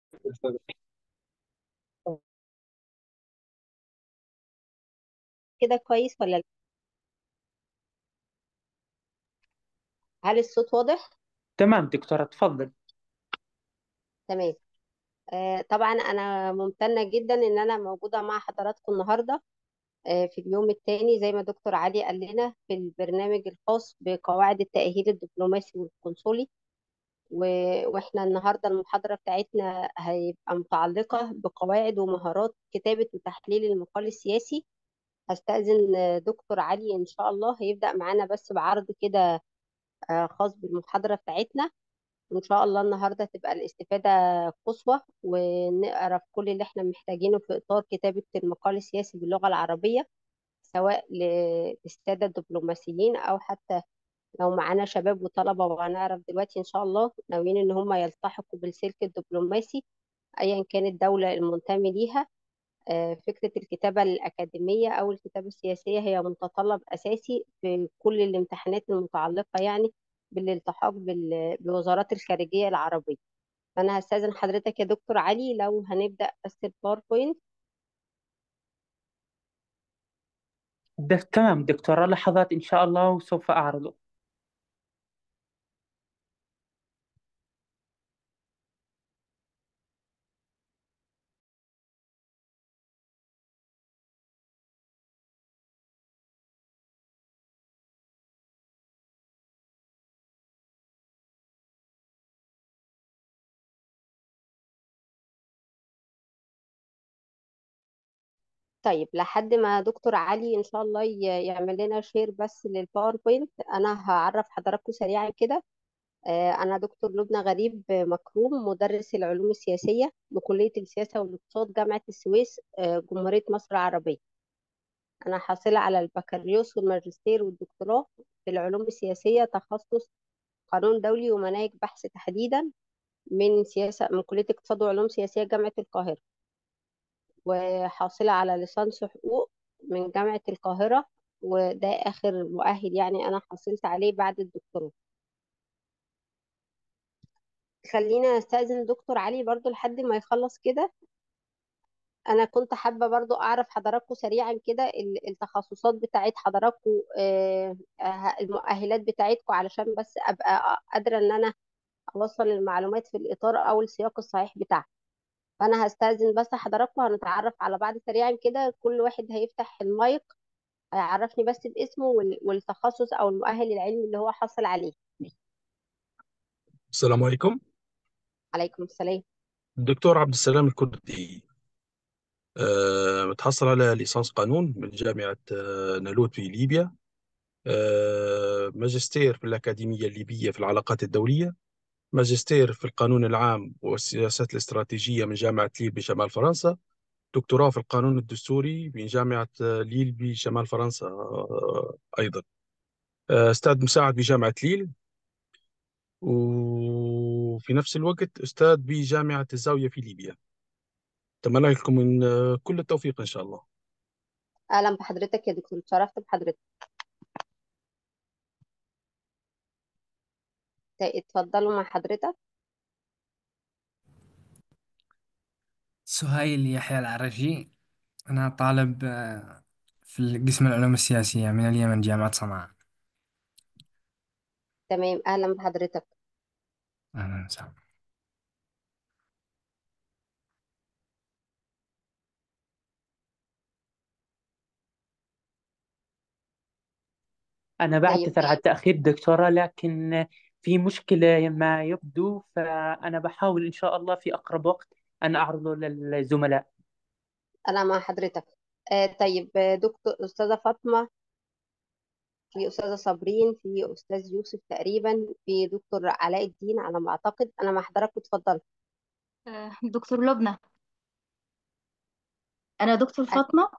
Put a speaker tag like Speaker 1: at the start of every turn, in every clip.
Speaker 1: كده كويس ولا لا هل الصوت واضح
Speaker 2: تمام دكتورة تفضل
Speaker 1: تمام آه طبعا انا ممتنه جدا ان انا موجوده مع حضراتكم النهارده آه في اليوم الثاني زي ما دكتور علي قال لنا في البرنامج الخاص بقواعد التأهيل الدبلوماسي والقنصلي و- واحنا النهارده المحاضره بتاعتنا هيبقى متعلقه بقواعد ومهارات كتابه وتحليل المقال السياسي هستأذن آه، دكتور علي ان شاء الله هيبدأ معانا بس بعرض كده آه، خاص بالمحاضره بتاعتنا وإن شاء الله النهاردة تبقى الاستفادة قصوى ونعرف كل اللي احنا محتاجينه في إطار كتابة المقال السياسي باللغة العربية سواء ل- للسادة الدبلوماسيين أو حتى لو معانا شباب وطلبة وهنعرف دلوقتي إن شاء الله ناويين إن هم يلتحقوا بالسلك الدبلوماسي أيا كانت الدولة المنتمي ليها آه، فكرة الكتابة الأكاديمية أو الكتابة السياسية هي متطلب أساسي في كل الامتحانات المتعلقة يعني بالالتحاق بال- بوزارات الخارجية العربية فأنا هستأذن حضرتك يا دكتور علي لو هنبدأ بس الباوربوينت
Speaker 2: دك تمام دكتورة لحظات إن شاء الله وسوف أعرضه
Speaker 1: طيب لحد ما دكتور علي إن شاء الله ي- يعمل لنا شير بس للباوربوينت أنا هعرف حضراتكم سريعا كده آه، أنا دكتور لبنى غريب مكروم مدرس العلوم السياسية بكلية السياسة والاقتصاد جامعة السويس آه، جمهورية مصر العربية أنا حاصلة على البكالوريوس والماجستير والدكتوراه في العلوم السياسية تخصص قانون دولي ومناهج بحث تحديدا من سياسة من كلية اقتصاد وعلوم سياسية جامعة القاهرة وحاصلة على ليسانس حقوق من جامعة القاهرة وده آخر مؤهل يعني أنا حصلت عليه بعد الدكتوراه خلينا استأذن دكتور علي برضو لحد ما يخلص كده أنا كنت حابة برضو أعرف حضراتكم سريعا كده ال- التخصصات بتاعت حضراتكم آه، آه، المؤهلات بتاعتكم علشان بس أبقى قادرة إن أنا أوصل المعلومات في الإطار أو السياق الصحيح بتاعها فأنا هستأذن بس حضراتكم هنتعرف على بعض سريعا كده كل واحد هيفتح المايك هيعرفني بس باسمه وال- والتخصص او المؤهل العلمي اللي هو حصل عليه
Speaker 3: السلام عليكم
Speaker 1: عليكم السلام
Speaker 3: الدكتور عبد السلام الكردي آه، متحصل على ليسانس قانون من جامعة آه، نالوت في ليبيا آه، ماجستير في الأكاديمية الليبية في العلاقات الدولية ماجستير في القانون العام والسياسات الاستراتيجية من جامعة ليل بشمال فرنسا دكتوراه في القانون الدستوري من جامعة آه، ليل بشمال فرنسا آه، أيضا آه، أستاذ مساعد بجامعة ليل وفي نفس الوقت أستاذ بجامعة الزاوية في ليبيا أتمنى لكم من آه، كل التوفيق إن شاء الله
Speaker 1: اهلا بحضرتك يا دكتور اتشرفت بحضرتك اتفضلوا مع حضرتك
Speaker 4: سهيل يحيى العرجي أنا طالب آه، في قسم العلوم السياسية من اليمن جامعة صنعاء
Speaker 1: تمام اهلا بحضرتك
Speaker 4: أهلا وسهلا
Speaker 2: أنا
Speaker 1: طيب
Speaker 2: بعتذر على التأخير دكتورة لكن في مشكلة ما يبدو فأنا بحاول إن شاء الله في أقرب وقت أن أعرضه للزملاء
Speaker 1: انا مع حضرتك آه طيب آه، دكتور استاذه فاطمه في استاذه صابرين في استاذ يوسف تقريبا في دكتور علاء الدين على ما اعتقد انا مع حضرتك اتفضل
Speaker 5: آه، دكتور لبنى انا دكتور فاطمه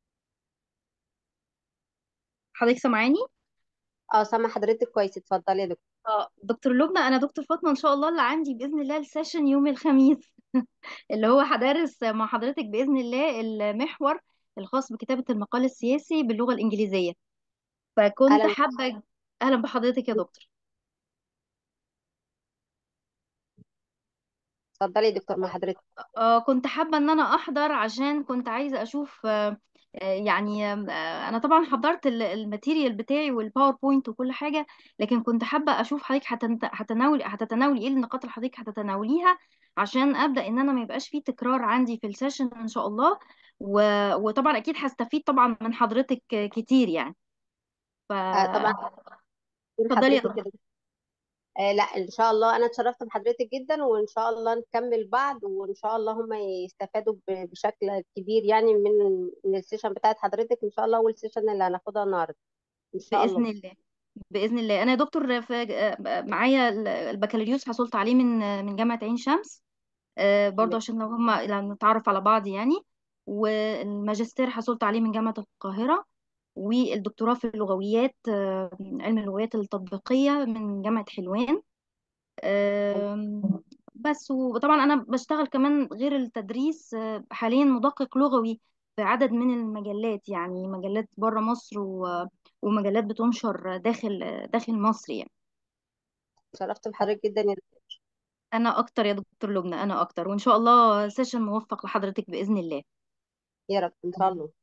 Speaker 5: حضرتك سامعاني
Speaker 1: اه سامع حضرتك كويس اتفضلي يا دكتور
Speaker 5: اه دكتور لبنى انا دكتور فاطمه ان شاء الله اللي عندي باذن الله السيشن يوم الخميس اللي هو هدرس مع حضرتك باذن الله المحور الخاص بكتابه المقال السياسي باللغه الانجليزيه فكنت
Speaker 1: اهلا
Speaker 5: حابه اهلا بحضرتك يا دكتور
Speaker 1: اتفضلي يا دكتور مع حضرتك
Speaker 5: آه كنت حابة ان انا احضر عشان كنت عايزة اشوف آه آه، يعني آه انا طبعا حضرت ال- الماتيريال بتاعي والباوربوينت وكل حاجة لكن كنت حابة اشوف حضرتك هتنت- هتناولي هتتناولي ايه النقاط اللي حضرتك هتتناوليها عشان ابدا ان انا ما يبقاش فيه تكرار عندي في السيشن ان شاء الله و... وطبعا اكيد هستفيد طبعا من حضرتك كتير يعني ف
Speaker 1: آه طبعا من
Speaker 5: اتفضلي يا
Speaker 1: حضرتك
Speaker 5: دكتور
Speaker 1: كده آه لا ان شاء الله انا اتشرفت بحضرتك جدا وان شاء الله نكمل بعض وان شاء الله هم يستفادوا ب- بشكل كبير يعني من من السيشن بتاعت حضرتك ان شاء الله والسيشن اللي هناخدها النهارده ان شاء
Speaker 5: باذن
Speaker 1: الله
Speaker 5: الله باذن الله انا يا دكتور في معايا البكالوريوس حصلت عليه من من جامعه عين شمس آه، برضه عشان لو هما لو نتعرف على بعض يعني والماجستير حصلت عليه من جامعة القاهرة والدكتوراه في اللغويات آه، علم اللغويات التطبيقية من جامعة حلوان آم، بس وطبعا أنا بشتغل كمان غير التدريس آه، حاليا مدقق لغوي في عدد من المجلات يعني مجلات بره مصر و- ومجلات بتنشر داخل داخل مصر يعني
Speaker 1: اتشرفت بحضرتك جدا يا دكتور
Speaker 5: أنا أكتر يا دكتور لبنى أنا أكتر وإن شاء الله سيشن موفق لحضرتك بإذن الله
Speaker 1: يا رب ان شاء الله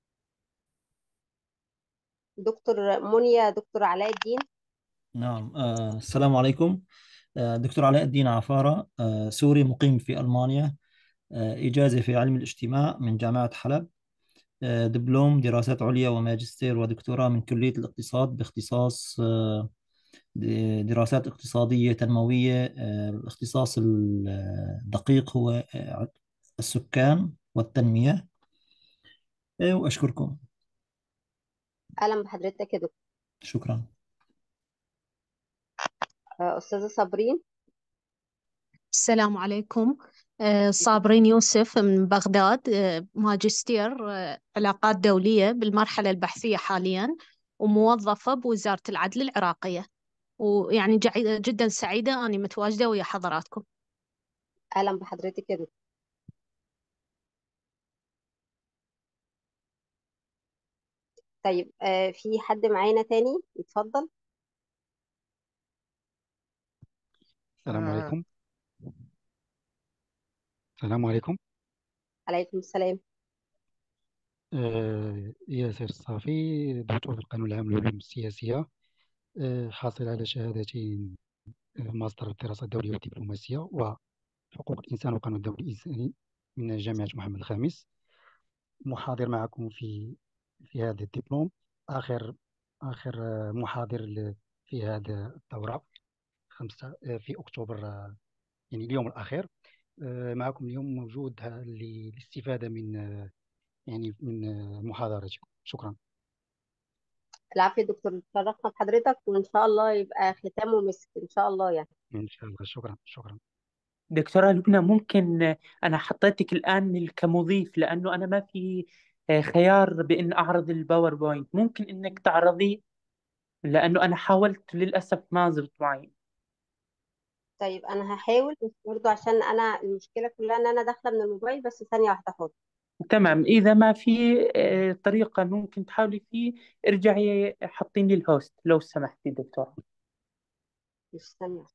Speaker 1: دكتور منيا دكتور علاء الدين
Speaker 6: نعم آه السلام عليكم آه دكتور علاء الدين عفارة آه سوري مقيم في ألمانيا آه إجازة في علم الاجتماع من جامعة حلب آه دبلوم دراسات عليا وماجستير ودكتوراه من كلية الاقتصاد باختصاص آه د- دراسات اقتصادية تنموية آه الاختصاص الدقيق هو آه السكان والتنمية آه وأشكركم
Speaker 1: اهلا بحضرتك يا دكتور
Speaker 6: شكرا
Speaker 1: آه، استاذه صابرين
Speaker 7: السلام عليكم آه، صابرين يوسف من بغداد آه، ماجستير آه، علاقات دولية بالمرحلة البحثية حاليا وموظفة بوزارة العدل العراقية ويعني جع- جدا سعيدة أني متواجدة ويا حضراتكم
Speaker 1: اهلا بحضرتك يا دكتور طيب آه، في حد معانا تاني يتفضل
Speaker 8: السلام
Speaker 4: آه،
Speaker 8: عليكم السلام عليكم
Speaker 1: عليكم السلام
Speaker 8: آه ياسر الصافي دكتور في القانون العام للعلوم السياسية آه حاصل على شهادتين آه، ماستر الدراسات الدولية والدبلوماسية وحقوق الإنسان والقانون الدولي الإنساني من جامعة محمد الخامس محاضر معكم في في هذا الدبلوم آخر آخر آه، محاضر ل- في هذا الدورة خمسة آه، في أكتوبر آه، يعني اليوم الأخير آه، معكم اليوم موجود ه- للاستفادة من آه، يعني من آه، محاضرتكم شكرا
Speaker 1: العافيه يا دكتور اتشرفنا بحضرتك وان شاء الله يبقى ختامه مسك ان شاء الله يعني
Speaker 8: إن شاء الله شكرا شكرا
Speaker 2: دكتورة لبنى ممكن آه، أنا حطيتك الآن كمضيف لأنه أنا ما في آه، خيار بإن أعرض الباوربوينت ممكن إنك تعرضيه لأنه أنا حاولت للأسف ما زبط معي
Speaker 1: طيب انا هحاول بس برضه عشان انا المشكله كلها ان انا داخله من الموبايل بس ثانيه واحده حاضر
Speaker 2: تمام إذا ما في آه، طريقة ممكن تحاولي فيه ارجعي حطيني الهوست لو سمحتي دكتورة
Speaker 1: مش ثانيه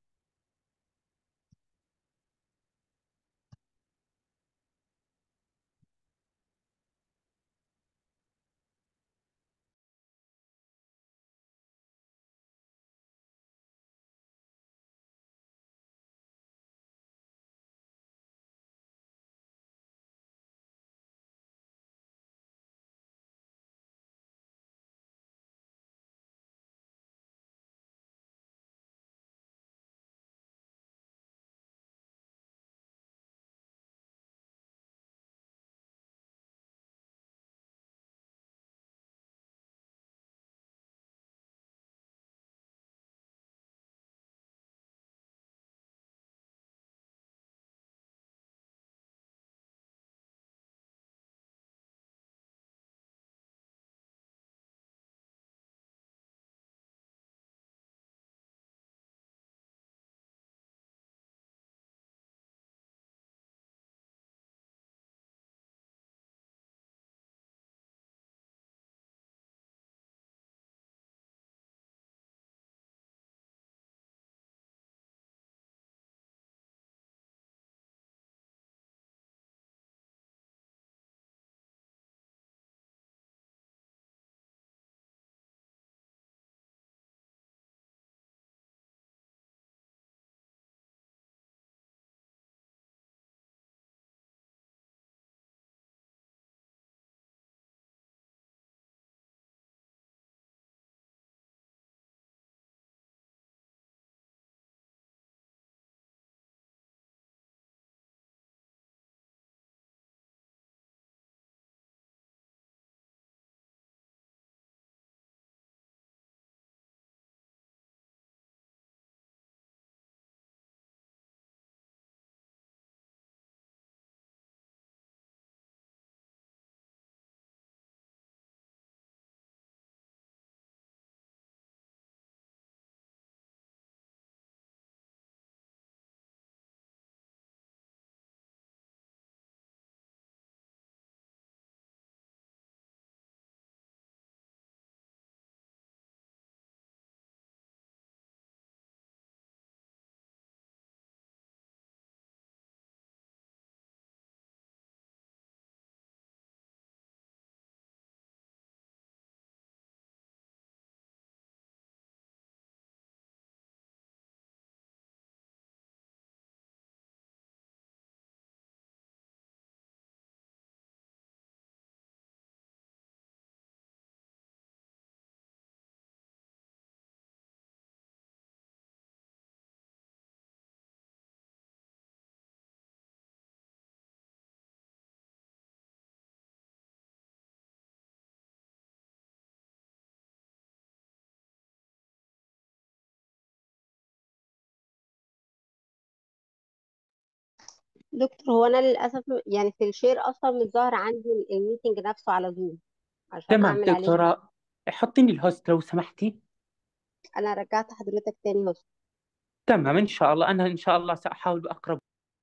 Speaker 1: دكتور هو انا للاسف يعني في الشير اصلا مش ظاهر عندي الميتنج نفسه على زوم عشان
Speaker 2: تمام
Speaker 1: اعمل عليه
Speaker 2: دكتورة حطيني الهوست لو سمحتي
Speaker 1: انا رجعت حضرتك تاني هوست
Speaker 2: تمام إن شاء الله أنا إن شاء الله سأحاول بأقرب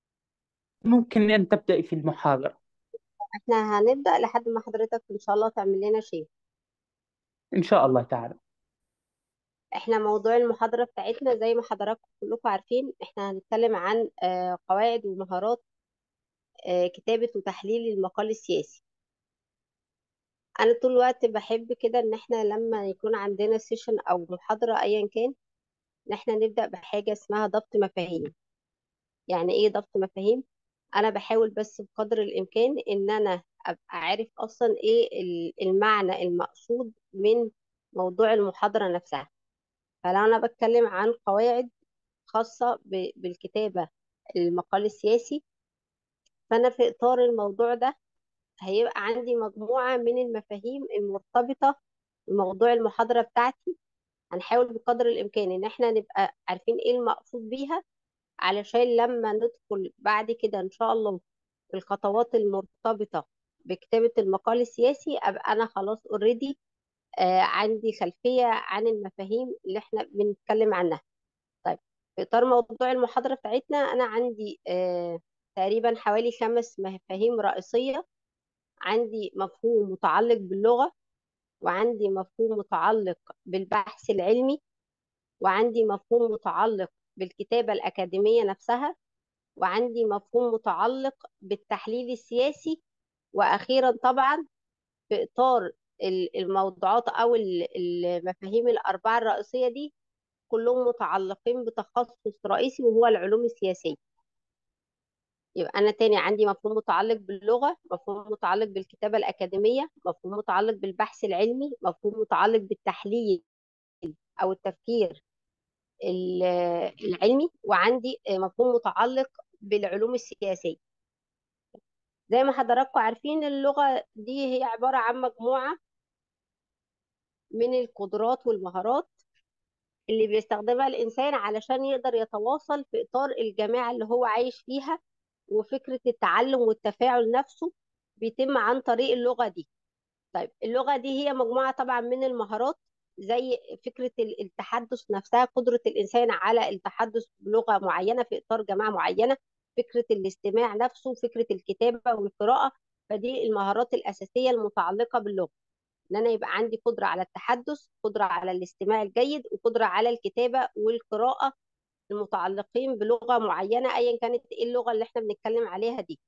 Speaker 2: ممكن أن تبدأي في المحاضرة
Speaker 1: احنا هنبدأ لحد ما حضرتك ان شاء الله تعمل لنا شير
Speaker 2: إن شاء الله تعالى
Speaker 1: احنا موضوع المحاضرة بتاعتنا زي ما حضراتكم كلكم عارفين احنا هنتكلم عن آه، قواعد ومهارات آه، كتابة وتحليل المقال السياسي انا طول الوقت بحب كده ان احنا لما يكون عندنا سيشن او محاضرة ايا كان ان احنا نبدأ بحاجة اسمها ضبط مفاهيم يعني ايه ضبط مفاهيم انا بحاول بس بقدر الامكان ان انا ابقى عارف اصلا ايه ال- المعنى المقصود من موضوع المحاضرة نفسها فلو انا بتكلم عن قواعد خاصة ب- بالكتابة المقال السياسي فانا في اطار الموضوع ده هيبقى عندي مجموعة من المفاهيم المرتبطة بموضوع المحاضرة بتاعتي هنحاول بقدر الامكان ان احنا نبقى عارفين ايه المقصود بيها علشان لما ندخل بعد كده ان شاء الله في الخطوات المرتبطة بكتابة المقال السياسي ابقى انا خلاص اوريدي آه عندي خلفية عن المفاهيم اللي احنا بنتكلم عنها طيب في اطار موضوع المحاضرة بتاعتنا انا عندي آه تقريبا حوالي خمس مفاهيم رئيسية عندي مفهوم متعلق باللغة وعندي مفهوم متعلق بالبحث العلمي وعندي مفهوم متعلق بالكتابة الأكاديمية نفسها وعندي مفهوم متعلق بالتحليل السياسي وأخيرا طبعا في إطار ال- الموضوعات أو ال- المفاهيم الأربعة الرئيسية دي كلهم متعلقين بتخصص رئيسي وهو العلوم السياسية يبقى أنا تاني عندي مفهوم متعلق باللغة مفهوم متعلق بالكتابة الأكاديمية مفهوم متعلق بالبحث العلمي مفهوم متعلق بالتحليل أو التفكير ال- العلمي وعندي مفهوم متعلق بالعلوم السياسية زي ما حضراتكم عارفين اللغة دي هي عبارة عن مجموعة من القدرات والمهارات اللي بيستخدمها الإنسان علشان يقدر يتواصل في إطار الجماعة اللي هو عايش فيها وفكرة التعلم والتفاعل نفسه بيتم عن طريق اللغة دي طيب اللغة دي هي مجموعة طبعا من المهارات زي فكرة ال- التحدث نفسها قدرة الإنسان على التحدث بلغة معينة في إطار جماعة معينة فكرة الاستماع نفسه فكرة الكتابة والقراءة فدي المهارات الأساسية المتعلقة باللغة إن أنا يبقى عندي قدرة على التحدث قدرة على الاستماع الجيد وقدرة على الكتابة والقراءة المتعلقين بلغة معينة أيا كانت إيه اللغة اللي إحنا بنتكلم عليها دي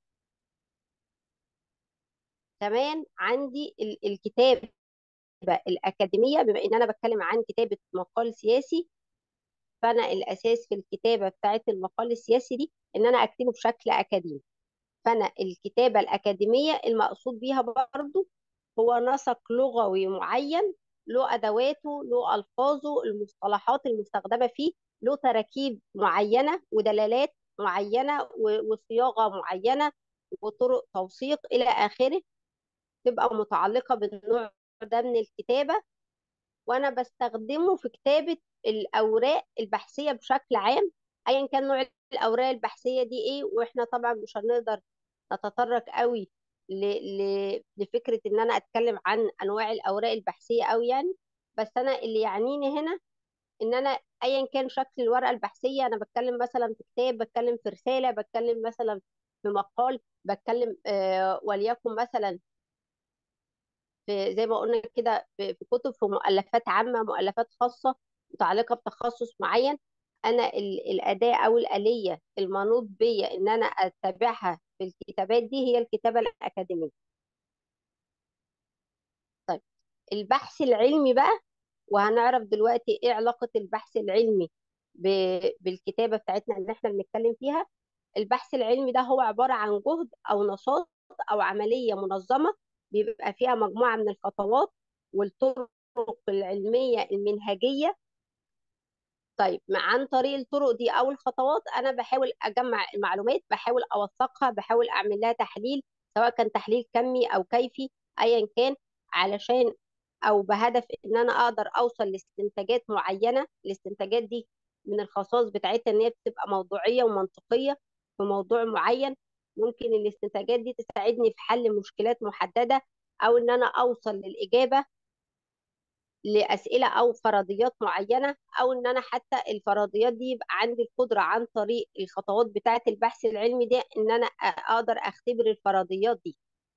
Speaker 1: كمان عندي ال- الكتابة الأكاديمية بما إن أنا بتكلم عن كتابة مقال سياسي فأنا الأساس في الكتابة بتاعت المقال السياسي دي إن أنا أكتبه بشكل أكاديمي فأنا الكتابة الأكاديمية المقصود بيها برضو هو نسق لغوي معين له أدواته له ألفاظه المصطلحات المستخدمة فيه له تراكيب معينة ودلالات معينة و- وصياغة معينة وطرق توثيق إلى آخره تبقى متعلقة بالنوع ده من الكتابة وانا بستخدمه في كتابة الاوراق البحثية بشكل عام ايا كان نوع الاوراق البحثية دي ايه واحنا طبعا مش هنقدر نتطرق قوي ل... ل... لفكرة ان انا اتكلم عن انواع الاوراق البحثية قوي يعني بس انا اللي يعنيني هنا ان انا ايا كان شكل الورقة البحثية انا بتكلم مثلا في كتاب بتكلم في رسالة بتكلم مثلا في مقال بتكلم آه وليكن مثلا في زي ما قلنا كده في في كتب في مؤلفات عامة مؤلفات خاصة متعلقة بتخصص معين أنا ال- الأداة أو الآلية المنوط بيا إن أنا أتبعها في الكتابات دي هي الكتابة الأكاديمية طيب البحث العلمي بقى وهنعرف دلوقتي إيه علاقة البحث العلمي ب- بالكتابة بتاعتنا اللي إحنا بنتكلم فيها البحث العلمي ده هو عبارة عن جهد أو نشاط أو عملية منظمة بيبقى فيها مجموعة من الخطوات والطرق العلمية المنهجية طيب مع عن طريق الطرق دي أو الخطوات أنا بحاول أجمع المعلومات بحاول أوثقها بحاول أعمل لها تحليل سواء كان تحليل كمي أو كيفي أيا كان علشان أو بهدف إن أنا أقدر أوصل لاستنتاجات معينة الاستنتاجات دي من الخصائص بتاعتها إن هي بتبقى موضوعية ومنطقية في موضوع معين ممكن الاستنتاجات دي تساعدني في حل مشكلات محددة او ان انا اوصل للإجابة لأسئلة او فرضيات معينة او ان انا حتى الفرضيات دي يبقى عندي القدرة عن طريق الخطوات بتاعة البحث العلمي ده ان انا اقدر اختبر الفرضيات دي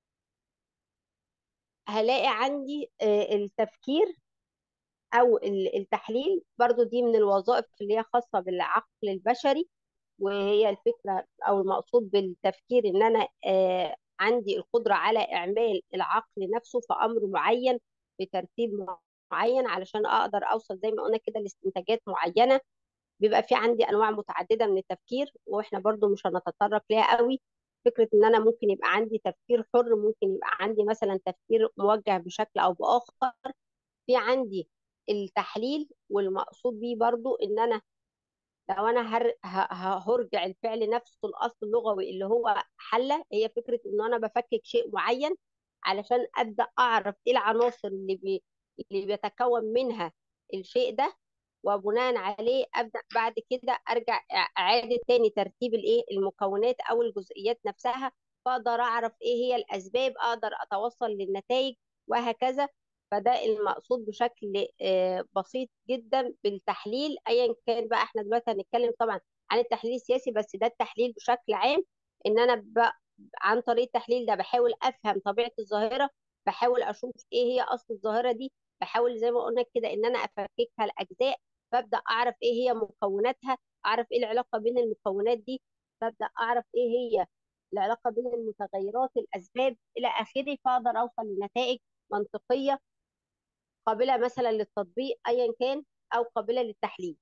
Speaker 1: هلاقي عندي آه، التفكير او ال- التحليل برضو دي من الوظائف اللي هي خاصة بالعقل البشري وهي الفكرة او المقصود بالتفكير ان انا آه، عندي القدرة على اعمال العقل نفسه في امر معين بترتيب معين علشان اقدر اوصل زي ما قلنا كده لاستنتاجات معينة بيبقى في عندي انواع متعددة من التفكير واحنا برضو مش هنتطرق ليها قوي فكرة ان انا ممكن يبقى عندي تفكير حر ممكن يبقى عندي مثلا تفكير موجه بشكل او باخر في عندي التحليل والمقصود بيه برضو ان انا لو انا هر... ه... ه- هرجع الفعل نفسه الاصل اللغوي اللي هو حله هي فكره ان انا بفكك شيء معين علشان ابدا اعرف ايه العناصر اللي بي... اللي بيتكون منها الشيء ده وبناء عليه ابدا بعد كده ارجع إع- اعاده تاني ترتيب الايه المكونات او الجزئيات نفسها فاقدر اعرف ايه هي الاسباب اقدر اتوصل للنتائج وهكذا فده المقصود بشكل آه، بسيط جدا بالتحليل ايا كان بقى احنا دلوقتي هنتكلم طبعا عن التحليل السياسي بس ده التحليل بشكل عام ان انا ب... عن طريق التحليل ده بحاول افهم طبيعة الظاهرة بحاول اشوف ايه هي اصل الظاهرة دي بحاول زي ما قلنا كده ان انا افككها لاجزاء فابدا اعرف ايه هي مكوناتها اعرف ايه العلاقة بين المكونات دي فابدا اعرف ايه هي العلاقة بين المتغيرات الاسباب الى اخره فاقدر اوصل لنتائج منطقية قابلة مثلا للتطبيق ايا كان او قابلة للتحليل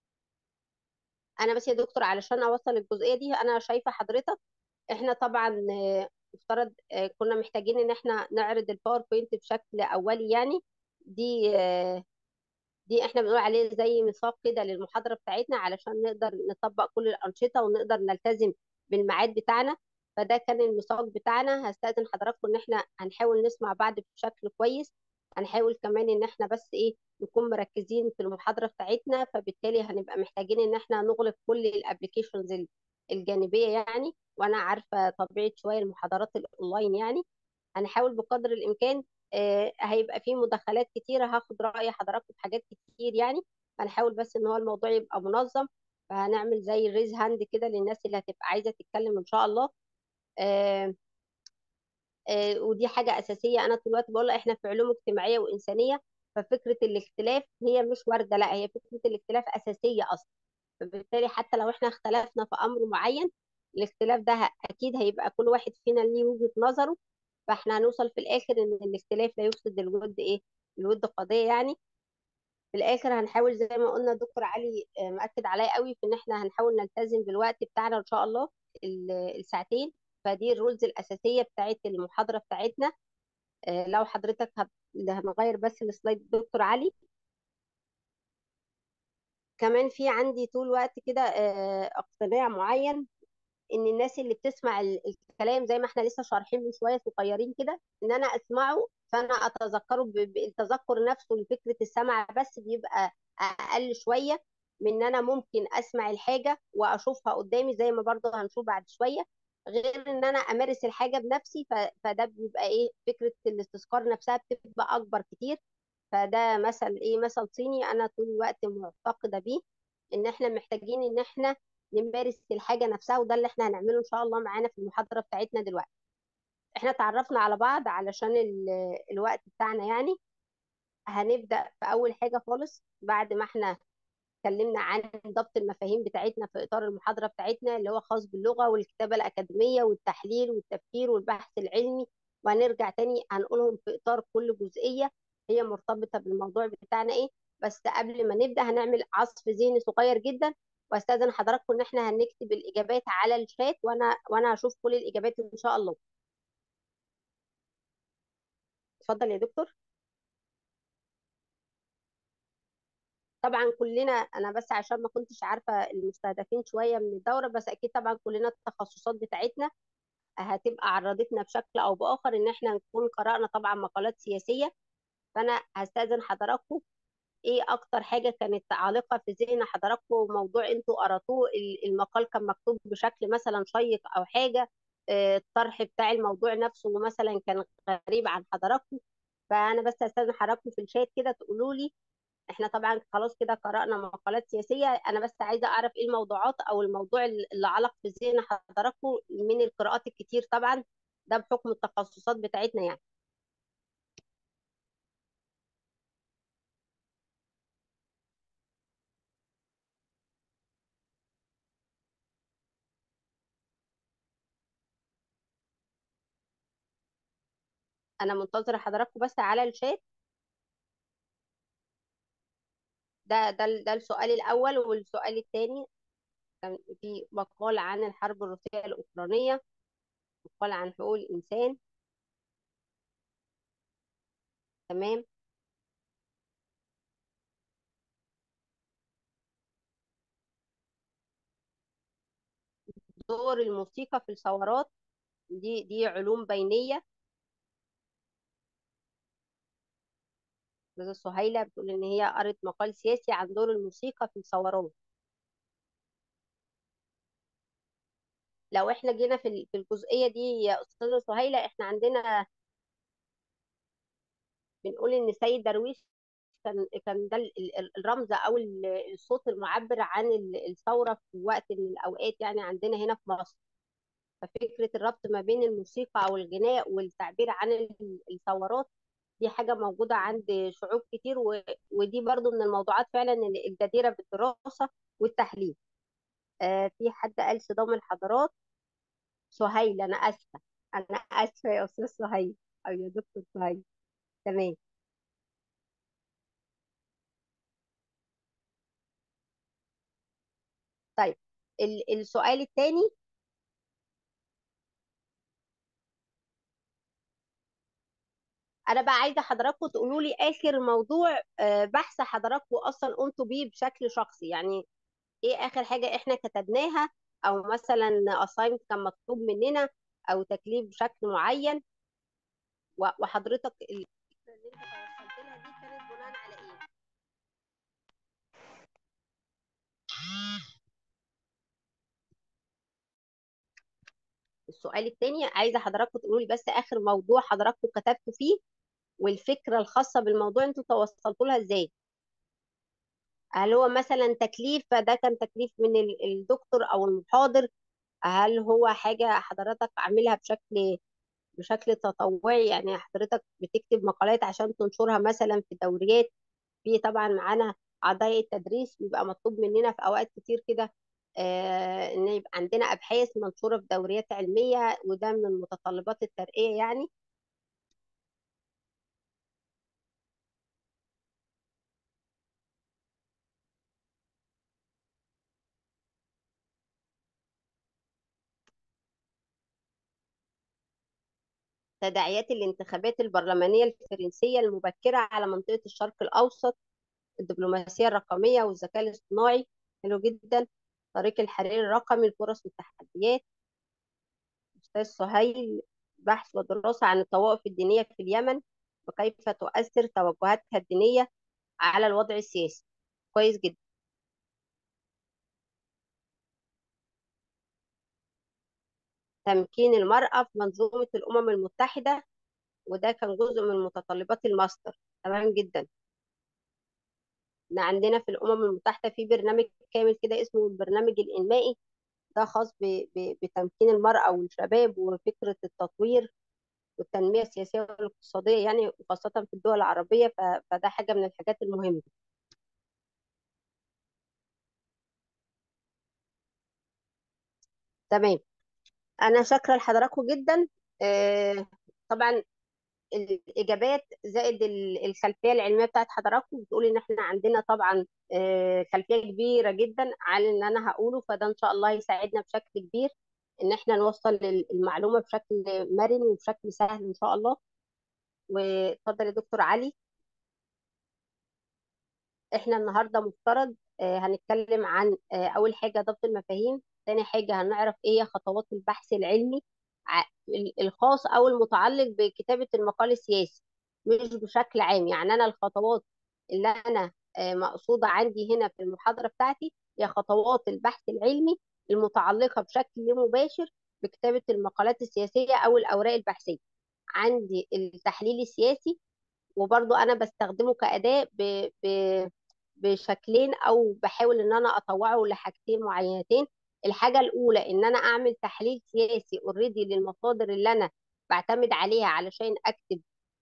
Speaker 1: انا بس يا دكتور علشان اوصل الجزئية دي انا شايفة حضرتك احنا طبعا آه، افترض آه، كنا محتاجين ان احنا نعرض الباوربوينت بشكل اولي يعني دي آه، دي احنا بنقول عليه زي ميثاق كده للمحاضرة بتاعتنا علشان نقدر نطبق كل الأنشطة ونقدر نلتزم بالميعاد بتاعنا فده كان الميثاق بتاعنا هستأذن حضراتكم ان احنا هنحاول نسمع بعض بشكل كويس هنحاول كمان ان احنا بس ايه نكون مركزين في المحاضرة بتاعتنا فبالتالي هنبقى محتاجين ان احنا نغلق كل الابليكيشنز الجانبية يعني وانا عارفة طبيعة شوية المحاضرات الاونلاين يعني هنحاول بقدر الامكان آه، هيبقى فيه مداخلات كتيرة هاخد رأي حضراتكم في حاجات كتير يعني هنحاول بس ان هو الموضوع يبقى منظم فهنعمل زي ريز هاند كده للناس اللي هتبقى عايزة تتكلم ان شاء الله آه، آه، ودي حاجة أساسية أنا طول الوقت بقول إحنا في علوم اجتماعية وإنسانية ففكرة الاختلاف هي مش واردة لا هي فكرة الاختلاف أساسية أصلا فبالتالي حتى لو إحنا اختلفنا في أمر معين الاختلاف ده ه- أكيد هيبقى كل واحد فينا ليه وجهة نظره فإحنا هنوصل في الآخر إن الاختلاف لا يفسد الود إيه الود قضية يعني في الآخر هنحاول زي ما قلنا دكتور علي آه، مأكد عليا قوي في إن إحنا هنحاول نلتزم بالوقت بتاعنا إن شاء الله ال- الساعتين فدي الرولز الأساسية بتاعت المحاضرة بتاعتنا آه، لو حضرتك هت- اللي هنغير بس السلايد دكتور علي كمان في عندي طول الوقت كده آه، اقتناع معين ان الناس اللي بتسمع ال- الكلام زي ما احنا لسه شارحين من شويه صغيرين كده ان انا اسمعه فانا اتذكره ب- بالتذكر نفسه لفكره السمع بس بيبقى اقل شويه من ان انا ممكن اسمع الحاجه واشوفها قدامي زي ما برضه هنشوف بعد شويه غير ان انا امارس الحاجه بنفسي ف- فده بيبقى ايه فكره الاستذكار نفسها بتبقى اكبر كتير فده مثل ايه مثل صيني انا طول الوقت معتقده بيه ان احنا محتاجين ان احنا نمارس الحاجه نفسها وده اللي احنا هنعمله ان شاء الله معانا في المحاضره بتاعتنا دلوقتي احنا تعرفنا على بعض علشان ال- الوقت بتاعنا يعني هنبدا في اول حاجه خالص بعد ما احنا اتكلمنا عن ضبط المفاهيم بتاعتنا في اطار المحاضره بتاعتنا اللي هو خاص باللغه والكتابه الاكاديميه والتحليل والتفكير والبحث العلمي وهنرجع تاني هنقولهم في اطار كل جزئيه هي مرتبطه بالموضوع بتاعنا ايه بس قبل ما نبدا هنعمل عصف ذهني صغير جدا واستاذن حضراتكم ان احنا هنكتب الاجابات على الشات وانا وانا هشوف كل الاجابات ان شاء الله اتفضل يا دكتور طبعا كلنا انا بس عشان ما كنتش عارفه المستهدفين شويه من الدوره بس اكيد طبعا كلنا التخصصات بتاعتنا هتبقى عرضتنا بشكل او باخر ان احنا نكون قرانا طبعا مقالات سياسيه فانا هستاذن حضراتكم ايه اكتر حاجه كانت عالقه في ذهن حضراتكم موضوع انتوا قراتوه ال- المقال كان مكتوب بشكل مثلا شيق او حاجه آه، الطرح بتاع الموضوع نفسه مثلا كان غريب عن حضراتكم فانا بس استاذن حضراتكم في الشات كده تقولوا لي احنا طبعا خلاص كده قرأنا مقالات سياسية انا بس عايزة اعرف ايه الموضوعات او الموضوع اللي علق في ذهن حضراتكم من القراءات الكتير طبعا ده بحكم التخصصات بتاعتنا يعني انا منتظرة حضراتكم بس على الشات ده ده ده السؤال الاول والسؤال الثاني كان في مقال عن الحرب الروسية الأوكرانية مقال عن حقوق الإنسان تمام دور الموسيقى في الثورات دي دي علوم بينية أستاذة سهيلة بتقول إن هي قرت مقال سياسي عن دور الموسيقى في الثورات لو احنا جينا في ال- في الجزئية دي يا أستاذة سهيلة احنا عندنا بنقول إن سيد درويش كان كان ده ال- ال- الرمز أو ال- الصوت المعبر عن ال- الثورة في وقت من الأوقات يعني عندنا هنا في مصر ففكرة الربط ما بين الموسيقى أو الغناء والتعبير عن ال- الثورات دي حاجة موجودة عند شعوب كتير و... ودي برضو من الموضوعات فعلا الجديرة بالدراسة والتحليل آه في حد قال صدام الحضارات سهيل أنا آسفة أنا آسفة يا أستاذ سهيل أو يا دكتور سهيل تمام طيب ال... السؤال الثاني أنا بقى عايزة حضراتكم تقولوا لي آخر موضوع آه بحث حضراتكم أصلا قمتوا بيه بشكل شخصي يعني ايه اخر حاجة احنا كتبناها او مثلا assignment كان مطلوب مننا او تكليف بشكل معين و- وحضرتك الفكرة اللي انت توصلت لها دي كانت بناء على ايه السؤال التاني عايزة حضراتكم تقولوا لي بس اخر موضوع حضراتكم كتبتوا فيه والفكرة الخاصة بالموضوع انتوا توصلتوا لها ازاي هل هو مثلا تكليف فده كان تكليف من ال- الدكتور او المحاضر هل هو حاجة حضرتك عاملها بشكل بشكل تطوعي يعني حضرتك بتكتب مقالات عشان تنشرها مثلا في دوريات في طبعا معانا اعضاء التدريس بيبقى مطلوب مننا في اوقات كتير كده آه ان يبقى عندنا ابحاث منشوره في دوريات علميه وده من متطلبات الترقيه يعني تداعيات الانتخابات البرلمانيه الفرنسيه المبكره على منطقه الشرق الاوسط الدبلوماسيه الرقميه والذكاء الاصطناعي حلو جدا طريق الحرير الرقمي الفرص والتحديات أستاذ سهيل بحث ودراسة عن الطوائف الدينية في اليمن وكيف تؤثر توجهاتها الدينية على الوضع السياسي كويس جدا تمكين المرأة في منظومة الأمم المتحدة وده كان جزء من متطلبات الماستر تمام جدا إن عندنا في الأمم المتحدة في برنامج كامل كده اسمه البرنامج الإنمائي ده خاص ب... ب... بتمكين المرأة والشباب وفكرة التطوير والتنمية السياسية والاقتصادية يعني وخاصة في الدول العربية ف... فده حاجة من الحاجات المهمة تمام انا شاكره لحضراتكم جدا آه، طبعا الاجابات زائد ال- الخلفيه العلميه بتاعت حضراتكم بتقول ان احنا عندنا طبعا آه، خلفيه كبيره جدا على اللي انا هقوله فده ان شاء الله يساعدنا بشكل كبير ان احنا نوصل ال- المعلومه بشكل مرن وبشكل سهل ان شاء الله واتفضل يا دكتور علي احنا النهارده مفترض آه، هنتكلم عن آه، اول حاجه ضبط المفاهيم تاني حاجه هنعرف ايه هي خطوات البحث العلمي ع- ال- الخاص او المتعلق بكتابه المقال السياسي مش بشكل عام يعني انا الخطوات اللي انا آه، مقصوده عندي هنا في المحاضره بتاعتي هي خطوات البحث العلمي المتعلقه بشكل مباشر بكتابة المقالات السياسية أو الأوراق البحثية عندي التحليل السياسي وبرضو أنا بستخدمه كأداة ب... ب... بشكلين أو بحاول إن أنا أطوعه لحاجتين معينتين الحاجة الأولى إن أنا أعمل تحليل سياسي اوريدي للمصادر اللي أنا بعتمد عليها علشان أكتب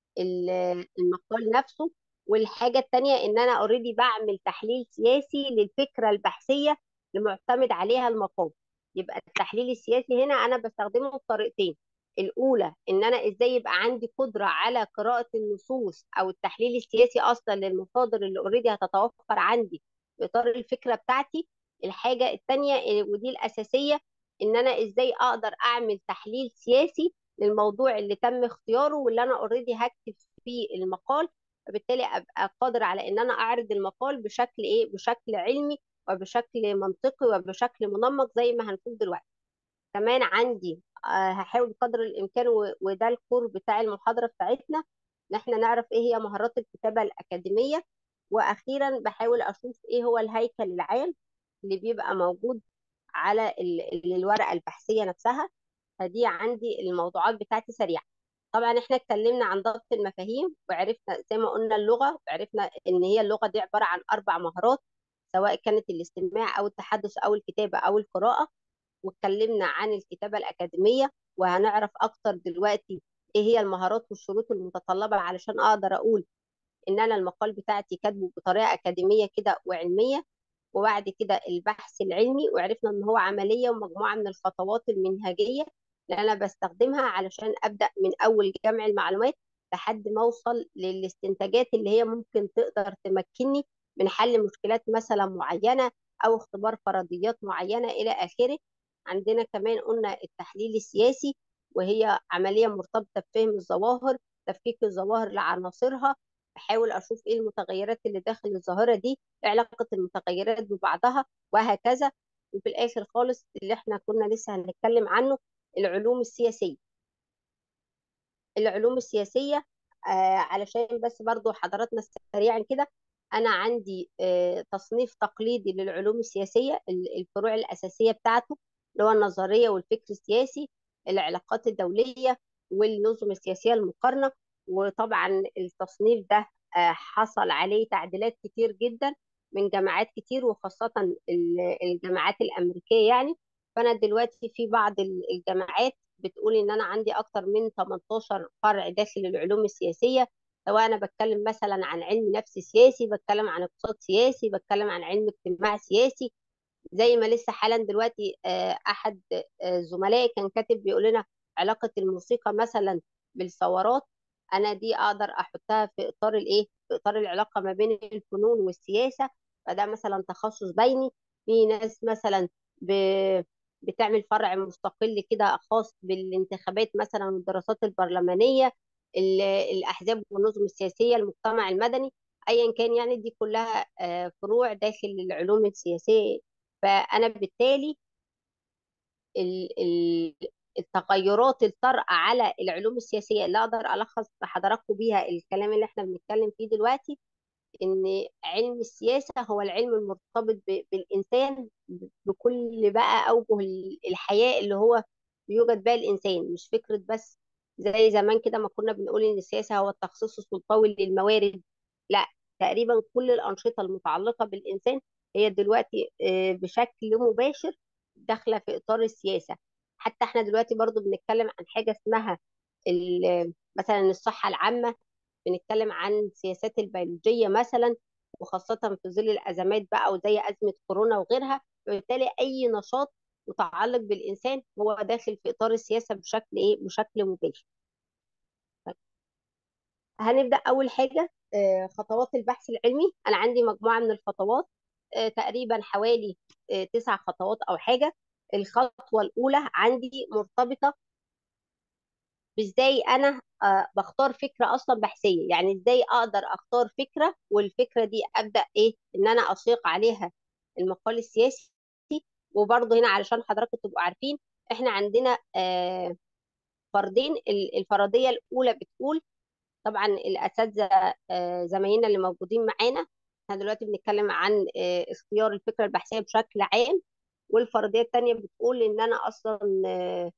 Speaker 1: ال- المقال نفسه والحاجة التانية إن أنا اوريدي بعمل تحليل سياسي للفكرة البحثية اللي معتمد عليها المقال يبقى التحليل السياسي هنا أنا بستخدمه بطريقتين الأولى إن أنا إزاي يبقى عندي قدرة على قراءة النصوص أو التحليل السياسي أصلا للمصادر اللي اوريدي هتتوفر عندي في إطار الفكرة بتاعتي الحاجة التانية ودي الأساسية إن أنا إزاي أقدر أعمل تحليل سياسي للموضوع اللي تم اختياره واللي انا اوريدي هكتب فيه المقال فبالتالي ابقى قادر على ان انا اعرض المقال بشكل ايه بشكل علمي وبشكل منطقي وبشكل منمق زي ما هنشوف دلوقتي كمان عندي آه، هحاول بقدر الامكان و- وده الكور بتاع المحاضره بتاعتنا ان احنا نعرف ايه هي مهارات الكتابه الاكاديميه واخيرا بحاول اشوف ايه هو الهيكل العام اللي بيبقى موجود على ال- ال- الورقه البحثيه نفسها فدي عندي الموضوعات بتاعتي سريعه طبعا احنا اتكلمنا عن ضبط المفاهيم وعرفنا زي ما قلنا اللغه وعرفنا ان هي اللغه دي عباره عن اربع مهارات سواء كانت الاستماع او التحدث او الكتابه او القراءه واتكلمنا عن الكتابة الأكاديمية وهنعرف أكتر دلوقتي إيه هي المهارات والشروط المتطلبة علشان أقدر أقول إن أنا المقال بتاعتي كاتبه بطريقة أكاديمية كده وعلمية وبعد كده البحث العلمي وعرفنا إن هو عملية ومجموعة من الخطوات المنهجية اللي أنا بستخدمها علشان أبدأ من أول جمع المعلومات لحد ما أوصل للاستنتاجات اللي هي ممكن تقدر تمكنني من حل مشكلات مثلا معينة أو اختبار فرضيات معينة إلى آخره عندنا كمان قلنا التحليل السياسي وهي عملية مرتبطة بفهم الظواهر تفكيك الظواهر لعناصرها بحاول أشوف إيه المتغيرات اللي داخل الظاهرة دي إيه علاقة المتغيرات ببعضها وهكذا وفي الآخر خالص اللي إحنا كنا لسه هنتكلم عنه العلوم السياسية العلوم السياسية آه علشان بس برضو حضراتنا سريعا كده أنا عندي آه تصنيف تقليدي للعلوم السياسية ال- الفروع الأساسية بتاعته اللي هو النظرية والفكر السياسي العلاقات الدولية والنظم السياسية المقارنة وطبعا التصنيف ده آه حصل عليه تعديلات كتير جدا من جامعات كتير وخاصة ال- الجامعات الأمريكية يعني فأنا دلوقتي في بعض ال- الجامعات بتقول ان انا عندي اكتر من 18 فرع داخل العلوم السياسيه سواء انا بتكلم مثلا عن علم نفس سياسي بتكلم عن اقتصاد سياسي بتكلم عن علم اجتماع سياسي زي ما لسه حالا دلوقتي آه، احد آه، زملائي كان كاتب بيقول لنا علاقه الموسيقى مثلا بالثورات انا دي اقدر احطها في اطار الايه في اطار العلاقه ما بين الفنون والسياسه فده مثلا تخصص بيني في ناس مثلا ب... بتعمل فرع مستقل كده خاص بالانتخابات مثلا والدراسات البرلمانيه ال- الاحزاب والنظم السياسيه المجتمع المدني ايا كان يعني دي كلها آه، فروع داخل العلوم السياسيه فانا بالتالي ال- ال- التغيرات الطارئه على العلوم السياسيه اللي اقدر الخص لحضراتكم بيها الكلام اللي احنا بنتكلم فيه دلوقتي ان علم السياسه هو العلم المرتبط ب- بالانسان بكل بقى اوجه ال- الحياه اللي هو بيوجد بها الانسان مش فكره بس زي زمان كده ما كنا بنقول ان السياسه هو التخصيص السلطوي للموارد لا تقريبا كل الانشطه المتعلقه بالانسان هي دلوقتي آه، بشكل مباشر داخله في اطار السياسه حتى احنا دلوقتي برضو بنتكلم عن حاجه اسمها ال- مثلا الصحه العامه بنتكلم عن السياسات البيولوجية مثلا وخاصة في ظل الأزمات بقى وزي أزمة كورونا وغيرها وبالتالي أي نشاط متعلق بالإنسان هو داخل في إطار السياسة بشكل إيه بشكل مباشر طيب. هنبدأ أول حاجة آه، خطوات البحث العلمي أنا عندي مجموعة من الخطوات آه، تقريبا حوالي آه، تسع خطوات أو حاجة الخطوة الأولى عندي مرتبطة بازاي انا آه، بختار فكره اصلا بحثيه يعني ازاي اقدر اختار فكره والفكره دي ابدا ايه ان انا اسيق عليها المقال السياسي وبرضه هنا علشان حضراتكم تبقوا عارفين احنا عندنا آه، فردين ال- الفرضيه الاولى بتقول طبعا الاساتذه آه، زمايلنا اللي موجودين معانا احنا دلوقتي بنتكلم عن آه، اختيار الفكره البحثيه بشكل عام والفرضيه الثانيه بتقول ان انا اصلا آه،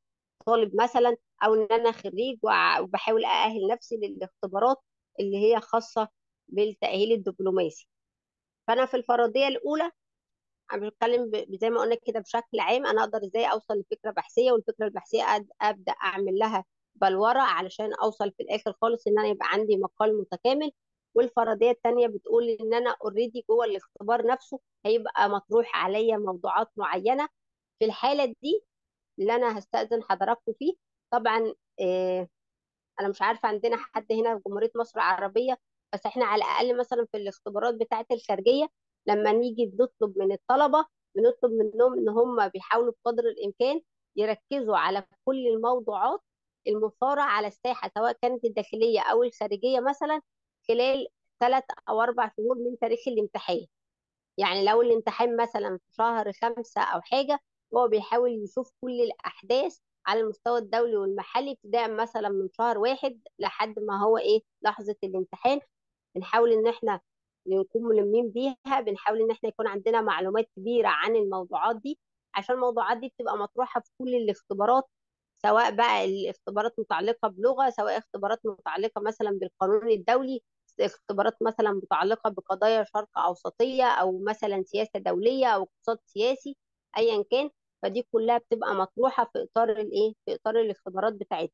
Speaker 1: طالب مثلا او ان انا خريج وع- وبحاول اأهل نفسي للاختبارات اللي هي خاصة بالتأهيل الدبلوماسي فانا في الفرضية الاولى انا بتكلم ب- زي ما قلنا كده بشكل عام انا اقدر ازاي اوصل لفكره بحثيه والفكره البحثيه أد- ابدا اعمل لها بلوره علشان اوصل في الاخر خالص ان انا يبقى عندي مقال متكامل والفرضيه الثانيه بتقول ان انا اوريدي جوه الاختبار نفسه هيبقى مطروح عليا موضوعات معينه في الحاله دي اللي انا هستأذن حضراتكم فيه طبعا آه، انا مش عارفه عندنا حد هنا في جمهوريه مصر العربيه بس احنا على الاقل مثلا في الاختبارات بتاعه الخارجيه لما نيجي بنطلب من الطلبه بنطلب منهم ان هم بيحاولوا بقدر الامكان يركزوا على كل الموضوعات المثاره على الساحه سواء كانت الداخليه او الخارجيه مثلا خلال ثلاث او اربع شهور من تاريخ الامتحان يعني لو الامتحان مثلا في شهر خمسة أو حاجة هو بيحاول يشوف كل الأحداث على المستوى الدولي والمحلي ابتداء مثلا من شهر واحد لحد ما هو إيه لحظة الامتحان بنحاول إن إحنا نكون ملمين بيها بنحاول إن إحنا يكون عندنا معلومات كبيرة عن الموضوعات دي عشان الموضوعات دي بتبقى مطروحة في كل الاختبارات سواء بقى الاختبارات متعلقة بلغة سواء اختبارات متعلقة مثلا بالقانون الدولي اختبارات مثلا متعلقة بقضايا شرق أوسطية أو مثلا سياسة دولية أو اقتصاد سياسي أيا كان فدي كلها بتبقى مطروحة في إطار الإيه؟ في إطار الاختبارات بتاعتنا.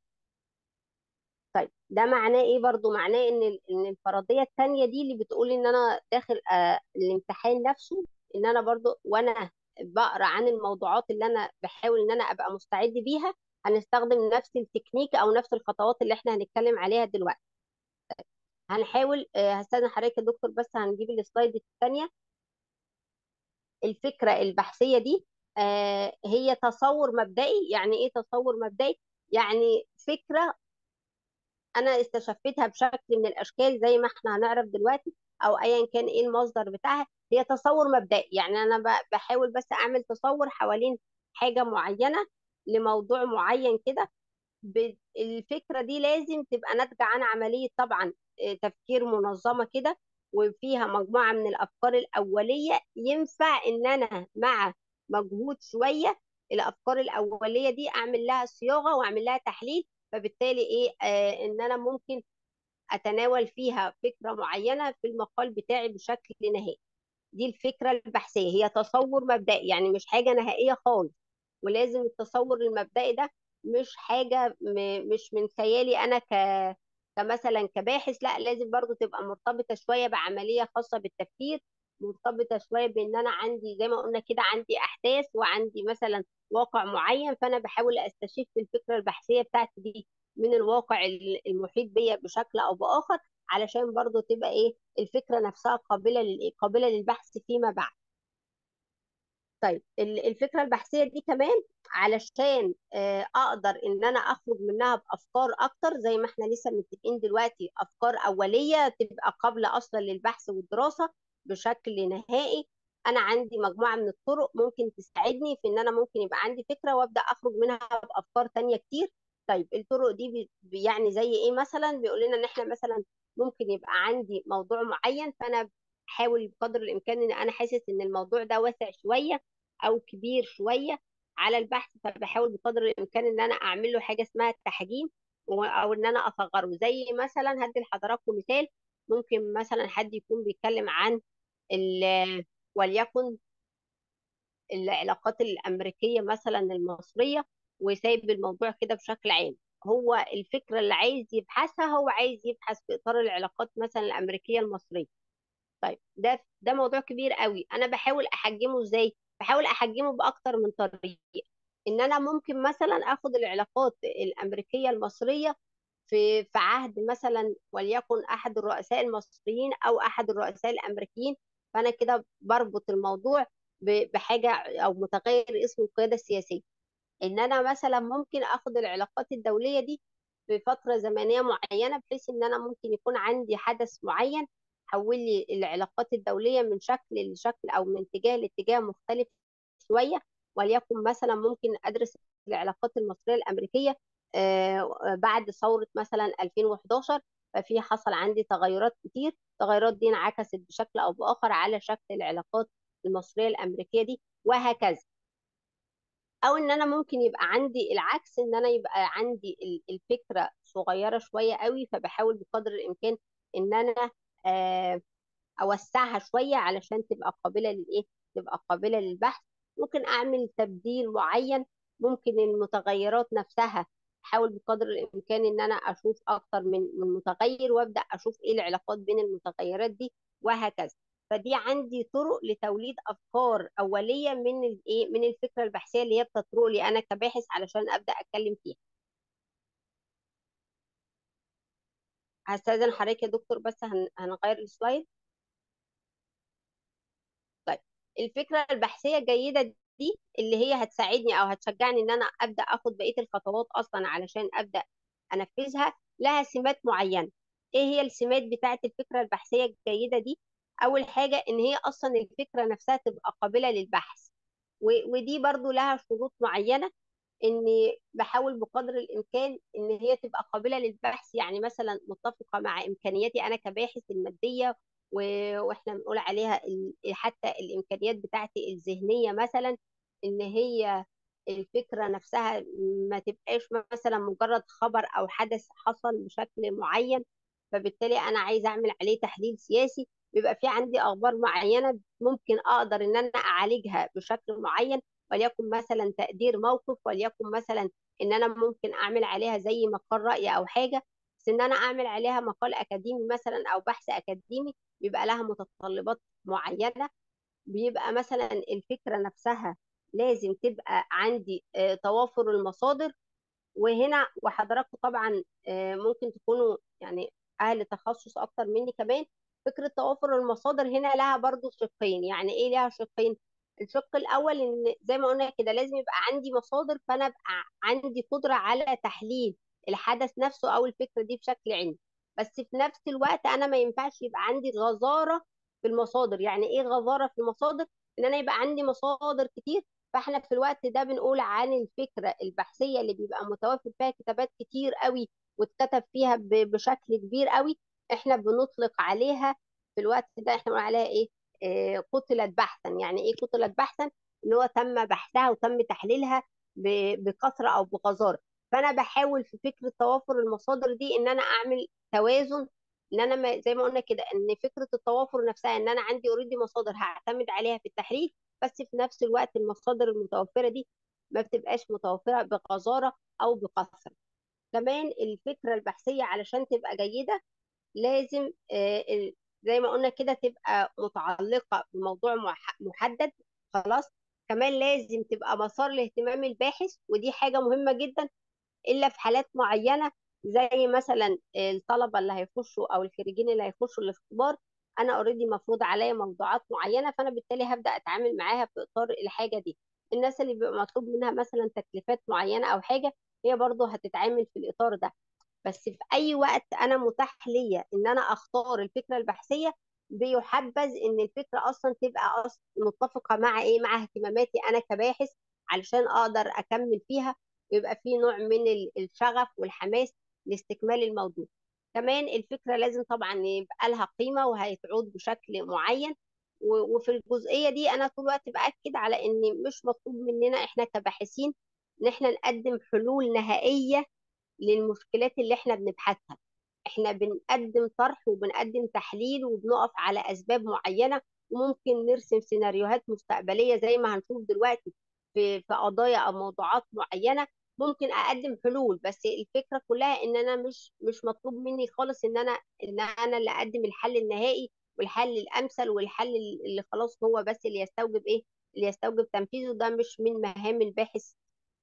Speaker 1: طيب ده معناه إيه برضو؟ معناه إن ال- إن الفرضية التانية دي اللي بتقول إن أنا داخل آه الامتحان نفسه إن أنا برضو وأنا بقرا عن الموضوعات اللي أنا بحاول إن أنا أبقى مستعد بيها هنستخدم نفس التكنيك أو نفس الخطوات اللي إحنا هنتكلم عليها دلوقتي. هنحاول آه، هستاذن حضرتك يا دكتور بس هنجيب السلايد الثانيه الفكره البحثيه دي آه، هي تصور مبدئي يعني ايه تصور مبدئي يعني فكره انا استشفتها بشكل من الاشكال زي ما احنا هنعرف دلوقتي او ايا كان ايه المصدر بتاعها هي تصور مبدئي يعني انا ب- بحاول بس اعمل تصور حوالين حاجه معينه لموضوع معين كده ب- الفكرة دي لازم تبقى ناتجة عن عملية طبعا آه، تفكير منظمة كده وفيها مجموعة من الأفكار الأولية ينفع إن أنا مع مجهود شوية الأفكار الأولية دي أعمل لها صياغة وأعمل لها تحليل فبالتالي إيه آه إن أنا ممكن أتناول فيها فكرة معينة في المقال بتاعي بشكل نهائي دي الفكرة البحثية هي تصور مبدئي يعني مش حاجة نهائية خالص ولازم التصور المبدئي ده مش حاجة م- مش من خيالي أنا ك كمثلا كباحث لا لازم برضو تبقى مرتبطة شوية بعملية خاصة بالتفكير مرتبطة شوية بأن أنا عندي زي ما قلنا كده عندي أحداث وعندي مثلا واقع معين فأنا بحاول أستشف الفكرة البحثية بتاعتي دي من الواقع ال- المحيط بيا بشكل أو بآخر علشان برضو تبقى إيه الفكرة نفسها قابلة للإيه قابلة للبحث فيما بعد طيب ال- الفكرة البحثية دي كمان علشان آه، اقدر ان انا اخرج منها بافكار اكتر زي ما احنا لسه متفقين دلوقتي افكار اولية تبقى قابلة اصلا للبحث والدراسة بشكل نهائي انا عندي مجموعة من الطرق ممكن تساعدني في ان انا ممكن يبقى عندي فكرة وابدا اخرج منها بافكار تانية كتير طيب الطرق دي بي- بي- يعني زي ايه مثلا بيقول لنا ان احنا مثلا ممكن يبقى عندي موضوع معين فانا بحاول بقدر الامكان ان انا حاسس ان الموضوع ده واسع شوية او كبير شويه على البحث فبحاول بقدر الامكان ان انا اعمل له حاجه اسمها التحجيم و- او ان انا اصغره زي مثلا هدي لحضراتكم مثال ممكن مثلا حد يكون بيتكلم عن ال- وليكن العلاقات الامريكيه مثلا المصريه وسايب الموضوع كده بشكل عام هو الفكره اللي عايز يبحثها هو عايز يبحث في اطار العلاقات مثلا الامريكيه المصريه طيب ده ده موضوع كبير قوي انا بحاول احجمه ازاي بحاول احجمه باكتر من طريقه ان انا ممكن مثلا اخد العلاقات الامريكيه المصريه في في عهد مثلا وليكن احد الرؤساء المصريين او احد الرؤساء الامريكيين فانا كده بربط الموضوع ب- بحاجه او متغير اسمه القياده السياسيه ان انا مثلا ممكن اخد العلاقات الدوليه دي في فتره زمنيه معينه بحيث ان انا ممكن يكون عندي حدث معين حول لي العلاقات الدوليه من شكل لشكل او من اتجاه لاتجاه مختلف شويه وليكن مثلا ممكن ادرس العلاقات المصريه الامريكيه آه، بعد ثوره مثلا 2011 ففي حصل عندي تغيرات كتير التغيرات دي انعكست بشكل او باخر على شكل العلاقات المصريه الامريكيه دي وهكذا او ان انا ممكن يبقى عندي العكس ان انا يبقى عندي ال- الفكره صغيره شويه قوي فبحاول بقدر الامكان ان انا آه، اوسعها شويه علشان تبقى قابله للايه تبقى قابله للبحث ممكن اعمل تبديل معين ممكن المتغيرات نفسها احاول بقدر الامكان ان انا اشوف اكتر من من متغير وابدا اشوف ايه العلاقات بين المتغيرات دي وهكذا فدي عندي طرق لتوليد افكار اوليه من الايه من الفكره البحثيه اللي هي بتطرق لي انا كباحث علشان ابدا اتكلم فيها هستاذن حضرتك يا دكتور بس هن- هنغير السلايد طيب الفكرة البحثية الجيدة دي اللي هي هتساعدني أو هتشجعني إن أنا أبدأ أخد بقية الخطوات أصلا علشان أبدأ أنفذها لها سمات معينة إيه هي السمات بتاعة الفكرة البحثية الجيدة دي؟ أول حاجة إن هي أصلا الفكرة نفسها تبقى قابلة للبحث و- ودي برضو لها شروط معينة اني بحاول بقدر الامكان ان هي تبقى قابله للبحث يعني مثلا متفقه مع امكانياتي انا كباحث الماديه و- واحنا بنقول عليها ال- حتى الامكانيات بتاعتي الذهنيه مثلا ان هي الفكره نفسها ما تبقاش مثلا مجرد خبر او حدث حصل بشكل معين فبالتالي انا عايزه اعمل عليه تحليل سياسي بيبقى في عندي اخبار معينه ممكن اقدر ان انا اعالجها بشكل معين وليكن مثلا تقدير موقف وليكن مثلا ان انا ممكن اعمل عليها زي مقال راي او حاجه بس ان انا اعمل عليها مقال اكاديمي مثلا او بحث اكاديمي بيبقى لها متطلبات معينه بيبقى مثلا الفكره نفسها لازم تبقى عندي آه، توافر المصادر وهنا وحضراتكم طبعا آه، ممكن تكونوا يعني اهل تخصص اكتر مني كمان فكره توافر المصادر هنا لها برضو شقين يعني ايه لها شقين الشق الاول ان زي ما قلنا كده لازم يبقى عندي مصادر فانا ابقى عندي قدره على تحليل الحدث نفسه او الفكره دي بشكل علمي بس في نفس الوقت انا ما ينفعش يبقى عندي غزاره في المصادر يعني ايه غزاره في المصادر ان انا يبقى عندي مصادر كتير فاحنا في الوقت ده بنقول عن الفكره البحثيه اللي بيبقى متوافر فيها كتابات كتير قوي واتكتب فيها ب- بشكل كبير قوي احنا بنطلق عليها في الوقت ده احنا بنقول عليها ايه آه، قتلت بحثا يعني ايه قتلت بحثا ان هو تم بحثها وتم تحليلها ب- بكثره او بغزاره فانا بحاول في فكره توافر المصادر دي ان انا اعمل توازن ان انا ما زي ما قلنا كده ان فكره التوافر نفسها ان انا عندي اوريدي مصادر هعتمد عليها في التحليل بس في نفس الوقت المصادر المتوفرة دي ما بتبقاش متوفرة بغزارة أو بكثرة كمان الفكرة البحثية علشان تبقى جيدة لازم آه، ال- زي ما قلنا كده تبقى متعلقة بموضوع مح- محدد خلاص كمان لازم تبقى مسار لاهتمام الباحث ودي حاجة مهمة جدا الا في حالات معينه زي مثلا الطلبه اللي هيخشوا او الخريجين اللي هيخشوا الاختبار انا اوريدي مفروض عليا موضوعات معينه فانا بالتالي هبدا اتعامل معاها في اطار الحاجه دي الناس اللي بيبقى مطلوب منها مثلا تكليفات معينه او حاجه هي برضه هتتعامل في الاطار ده بس في اي وقت انا متاح ليا ان انا اختار الفكره البحثيه بيحبذ ان الفكره اصلا تبقى أصلا متفقه مع ايه مع اهتماماتي انا كباحث علشان اقدر اكمل فيها ويبقى في نوع من ال- الشغف والحماس لاستكمال الموضوع كمان الفكره لازم طبعا يبقى لها قيمه وهيتعود بشكل معين و- وفي الجزئيه دي انا طول الوقت باكد على ان مش مطلوب مننا احنا كباحثين ان احنا نقدم حلول نهائيه للمشكلات اللي احنا بنبحثها احنا بنقدم طرح وبنقدم تحليل وبنقف على اسباب معينه وممكن نرسم سيناريوهات مستقبليه زي ما هنشوف دلوقتي في في قضايا او موضوعات معينه ممكن اقدم حلول بس الفكره كلها ان انا مش مش مطلوب مني خالص ان انا ان انا اللي اقدم الحل النهائي والحل الامثل والحل اللي خلاص هو بس اللي يستوجب ايه اللي يستوجب تنفيذه ده مش من مهام الباحث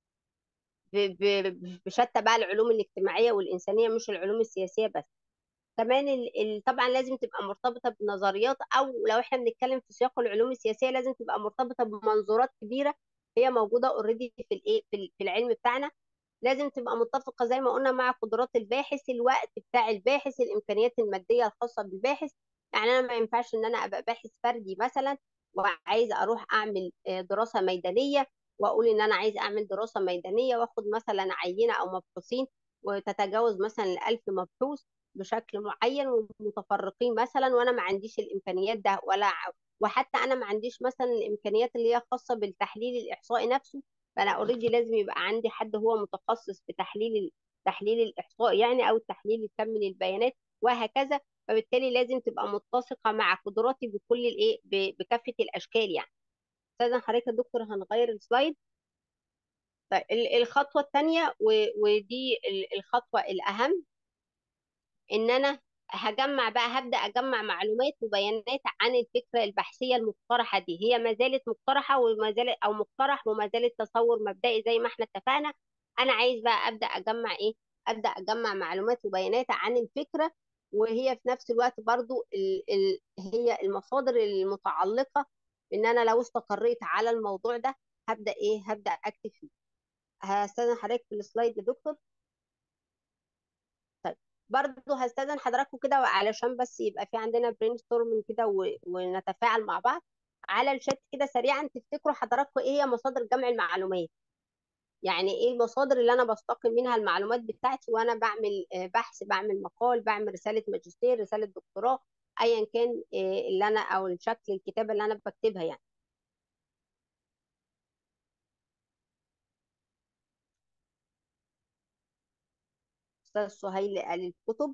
Speaker 1: ب- ب- بشتى بقى العلوم الاجتماعيه والانسانيه مش العلوم السياسيه بس كمان ال... ال... طبعا لازم تبقى مرتبطه بنظريات او لو احنا بنتكلم في سياق العلوم السياسيه لازم تبقى مرتبطه بمنظورات كبيره هي موجوده اوريدي في الايه في ال- في العلم بتاعنا لازم تبقى متفقه زي ما قلنا مع قدرات الباحث الوقت بتاع الباحث الامكانيات الماديه الخاصه بالباحث يعني انا ما ينفعش ان انا ابقى باحث فردي مثلا وعايزه اروح اعمل آه، دراسه ميدانيه واقول ان انا عايز اعمل دراسه ميدانيه واخد مثلا عينه او مبحوثين وتتجاوز مثلا الألف مبحوث بشكل معين ومتفرقين مثلا وانا ما عنديش الامكانيات ده ولا ع- وحتى انا ما عنديش مثلا الامكانيات اللي هي خاصه بالتحليل الاحصائي نفسه فانا اوريدي لازم يبقى عندي حد هو متخصص في تحليل ال- تحليل الاحصاء يعني او التحليل الكم للبيانات وهكذا فبالتالي لازم تبقى متسقه مع قدراتي بكل الايه ب- بكافه الاشكال يعني استاذن حضرتك يا دكتور هنغير السلايد طيب ال- الخطوه الثانيه ودي ال- الخطوه الاهم ان انا هجمع بقى هبدا اجمع معلومات وبيانات عن الفكره البحثيه المقترحه دي هي ما زالت مقترحه وما زالت او مقترح وما زالت تصور مبدئي زي ما احنا اتفقنا انا عايز بقى ابدا اجمع ايه ابدا اجمع معلومات وبيانات عن الفكره وهي في نفس الوقت برضو ال ال هي المصادر المتعلقه ان انا لو استقريت على الموضوع ده هبدا ايه هبدا اكتب فيه هستاذن حضرتك في السلايد يا دكتور طيب برضه هستاذن حضراتكم كده علشان بس يبقى في عندنا برين ستورمنج كده و- ونتفاعل مع بعض على الشات كده سريعا تفتكروا حضراتكم ايه هي مصادر جمع المعلومات يعني ايه المصادر اللي انا بستقي منها المعلومات بتاعتي وانا بعمل آه، بحث بعمل مقال بعمل رسالة ماجستير رسالة دكتوراه ايا كان آه، اللي انا او الشكل الكتابة اللي انا بكتبها يعني استاذ سهيل قال الكتب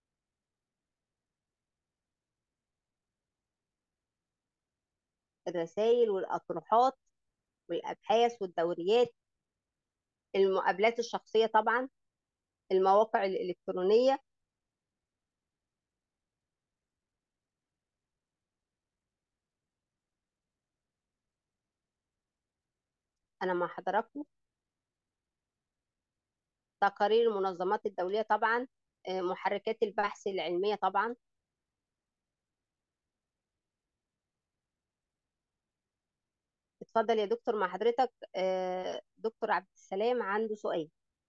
Speaker 1: الرسائل والاطروحات والابحاث والدوريات المقابلات الشخصية طبعا المواقع الإلكترونية أنا مع حضراتكم تقارير المنظمات الدولية طبعا آه، محركات البحث العلمية طبعا اتفضل يا دكتور مع حضرتك آه، دكتور عبد السلام عنده سؤال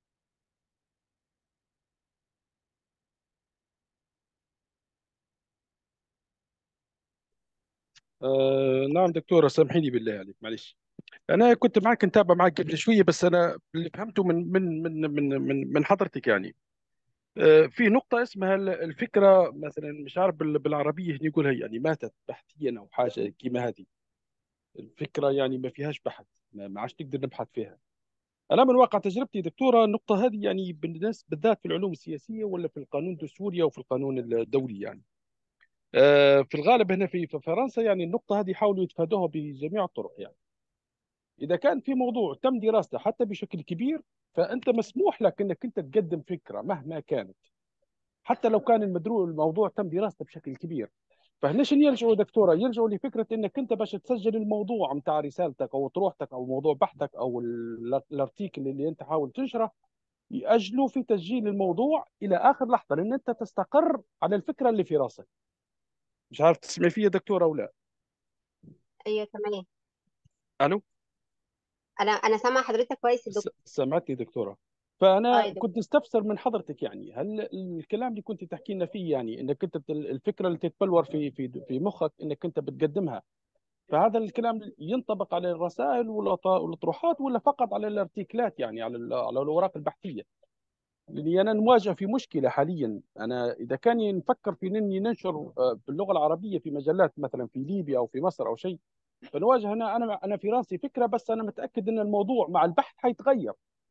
Speaker 3: آه نعم دكتورة سامحيني بالله عليك معلش أنا كنت معك نتابع معك قبل شوية بس أنا اللي فهمته من من من من من من حضرتك يعني آه في نقطة اسمها ال- الفكرة مثلا مش عارف بال- بالعربية هني يقولها يعني ماتت بحثيا أو حاجة كيما هذه الفكرة يعني ما فيهاش بحث ما ما عادش نقدر نبحث فيها أنا من واقع تجربتي دكتورة النقطة هذه يعني بالناس بالذات في العلوم السياسية ولا في القانون الدستوري أو في القانون الدولي يعني آه، في الغالب هنا في في فرنسا يعني النقطة هذه يحاولوا يتفادوها بجميع الطرق يعني إذا كان في موضوع تم دراسته حتى بشكل كبير فأنت مسموح لك أنك أنت تقدم فكرة مهما كانت حتى لو كان المدروع الموضوع تم دراسته بشكل كبير فهنا شنو يلجؤوا دكتورة يلجؤوا لفكرة أنك أنت باش تسجل الموضوع متاع رسالتك أو طروحتك أو موضوع بحثك أو ال- الارتيكل اللي أنت حاول تنشره يأجلوا في تسجيل الموضوع إلى آخر لحظة لأن أنت تستقر على الفكرة اللي في راسك مش عارف تسمع فيها دكتورة أو لا
Speaker 1: أيوة تمام
Speaker 3: ألو
Speaker 1: أنا أنا سامعة حضرتك كويس يا
Speaker 3: س-
Speaker 1: دكتور
Speaker 3: سمعتني دكتورة
Speaker 1: اه
Speaker 3: فأنا
Speaker 1: يا دكتور
Speaker 3: كنت استفسر من حضرتك يعني هل الكلام اللي كنت تحكي لنا فيه يعني انك انت بت- الفكرة اللي تتبلور في في في مخك انك انت بتقدمها فهذا الكلام ينطبق على الرسائل والأط- والاطروحات ولا فقط على الارتيكلات يعني على ال- على الاوراق البحثية لاني انا نواجه في مشكلة حاليا انا اذا كان نفكر في اني ننشر آه، باللغة العربية في مجلات مثلا في ليبيا او في مصر او شيء فنواجه هنا انا انا في راسي فكرة بس انا متأكد ان الموضوع مع البحث حيتغير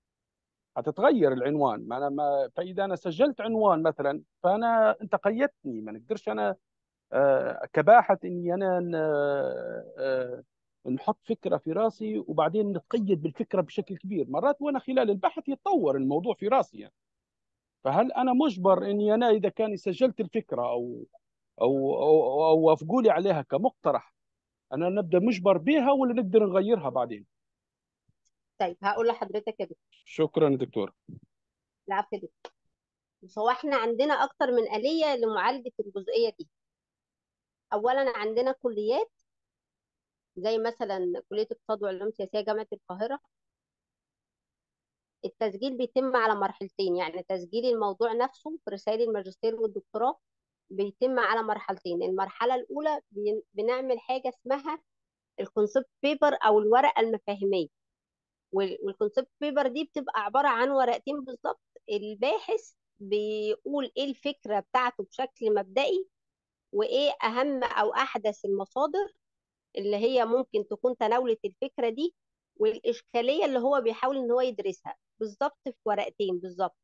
Speaker 3: هتتغير العنوان ما أنا ما فاذا انا سجلت عنوان مثلا فانا انت قيدتني ما نقدرش انا آه، كباحث اني انا ن- آه، نحط فكره في راسي وبعدين نتقيد بالفكره بشكل كبير مرات وانا خلال البحث يتطور الموضوع في راسي يعني فهل انا مجبر اني انا اذا كان سجلت الفكره او او او, أو وافقوا لي عليها كمقترح انا نبدا مجبر بها ولا نقدر نغيرها بعدين
Speaker 1: طيب هقول لحضرتك يا دكتور
Speaker 3: شكرا دكتور
Speaker 1: العفو يا دكتور بس هو احنا عندنا أكتر من آلية لمعالجة الجزئية دي أولا عندنا كليات زي مثلا كلية اقتصاد وعلوم سياسية جامعة القاهرة التسجيل بيتم على مرحلتين يعني تسجيل الموضوع نفسه في رسائل الماجستير والدكتوراه بيتم على مرحلتين المرحلة الأولى بن- بنعمل حاجة اسمها الكونسبت بيبر أو الورقة المفاهيمية والكونسبت بيبر دي بتبقى عبارة عن ورقتين بالظبط الباحث بيقول ايه الفكرة بتاعته بشكل مبدئي وايه أهم أو أحدث المصادر اللي هي ممكن تكون تناولت الفكرة دي والاشكاليه اللي هو بيحاول ان هو يدرسها بالظبط في ورقتين بالظبط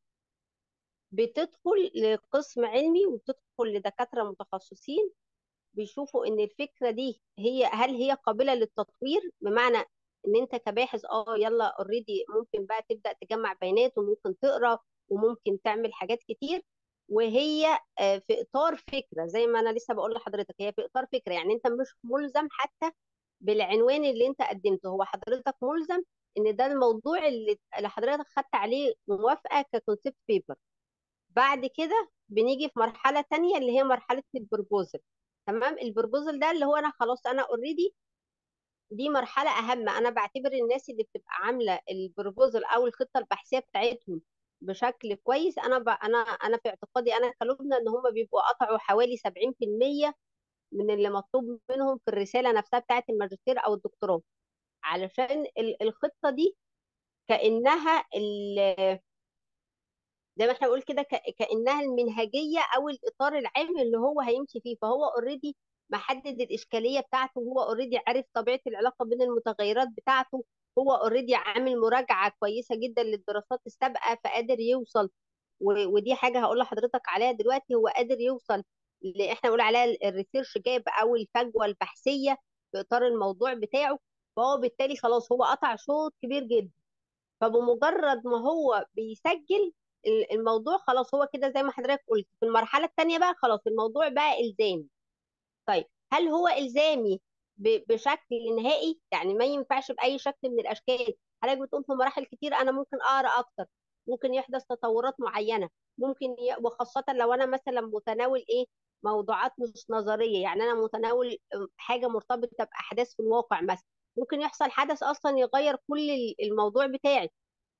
Speaker 1: بتدخل لقسم علمي وبتدخل لدكاتره متخصصين بيشوفوا ان الفكره دي هي هل هي قابله للتطوير بمعنى ان انت كباحث اه يلا اوريدي ممكن بقى تبدا تجمع بيانات وممكن تقرا وممكن تعمل حاجات كتير وهي آه، في اطار فكره زي ما انا لسه بقول لحضرتك هي في اطار فكره يعني انت مش ملزم حتى بالعنوان اللي انت قدمته هو حضرتك ملزم ان ده الموضوع اللي اللي حضرتك خدت عليه موافقه ككونسيبت بيبر بعد كده بنيجي في مرحله تانية اللي هي مرحله البروبوزل تمام البروبوزل ده اللي هو انا خلاص انا اوريدي دي مرحله اهم انا بعتبر الناس اللي بتبقى عامله البروبوزل او الخطه البحثيه بتاعتهم بشكل كويس انا ب... انا انا في اعتقادي انا كلبنى ان هم بيبقوا قطعوا حوالي 70% من اللي مطلوب منهم في الرساله نفسها بتاعت الماجستير او الدكتوراه علشان ال- الخطه دي كانها ال- زي ما احنا بنقول كده ك- كانها المنهجيه او الاطار العام اللي هو هيمشي فيه فهو اوريدي محدد الاشكاليه بتاعته هو اوريدي عارف طبيعه العلاقه بين المتغيرات بتاعته هو اوريدي عامل مراجعه كويسه جدا للدراسات السابقه فقادر يوصل و- ودي حاجه هقول لحضرتك عليها دلوقتي هو قادر يوصل اللي احنا بنقول عليها الريسيرش جاب او الفجوه البحثيه في اطار الموضوع بتاعه فهو بالتالي خلاص هو قطع شوط كبير جدا فبمجرد ما هو بيسجل ال- الموضوع خلاص هو كده زي ما حضرتك قلت في المرحله الثانيه بقى خلاص الموضوع بقى الزامي طيب هل هو الزامي ب- بشكل نهائي يعني ما ينفعش باي شكل من الاشكال حضرتك بتقول في مراحل كتير انا ممكن اقرا اكتر ممكن يحدث تطورات معينه ممكن ي... وخاصه لو انا مثلا متناول ايه موضوعات مش نظريه يعني انا متناول حاجه مرتبطه باحداث في الواقع مثلا ممكن يحصل حدث اصلا يغير كل ال- الموضوع بتاعي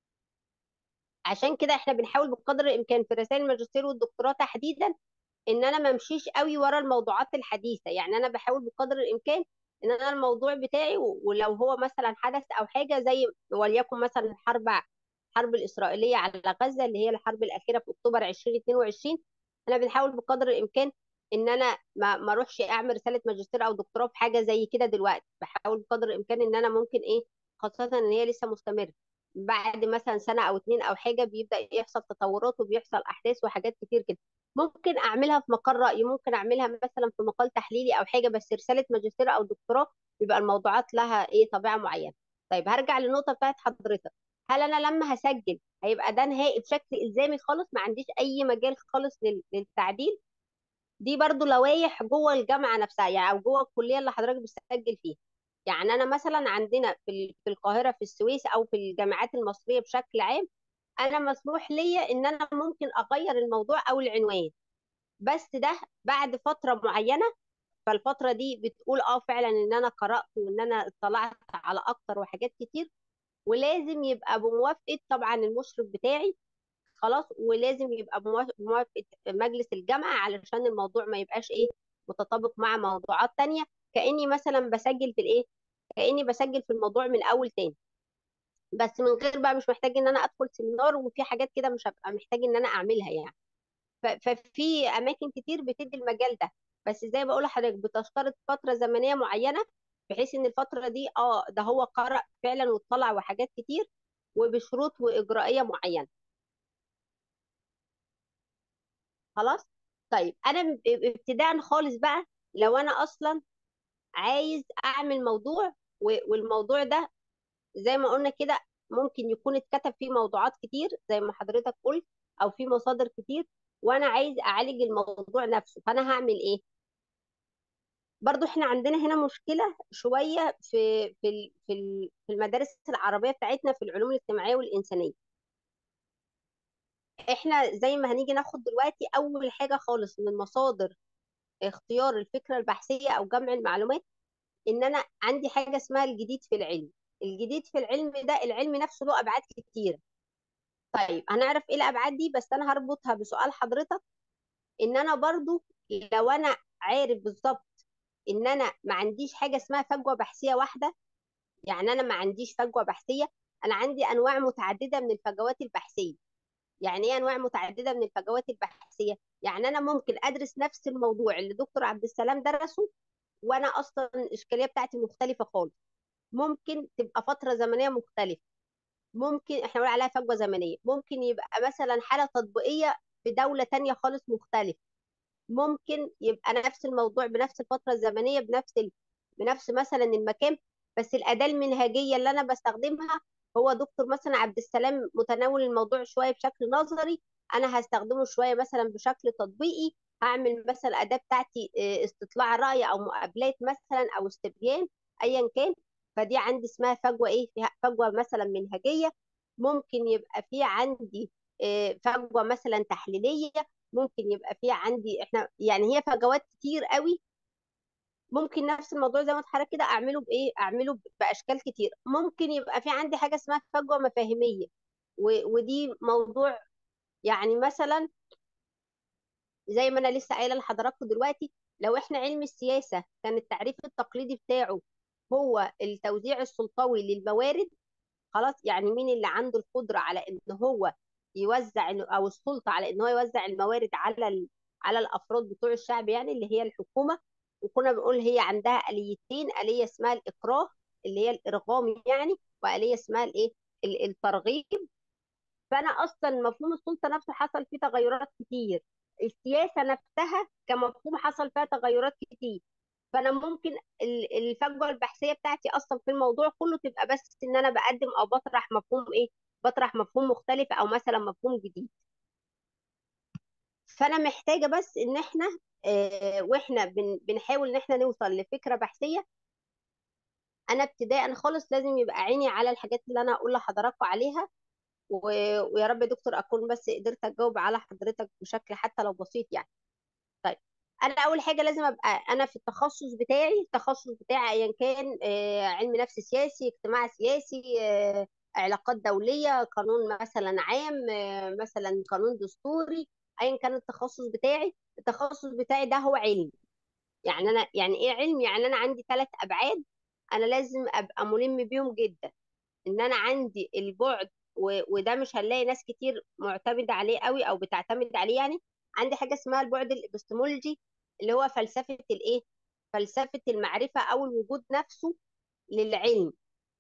Speaker 1: عشان كده احنا بنحاول بقدر الامكان في رسائل الماجستير والدكتوراه تحديدا ان انا ما امشيش قوي ورا الموضوعات الحديثه يعني انا بحاول بقدر الامكان ان انا الموضوع بتاعي و- ولو هو مثلا حدث او حاجه زي وليكن مثلا الحرب الحرب الاسرائيليه على غزه اللي هي الحرب الاخيره في اكتوبر 2022 انا بنحاول بقدر الامكان ان انا ما ما اروحش اعمل رساله ماجستير او دكتوراه في حاجه زي كده دلوقتي بحاول بقدر الامكان ان انا ممكن ايه خاصه ان هي لسه مستمره بعد مثلا سنه او اتنين او حاجه بيبدا يحصل تطورات وبيحصل احداث وحاجات كتير كده ممكن اعملها في مقال راي ممكن اعملها مثلا في مقال تحليلي او حاجه بس رساله ماجستير او دكتوراه بيبقى الموضوعات لها ايه طبيعه معينه طيب هرجع للنقطه بتاعت حضرتك هل انا لما هسجل هيبقى ده نهائي بشكل الزامي خالص ما عنديش اي مجال خالص لل- للتعديل دي برضو لوائح جوه الجامعه نفسها يعني او جوه الكليه اللي حضرتك بتسجل فيها يعني انا مثلا عندنا في ال- في القاهره في السويس او في الجامعات المصريه بشكل عام انا مسموح ليا ان انا ممكن اغير الموضوع او العنوان بس ده بعد فتره معينه فالفتره دي بتقول اه فعلا ان انا قرات وان انا اطلعت على اكتر وحاجات كتير ولازم يبقى بموافقه طبعا المشرف بتاعي خلاص ولازم يبقى بموافق- بموافقه مجلس الجامعه علشان الموضوع ما يبقاش ايه متطابق مع موضوعات تانية كاني مثلا بسجل في الايه كاني بسجل في الموضوع من اول تاني بس من غير بقى مش محتاج ان انا ادخل سيمينار وفي حاجات كده مش هبقى محتاج ان انا اعملها يعني ف- ففي اماكن كتير بتدي المجال ده بس زي ما بقول لحضرتك بتشترط فتره زمنيه معينه بحيث ان الفتره دي اه ده هو قرأ فعلا واطلع وحاجات كتير وبشروط واجرائيه معينه خلاص طيب انا م- ابتداء خالص بقى لو انا اصلا عايز اعمل موضوع و- والموضوع ده زي ما قلنا كده ممكن يكون اتكتب فيه موضوعات كتير زي ما حضرتك قلت او في مصادر كتير وانا عايز اعالج الموضوع نفسه فانا هعمل ايه برضو احنا عندنا هنا مشكلة شوية في في ال- في ال- في المدارس العربية بتاعتنا في العلوم الاجتماعية والإنسانية احنا زي ما هنيجي ناخد دلوقتي أول حاجة خالص من مصادر اختيار الفكرة البحثية أو جمع المعلومات إن أنا عندي حاجة اسمها الجديد في العلم الجديد في العلم ده العلم نفسه له أبعاد كتيرة طيب هنعرف إيه الأبعاد دي بس أنا هربطها بسؤال حضرتك إن أنا برضو لو أنا عارف بالظبط إن أنا ما عنديش حاجة اسمها فجوة بحثية واحدة يعني انا ما عنديش فجوه بحثيه انا عندي انواع متعدده من الفجوات البحثيه يعني ايه انواع متعدده من الفجوات البحثيه يعني انا ممكن ادرس نفس الموضوع اللي دكتور عبد السلام درسه وانا اصلا الاشكاليه بتاعتي مختلفه خالص ممكن تبقى فتره زمنيه مختلفه ممكن احنا بنقول عليها فجوه زمنيه ممكن يبقى مثلا حاله تطبيقيه في دوله تانية خالص مختلفه ممكن يبقى نفس الموضوع بنفس الفتره الزمنيه بنفس ال... بنفس مثلا المكان بس الاداه المنهجيه اللي انا بستخدمها هو دكتور مثلا عبد السلام متناول الموضوع شويه بشكل نظري انا هستخدمه شويه مثلا بشكل تطبيقي هعمل مثلا الاداه بتاعتي آه، استطلاع راي او مقابلات مثلا او استبيان ايا كان فدي عندي اسمها فجوه ايه فيها فجوه مثلا منهجيه ممكن يبقى في عندي آه، فجوه مثلا تحليليه ممكن يبقى في عندي احنا يعني هي فجوات كتير قوي ممكن نفس الموضوع زي ما اتحرك كده اعمله بايه اعمله ب- باشكال كتير ممكن يبقى في عندي حاجه اسمها فجوه مفاهيميه و- ودي موضوع يعني مثلا زي ما انا لسه قايله لحضراتكم دلوقتي لو احنا علم السياسه كان التعريف التقليدي بتاعه هو التوزيع السلطوي للموارد خلاص يعني مين اللي عنده القدره على ان هو يوزع او السلطه على ان هو يوزع الموارد على ال... على الافراد بتوع الشعب يعني اللي هي الحكومه وكنا بنقول هي عندها اليتين اليه اسمها الاكراه اللي هي الارغام يعني واليه اسمها الايه ال- الترغيب فانا اصلا مفهوم السلطه نفسه حصل فيه تغيرات كتير السياسه نفسها كمفهوم حصل فيها تغيرات كتير فانا ممكن ال- الفجوه البحثيه بتاعتي اصلا في الموضوع كله تبقى بس ان انا بقدم او بطرح مفهوم ايه بطرح مفهوم مختلف او مثلا مفهوم جديد فانا محتاجه بس ان احنا آه واحنا بن بنحاول ان احنا نوصل لفكره بحثيه انا ابتداء خالص لازم يبقى عيني على الحاجات اللي انا اقول لحضراتكم عليها و... ويا رب يا دكتور اكون بس قدرت اجاوب على حضرتك بشكل حتى لو بسيط يعني طيب انا اول حاجه لازم ابقى انا في التخصص بتاعي التخصص بتاعي ايا كان آه، علم نفس سياسي اجتماع سياسي آه، علاقات دوليه قانون مثلا عام آه، مثلا قانون دستوري ايا كان التخصص بتاعي التخصص بتاعي ده هو علم يعني انا يعني ايه علم يعني انا عندي ثلاث ابعاد انا لازم ابقى ملم بيهم جدا ان انا عندي البعد و... وده مش هنلاقي ناس كتير معتمده عليه قوي او بتعتمد عليه يعني عندي حاجه اسمها البعد الابستمولوجي اللي هو فلسفه الايه فلسفه المعرفه او الوجود نفسه للعلم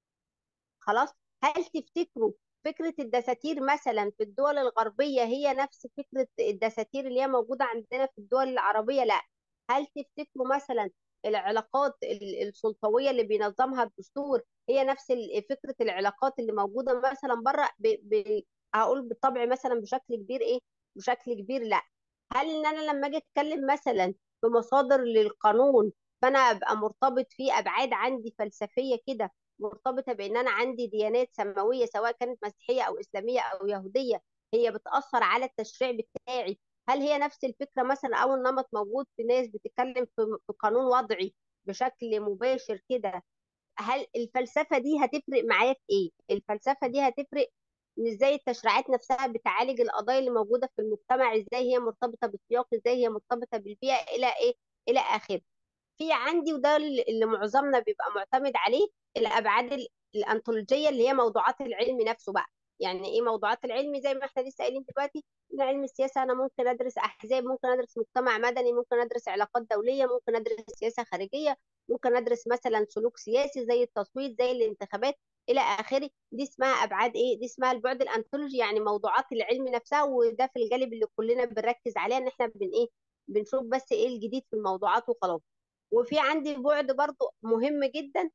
Speaker 1: خلاص هل تفتكروا فكره الدساتير مثلا في الدول الغربيه هي نفس فكره الدساتير اللي هي موجوده عندنا في الدول العربيه لا هل تفتكروا مثلا العلاقات ال- السلطويه اللي بينظمها الدستور هي نفس ال- فكره العلاقات اللي موجوده مثلا بره ب... ب... هقول بالطبع مثلا بشكل كبير ايه بشكل كبير لا هل ان انا لما اجي اتكلم مثلا بمصادر للقانون فانا ابقى مرتبط في ابعاد عندي فلسفيه كده مرتبطه بان انا عندي ديانات سماويه سواء كانت مسيحيه او اسلاميه او يهوديه هي بتاثر على التشريع بتاعي هل هي نفس الفكره مثلا او النمط موجود في ناس بتتكلم في في قانون وضعي بشكل مباشر كده هل الفلسفه دي هتفرق معايا في ايه الفلسفه دي هتفرق إن ازاي التشريعات نفسها بتعالج القضايا اللي موجوده في المجتمع ازاي هي مرتبطه بالسياق ازاي هي مرتبطه بالبيئه الى ايه الى اخره في عندي وده اللي اللي معظمنا بيبقى معتمد عليه الابعاد ال- الانطولوجيه اللي هي موضوعات العلم نفسه بقى يعني ايه موضوعات العلم زي ما احنا لسه قايلين دلوقتي ان علم السياسه انا ممكن ادرس احزاب ممكن ادرس مجتمع مدني ممكن ادرس علاقات دوليه ممكن ادرس سياسه خارجيه ممكن ادرس مثلا سلوك سياسي زي التصويت زي الانتخابات الى اخره دي اسمها ابعاد ايه دي اسمها البعد الانطولوجي يعني موضوعات العلم نفسها وده في الجانب اللي كلنا بنركز عليه ان احنا بن ايه بنشوف بس ايه الجديد في الموضوعات وخلاص وفي عندي بعد برضو مهم جدا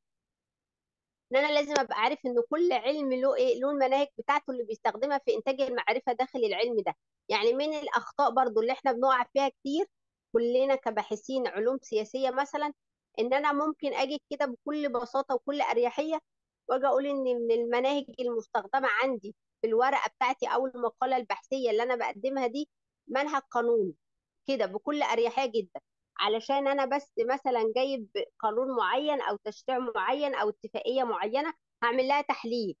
Speaker 1: ان انا لازم ابقى عارف ان كل علم له ايه له المناهج بتاعته اللي بيستخدمها في انتاج المعرفه داخل العلم ده يعني من الاخطاء برضو اللي احنا بنقع فيها كتير كلنا كباحثين علوم سياسيه مثلا ان انا ممكن اجي كده بكل بساطه وكل اريحيه واجي اقول ان من المناهج المستخدمه عندي في الورقه بتاعتي او المقاله البحثيه اللي انا بقدمها دي منهج قانون كده بكل اريحيه جدا علشان انا بس مثلا جايب قانون معين او تشريع معين او اتفاقيه معينه هعمل لها تحليل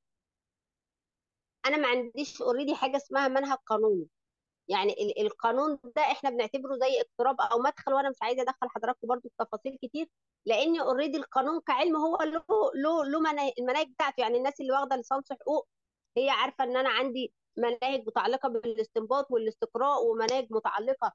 Speaker 1: انا ما عنديش اوريدي حاجه اسمها منهج قانوني يعني ال- القانون ده احنا بنعتبره زي اقتراب او مدخل وانا مش عايزه ادخل حضراتكم برضو في تفاصيل كتير لان اوريدي القانون كعلم هو له له له منا- المناهج بتاعته يعني الناس اللي واخده ليسانس حقوق هي عارفه ان انا عندي مناهج متعلقه بالاستنباط والاستقراء ومناهج متعلقه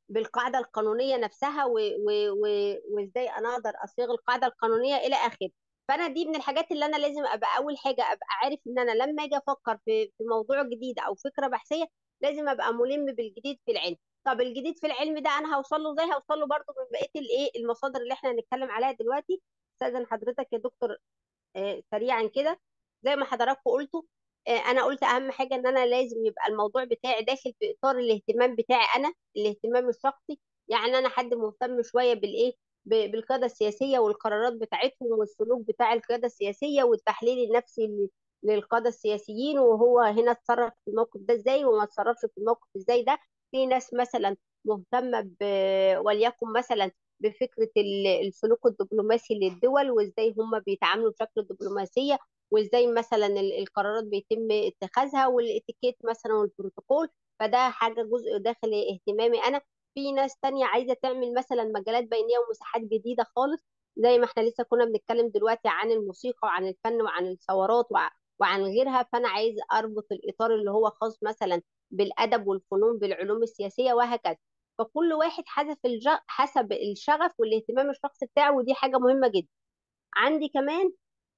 Speaker 1: بالقاعده القانونيه نفسها و- و- و- وازاي انا اقدر اصيغ القاعده القانونيه الى اخره فانا دي من الحاجات اللي انا لازم ابقى اول حاجه ابقى عارف ان انا لما اجي افكر في في موضوع جديد او فكره بحثيه لازم ابقى ملم بالجديد في العلم طب الجديد في العلم ده انا هوصل له ازاي هوصل له برضه من بقيه الايه المصادر اللي احنا هنتكلم عليها دلوقتي استاذن حضرتك يا دكتور آه، سريعا كده زي ما حضراتكم قلتوا آه، انا قلت اهم حاجه ان انا لازم يبقى الموضوع بتاعي داخل في اطار الاهتمام بتاعي انا الاهتمام الشخصي يعني انا حد مهتم شويه بالايه ب- بالقياده السياسيه والقرارات بتاعتهم والسلوك بتاع القياده السياسيه والتحليل النفسي ل- للقاده السياسيين وهو هنا اتصرف في الموقف ده ازاي وما اتصرفش في الموقف ازاي ده في ناس مثلا مهتمه ب وليكن مثلا بفكره ال- السلوك الدبلوماسي للدول وازاي هم بيتعاملوا بشكل الدبلوماسيه وازاي مثلا ال- القرارات بيتم اتخاذها والاتيكيت مثلا والبروتوكول فده حاجه جزء داخل اهتمامي انا في ناس تانية عايزه تعمل مثلا مجالات بينيه ومساحات جديده خالص زي ما احنا لسه كنا بنتكلم دلوقتي عن الموسيقى وعن الفن وعن الثورات وع- وعن غيرها فانا عايز اربط الاطار اللي هو خاص مثلا بالادب والفنون بالعلوم السياسيه وهكذا فكل واحد حسب الج... حسب الشغف والاهتمام الشخصي بتاعه ودي حاجه مهمه جدا عندي كمان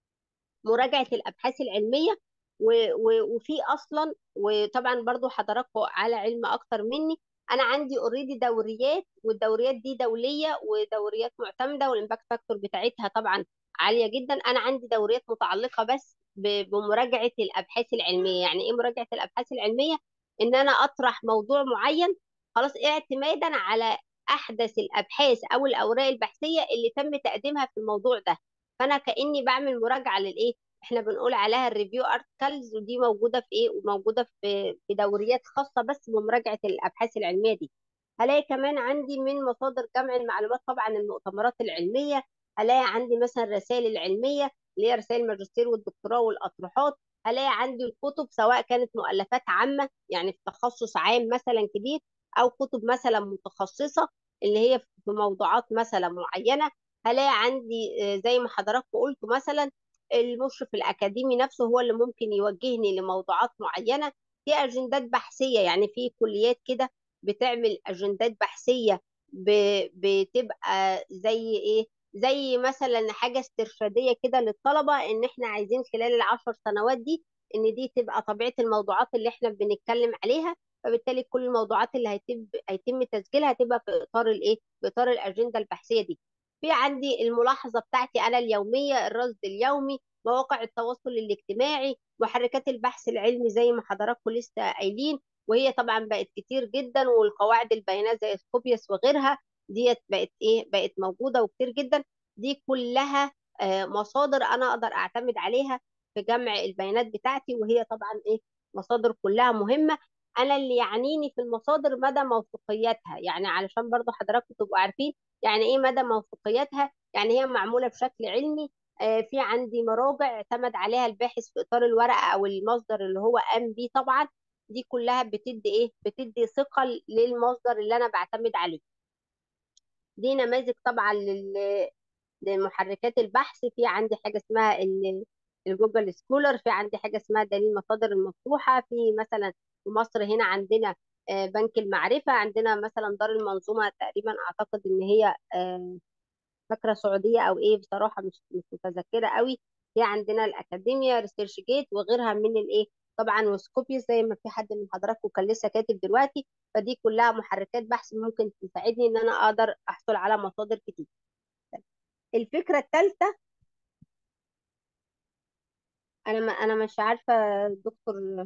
Speaker 1: مراجعه الابحاث العلميه و... و... وفي اصلا وطبعا برضو حضراتكم على علم اكتر مني انا عندي اوريدي دوريات والدوريات دي دوليه ودوريات معتمده والامباكت فاكتور بتاعتها طبعا عاليه جدا انا عندي دوريات متعلقه بس ب... بمراجعه الابحاث العلميه يعني ايه مراجعه الابحاث العلميه ان انا اطرح موضوع معين خلاص اعتمادا على احدث الابحاث او الاوراق البحثيه اللي تم تقديمها في الموضوع ده فانا كاني بعمل مراجعه للايه احنا بنقول عليها الريفيو ارتكلز ودي موجوده في ايه وموجوده في في دوريات خاصه بس بمراجعه الابحاث العلميه دي هلاقي كمان عندي من مصادر جمع المعلومات طبعا المؤتمرات العلميه هلاقي عندي مثلا الرسائل العلميه اللي هي رسائل الماجستير والدكتوراه والاطروحات هلاقي عندي الكتب سواء كانت مؤلفات عامه يعني في تخصص عام مثلا كبير او كتب مثلا متخصصه اللي هي في موضوعات مثلا معينه هلاقي عندي آه، زي ما حضراتكم قلتوا مثلا المشرف الأكاديمي نفسه هو اللي ممكن يوجهني لموضوعات معينة في أجندات بحثية يعني في كليات كده بتعمل أجندات بحثية ب- بتبقى زي إيه زي مثلا حاجة استرشادية كده للطلبة إن إحنا عايزين خلال العشر سنوات دي إن دي تبقى طبيعة الموضوعات اللي إحنا بنتكلم عليها فبالتالي كل الموضوعات اللي هيتم هيتم تسجيلها هتبقى في إطار الإيه في إطار الأجندة البحثية دي في عندي الملاحظة بتاعتي أنا اليومية الرصد اليومي مواقع التواصل الاجتماعي محركات البحث العلمي زي ما حضراتكم لسه قايلين وهي طبعا بقت كتير جدا والقواعد البيانات زي سكوبيس وغيرها ديت بقت ايه بقت موجودة وكتير جدا دي كلها آه، مصادر انا اقدر اعتمد عليها في جمع البيانات بتاعتي وهي طبعا ايه مصادر كلها مهمة انا اللي يعنيني في المصادر مدى موثوقيتها يعني علشان برضو حضراتكم تبقوا عارفين يعني ايه مدى موثوقيتها يعني هي معمولة بشكل علمي آه، في عندي مراجع اعتمد عليها الباحث في اطار الورقه او المصدر اللي هو قام بيه طبعا دي كلها بتدي ايه بتدي ثقه للمصدر اللي انا بعتمد عليه دي نماذج طبعا لل- لمحركات البحث في عندي حاجه اسمها ال- الجوجل سكولر في عندي حاجه اسمها دليل المصادر المفتوحه في مثلا في مصر هنا عندنا آه، بنك المعرفه عندنا مثلا دار المنظومه تقريبا اعتقد ان هي آه، فاكره سعوديه او ايه بصراحه مش مش متذكره قوي في عندنا الاكاديميا ريسيرش جيت وغيرها من الايه طبعا وسكوبيس زي ما في حد من حضراتكم كان لسه كاتب دلوقتي فدي كلها محركات بحث ممكن تساعدني ان انا اقدر احصل على مصادر كتير الفكره الثالثه انا ما انا مش عارفه دكتور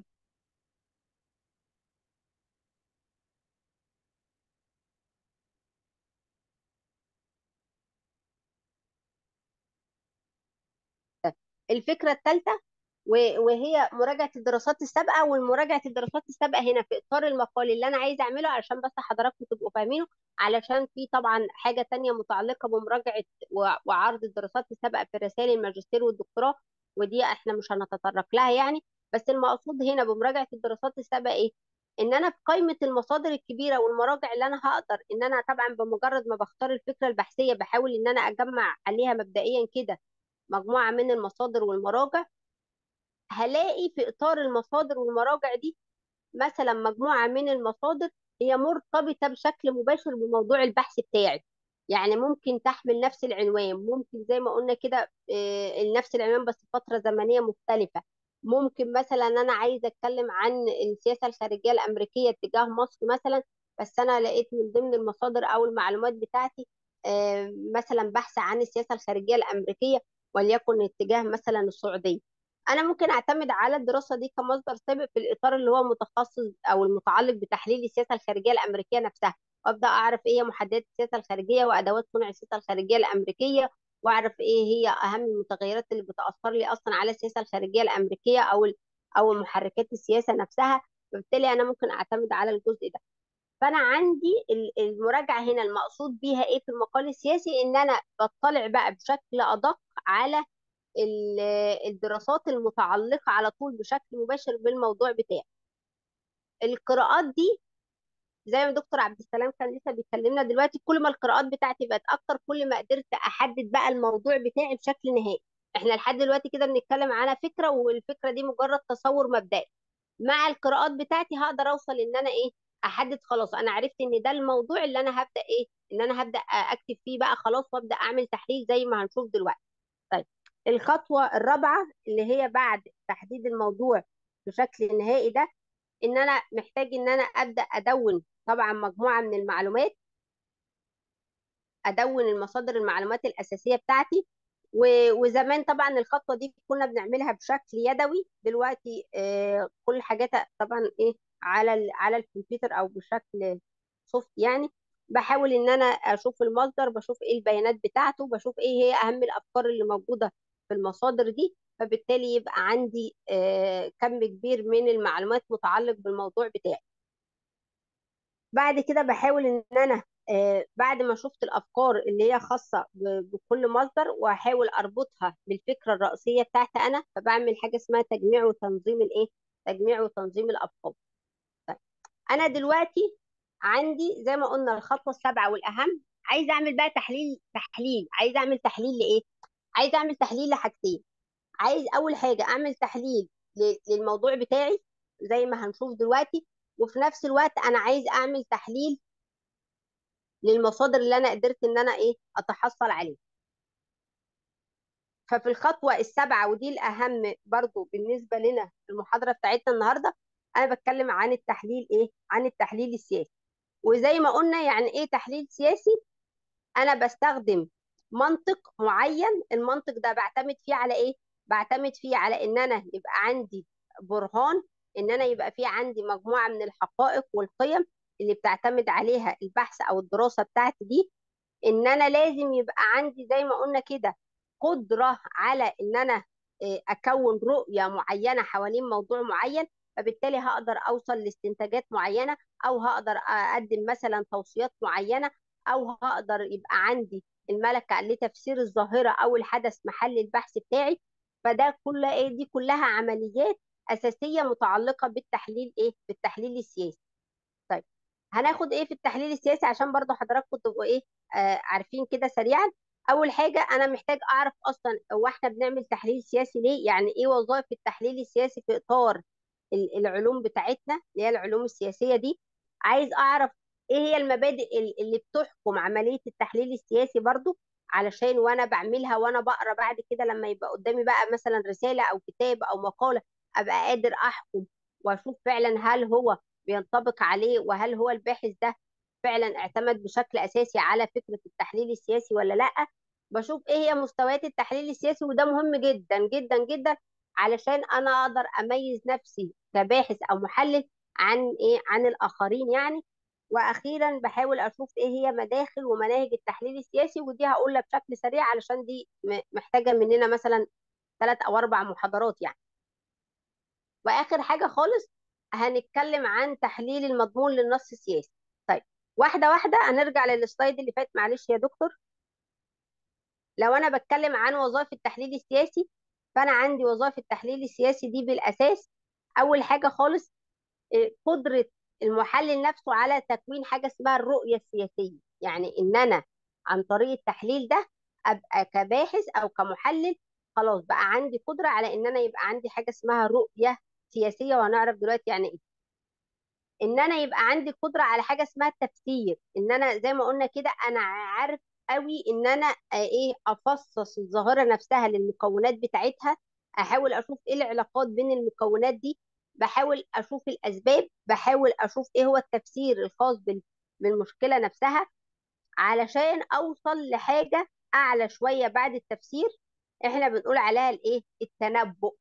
Speaker 1: الفكره الثالثه وهي مراجعه الدراسات السابقه والمراجعه الدراسات السابقه هنا في اطار المقال اللي انا عايزه اعمله علشان بس حضراتكم تبقوا فاهمينه علشان في طبعا حاجه تانية متعلقه بمراجعه و- وعرض الدراسات السابقه في رسائل الماجستير والدكتوراه ودي احنا مش هنتطرق لها يعني بس المقصود هنا بمراجعه الدراسات السابقه ايه ان انا في قائمه المصادر الكبيره والمراجع اللي انا هقدر ان انا طبعا بمجرد ما بختار الفكره البحثيه بحاول ان انا اجمع عليها مبدئيا كده مجموعه من المصادر والمراجع هلاقي في اطار المصادر والمراجع دي مثلا مجموعه من المصادر هي مرتبطه بشكل مباشر بموضوع البحث بتاعي يعني ممكن تحمل نفس العنوان ممكن زي ما قلنا كده آه، نفس العنوان بس فتره زمنيه مختلفه ممكن مثلا انا عايزه اتكلم عن السياسه الخارجيه الامريكيه تجاه مصر مثلا بس انا لقيت من ضمن المصادر او المعلومات بتاعتي آه، مثلا بحث عن السياسه الخارجيه الامريكيه وليكن اتجاه مثلا السعوديه انا ممكن اعتمد على الدراسه دي كمصدر سابق في الاطار اللي هو متخصص او المتعلق بتحليل السياسه الخارجيه الامريكيه نفسها وابدا اعرف ايه هي محددات السياسه الخارجيه وادوات صنع السياسه الخارجيه الامريكيه واعرف ايه هي اهم المتغيرات اللي بتاثر لي اصلا على السياسه الخارجيه الامريكيه او ال- او محركات السياسه نفسها فبالتالي انا ممكن اعتمد على الجزء ده فانا عندي ال- المراجعه هنا المقصود بيها ايه في المقال السياسي ان انا بطلع بقى بشكل ادق على ال- الدراسات المتعلقه على طول بشكل مباشر بالموضوع بتاعي القراءات دي زي ما دكتور عبد السلام كان لسه بيكلمنا دلوقتي كل ما القراءات بتاعتي بقت اكتر كل ما قدرت احدد بقى الموضوع بتاعي بشكل نهائي احنا لحد دلوقتي كده بنتكلم على فكره والفكره دي مجرد تصور مبدئي مع القراءات بتاعتي هقدر اوصل ان انا ايه احدد خلاص انا عرفت ان ده الموضوع اللي انا هبدا ايه ان انا هبدا اكتب فيه بقى خلاص وابدا اعمل تحليل زي ما هنشوف دلوقتي طيب الخطوه الرابعه اللي هي بعد تحديد الموضوع بشكل نهائي ده ان انا محتاج ان انا ابدا ادون طبعا مجموعه من المعلومات ادون المصادر المعلومات الاساسيه بتاعتي و- وزمان طبعا الخطوه دي كنا بنعملها بشكل يدوي دلوقتي آه، كل حاجات طبعا ايه على ال- على الكمبيوتر او بشكل سوفت يعني بحاول ان انا اشوف المصدر بشوف ايه البيانات بتاعته بشوف ايه هي اهم الافكار اللي موجوده في المصادر دي فبالتالي يبقى عندي آه، كم كبير من المعلومات متعلق بالموضوع بتاعي بعد كده بحاول ان انا آه، بعد ما شفت الافكار اللي هي خاصه ب- بكل مصدر واحاول اربطها بالفكره الرئيسيه بتاعتي انا فبعمل حاجه اسمها تجميع وتنظيم الايه تجميع وتنظيم الافكار طيب انا دلوقتي عندي زي ما قلنا الخطوه السابعه والاهم عايزه اعمل بقى تحليل تحليل عايزه اعمل تحليل لايه عايزه اعمل تحليل لحاجتين عايز اول حاجه اعمل تحليل ل- للموضوع بتاعي زي ما هنشوف دلوقتي وفي نفس الوقت انا عايز اعمل تحليل للمصادر اللي انا قدرت ان انا ايه اتحصل عليه ففي الخطوه السابعه ودي الاهم برضو بالنسبه لنا في المحاضره بتاعتنا النهارده انا بتكلم عن التحليل ايه عن التحليل السياسي وزي ما قلنا يعني ايه تحليل سياسي انا بستخدم منطق معين المنطق ده بعتمد فيه على ايه بعتمد فيه على ان انا يبقى عندي برهان ان انا يبقى فيه عندي مجموعه من الحقائق والقيم اللي بتعتمد عليها البحث او الدراسه بتاعتي دي ان انا لازم يبقى عندي زي ما قلنا كده قدره على ان انا آه، اكون رؤيه معينه حوالين موضوع معين فبالتالي هقدر اوصل لاستنتاجات معينه او هقدر اقدم مثلا توصيات معينه او هقدر يبقى عندي الملكه لتفسير الظاهره او الحدث محل البحث بتاعي فده كل ايه دي كلها عمليات اساسيه متعلقه بالتحليل ايه بالتحليل السياسي طيب هناخد ايه في التحليل السياسي عشان برضو حضراتكم تبقوا ايه آه عارفين كده سريعا اول حاجه انا محتاج اعرف اصلا هو احنا بنعمل تحليل سياسي ليه يعني ايه وظائف التحليل السياسي في اطار ال- العلوم بتاعتنا اللي هي العلوم السياسيه دي عايز اعرف ايه هي المبادئ ال- اللي بتحكم عمليه التحليل السياسي برضو علشان وانا بعملها وانا بقرا بعد كده لما يبقى قدامي بقى مثلا رساله او كتاب او مقاله ابقى قادر احكم واشوف فعلا هل هو بينطبق عليه وهل هو الباحث ده فعلا اعتمد بشكل اساسي على فكره التحليل السياسي ولا لا بشوف ايه هي مستويات التحليل السياسي وده مهم جدا جدا جدا علشان انا اقدر اميز نفسي كباحث او محلل عن ايه عن الاخرين يعني واخيرا بحاول اشوف ايه هي مداخل ومناهج التحليل السياسي ودي هقولها بشكل سريع علشان دي م- محتاجه مننا مثلا ثلاث او اربع محاضرات يعني واخر حاجه خالص هنتكلم عن تحليل المضمون للنص السياسي طيب واحده واحده هنرجع للسلايد اللي فات معلش يا دكتور لو انا بتكلم عن وظائف التحليل السياسي فانا عندي وظائف التحليل السياسي دي بالاساس اول حاجه خالص إيه، قدره المحلل نفسه على تكوين حاجه اسمها الرؤيه السياسيه يعني ان انا عن طريق التحليل ده ابقى كباحث او كمحلل خلاص بقى عندي قدره على ان انا يبقى عندي حاجه اسمها رؤيه سياسيه وهنعرف دلوقتي يعني ايه ان انا يبقى عندي قدره على حاجه اسمها التفسير ان انا زي ما قلنا كده انا عارف قوي ان انا آه، ايه افصص الظاهره نفسها للمكونات بتاعتها احاول اشوف ايه العلاقات بين المكونات دي بحاول اشوف الاسباب بحاول اشوف ايه هو التفسير الخاص بال- بالمشكله نفسها علشان اوصل لحاجه اعلى شويه بعد التفسير احنا بنقول عليها الايه التنبؤ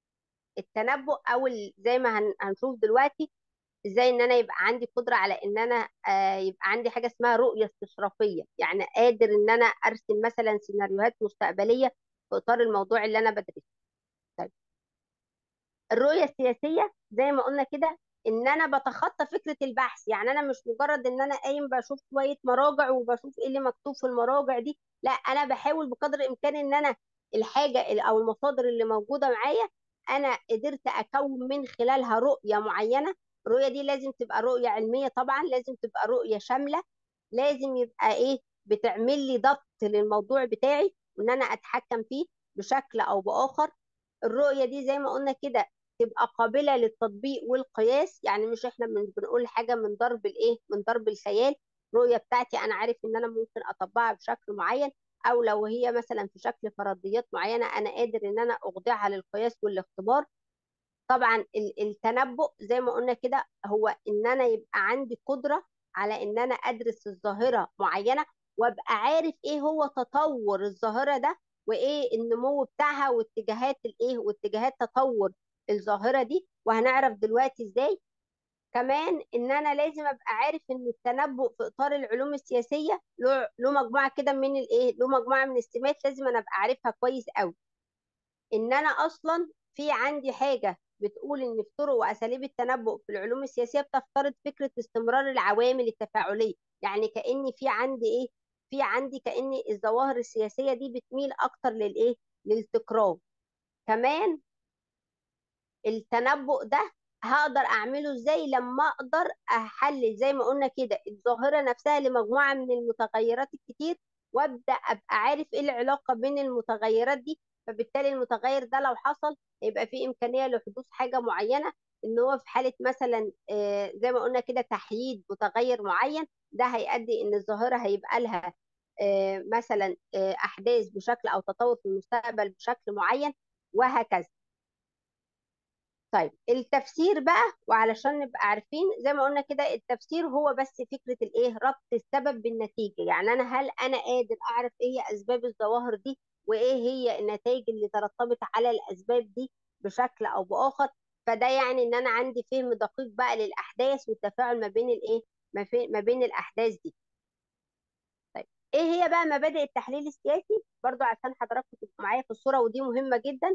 Speaker 1: التنبؤ او ال- زي ما هن- هنشوف دلوقتي ازاي ان انا يبقى عندي قدره على ان انا آه، يبقى عندي حاجه اسمها رؤيه استشرافيه يعني قادر ان انا ارسم مثلا سيناريوهات مستقبليه في اطار الموضوع اللي انا بدرسه طيب الرؤيه السياسيه زي ما قلنا كده ان انا بتخطى فكره البحث يعني انا مش مجرد ان انا قايم بشوف شويه مراجع وبشوف ايه اللي مكتوب في المراجع دي لا انا بحاول بقدر الامكان ان انا الحاجه ال- او المصادر اللي موجوده معايا انا قدرت اكون من خلالها رؤيه معينه الرؤيه دي لازم تبقى رؤيه علميه طبعا لازم تبقى رؤيه شامله لازم يبقى ايه بتعمل لي ضبط للموضوع بتاعي وان انا اتحكم فيه بشكل او باخر الرؤيه دي زي ما قلنا كده تبقى قابله للتطبيق والقياس يعني مش احنا من بنقول حاجه من ضرب الايه من ضرب الخيال الرؤيه بتاعتي انا عارف ان انا ممكن اطبقها بشكل معين او لو هي مثلا في شكل فرضيات معينه انا قادر ان انا اخضعها للقياس والاختبار طبعا ال- التنبؤ زي ما قلنا كده هو ان انا يبقى عندي قدره على ان انا ادرس الظاهره معينه وابقى عارف ايه هو تطور الظاهره ده وايه النمو بتاعها واتجاهات الايه واتجاهات تطور الظاهره دي وهنعرف دلوقتي ازاي كمان ان انا لازم ابقى عارف ان التنبؤ في اطار العلوم السياسيه له له مجموعه كده من الايه له مجموعه من السمات لازم انا ابقى عارفها كويس قوي ان انا اصلا في عندي حاجه بتقول ان في طرق واساليب التنبؤ في العلوم السياسيه بتفترض فكره استمرار العوامل التفاعليه يعني كاني في عندي ايه في عندي كان الظواهر السياسيه دي بتميل اكتر للايه للتكرار كمان التنبؤ ده هقدر اعمله ازاي لما اقدر احلل زي ما قلنا كده الظاهره نفسها لمجموعه من المتغيرات الكتير وابدا ابقى عارف ايه العلاقه بين المتغيرات دي فبالتالي المتغير ده لو حصل يبقى في امكانيه لحدوث حاجه معينه ان هو في حاله مثلا آه، زي ما قلنا كده تحييد متغير معين ده هيؤدي ان الظاهره هيبقى لها آه، مثلا آه، احداث بشكل او تطور في المستقبل بشكل معين وهكذا طيب التفسير بقى وعلشان نبقى عارفين زي ما قلنا كده التفسير هو بس فكرة الايه ربط السبب بالنتيجة يعني انا هل انا قادر اعرف ايه هي اسباب الظواهر دي وايه هي النتائج اللي ترتبط على الاسباب دي بشكل او باخر فده يعني ان انا عندي فهم دقيق بقى للاحداث والتفاعل ما بين الايه ما, في ما بين الاحداث دي طيب ايه هي بقى مبادئ التحليل السياسي برضو عشان حضراتكم تبقوا معايا في الصورة ودي مهمة جدا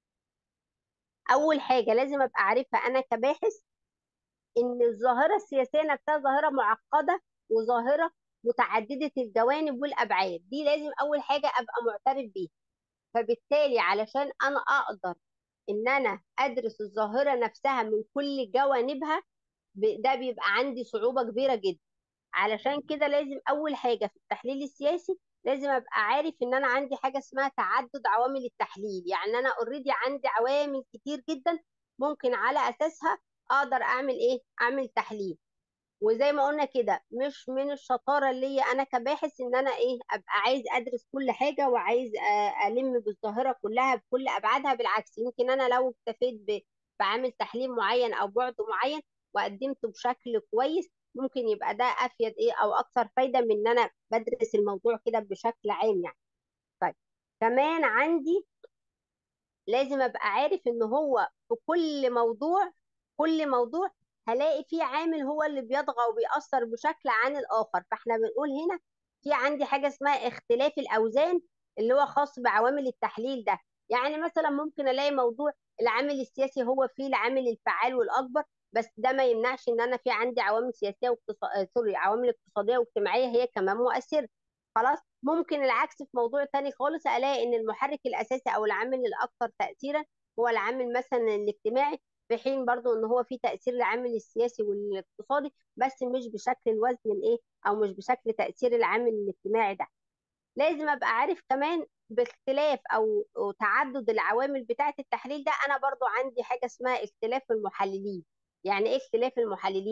Speaker 1: اول حاجة لازم ابقى عارفها انا كباحث ان الظاهره السياسيه نفسها ظاهره معقده وظاهره متعدده الجوانب والابعاد دي لازم اول حاجه ابقى معترف بيها فبالتالي علشان انا اقدر ان انا ادرس الظاهره نفسها من كل جوانبها ب- ده بيبقى عندي صعوبه كبيره جدا علشان كده لازم اول حاجه في التحليل السياسي لازم ابقى عارف ان انا عندي حاجه اسمها تعدد عوامل التحليل يعني انا اوريدي عندي عوامل كتير جدا ممكن على اساسها اقدر اعمل ايه اعمل تحليل وزي ما قلنا كده مش من الشطاره اللي هي انا كباحث ان انا ايه ابقى عايز ادرس كل حاجه وعايز آه، الم بالظاهره كلها بكل ابعادها بالعكس يمكن انا لو اكتفيت ب- بعمل تحليل معين او بعد معين وقدمته بشكل كويس ممكن يبقى ده افيد ايه او اكثر فايده من ان انا بدرس الموضوع كده بشكل عام يعني طيب كمان عندي لازم ابقى عارف ان هو في كل موضوع كل موضوع هلاقي فيه عامل هو اللي بيطغى وبيأثر بشكل عن الآخر فاحنا بنقول هنا في عندي حاجة اسمها اختلاف الأوزان اللي هو خاص بعوامل التحليل ده يعني مثلا ممكن الاقي موضوع العامل السياسي هو فيه العامل الفعال والأكبر بس ده ما يمنعش ان انا في عندي عوامل سياسية واقتصادية سوري عوامل اقتصادية واجتماعية هي كمان مؤثرة خلاص ممكن العكس في موضوع تاني خالص الاقي ان المحرك الاساسي او العامل الاكثر تاثيرا هو العامل مثلا الاجتماعي في حين برضو ان هو في تاثير العامل السياسي والاقتصادي بس مش بشكل الوزن الايه او مش بشكل تاثير العامل الاجتماعي ده لازم ابقى عارف كمان باختلاف او أو تعدد العوامل بتاعه التحليل ده انا برضو عندي حاجه اسمها اختلاف المحللين يعني ايه اختلاف المحللين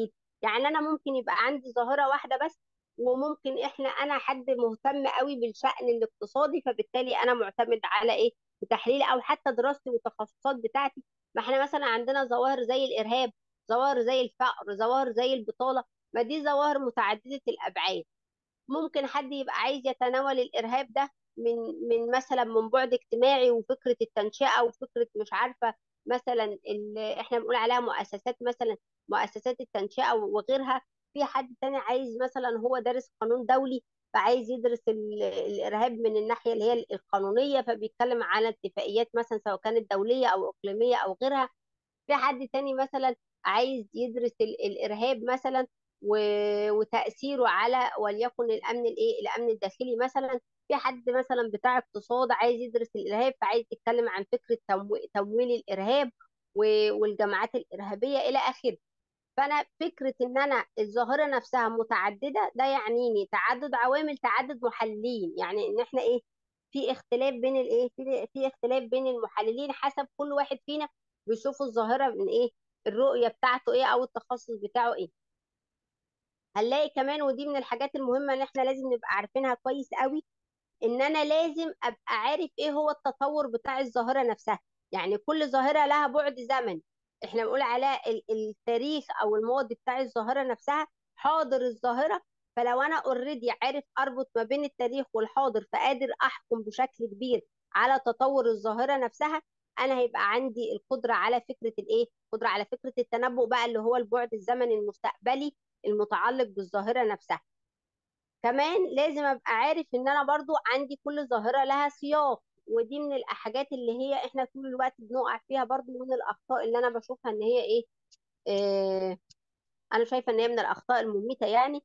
Speaker 1: يعني انا ممكن يبقى عندي ظاهره واحده بس وممكن احنا انا حد مهتم قوي بالشأن الاقتصادي فبالتالي انا معتمد على ايه بتحليل او حتى دراستي والتخصصات بتاعتي ما احنا مثلا عندنا ظواهر زي الارهاب ظواهر زي الفقر ظواهر زي البطاله ما دي ظواهر متعدده الابعاد ممكن حد يبقى عايز يتناول الارهاب ده من من مثلا من بعد اجتماعي وفكره التنشئه وفكره مش عارفه مثلا ال- احنا بنقول عليها مؤسسات مثلا مؤسسات التنشئه وغيرها في حد تاني عايز مثلا هو دارس قانون دولي فعايز يدرس ال- الارهاب من الناحيه اللي هي القانونيه فبيتكلم على اتفاقيات مثلا سواء كانت دوليه او اقليميه او غيرها في حد تاني مثلا عايز يدرس ال- الارهاب مثلا و- وتاثيره على وليكن الامن الايه الامن الداخلي مثلا في حد مثلا بتاع اقتصاد عايز يدرس الارهاب فعايز يتكلم عن فكره تمو- تمويل الارهاب و- والجماعات الارهابيه الى اخره فانا فكره ان انا الظاهره نفسها متعدده ده يعنيني تعدد عوامل تعدد محللين يعني ان احنا ايه في اختلاف بين الايه في في اختلاف بين المحللين حسب كل واحد فينا بيشوف الظاهره من ايه الرؤيه بتاعته ايه او التخصص بتاعه ايه هنلاقي كمان ودي من الحاجات المهمه اللي احنا لازم نبقى عارفينها كويس قوي ان انا لازم ابقى عارف ايه هو التطور بتاع الظاهره نفسها يعني كل ظاهره لها بعد زمني احنا بنقول عليها ال- التاريخ او الماضي بتاع الظاهره نفسها حاضر الظاهره فلو انا اوريدي عارف اربط ما بين التاريخ والحاضر فقادر احكم بشكل كبير على تطور الظاهره نفسها انا هيبقى عندي القدره على فكره الايه القدره على فكره التنبؤ بقى اللي هو البعد الزمني المستقبلي المتعلق بالظاهره نفسها كمان لازم ابقى عارف ان انا برضو عندي كل ظاهرة لها سياق ودي من الحاجات اللي هي احنا طول الوقت بنقع فيها برضو من الاخطاء اللي انا بشوفها ان هي ايه, إيه انا شايفة ان هي من الاخطاء المميتة يعني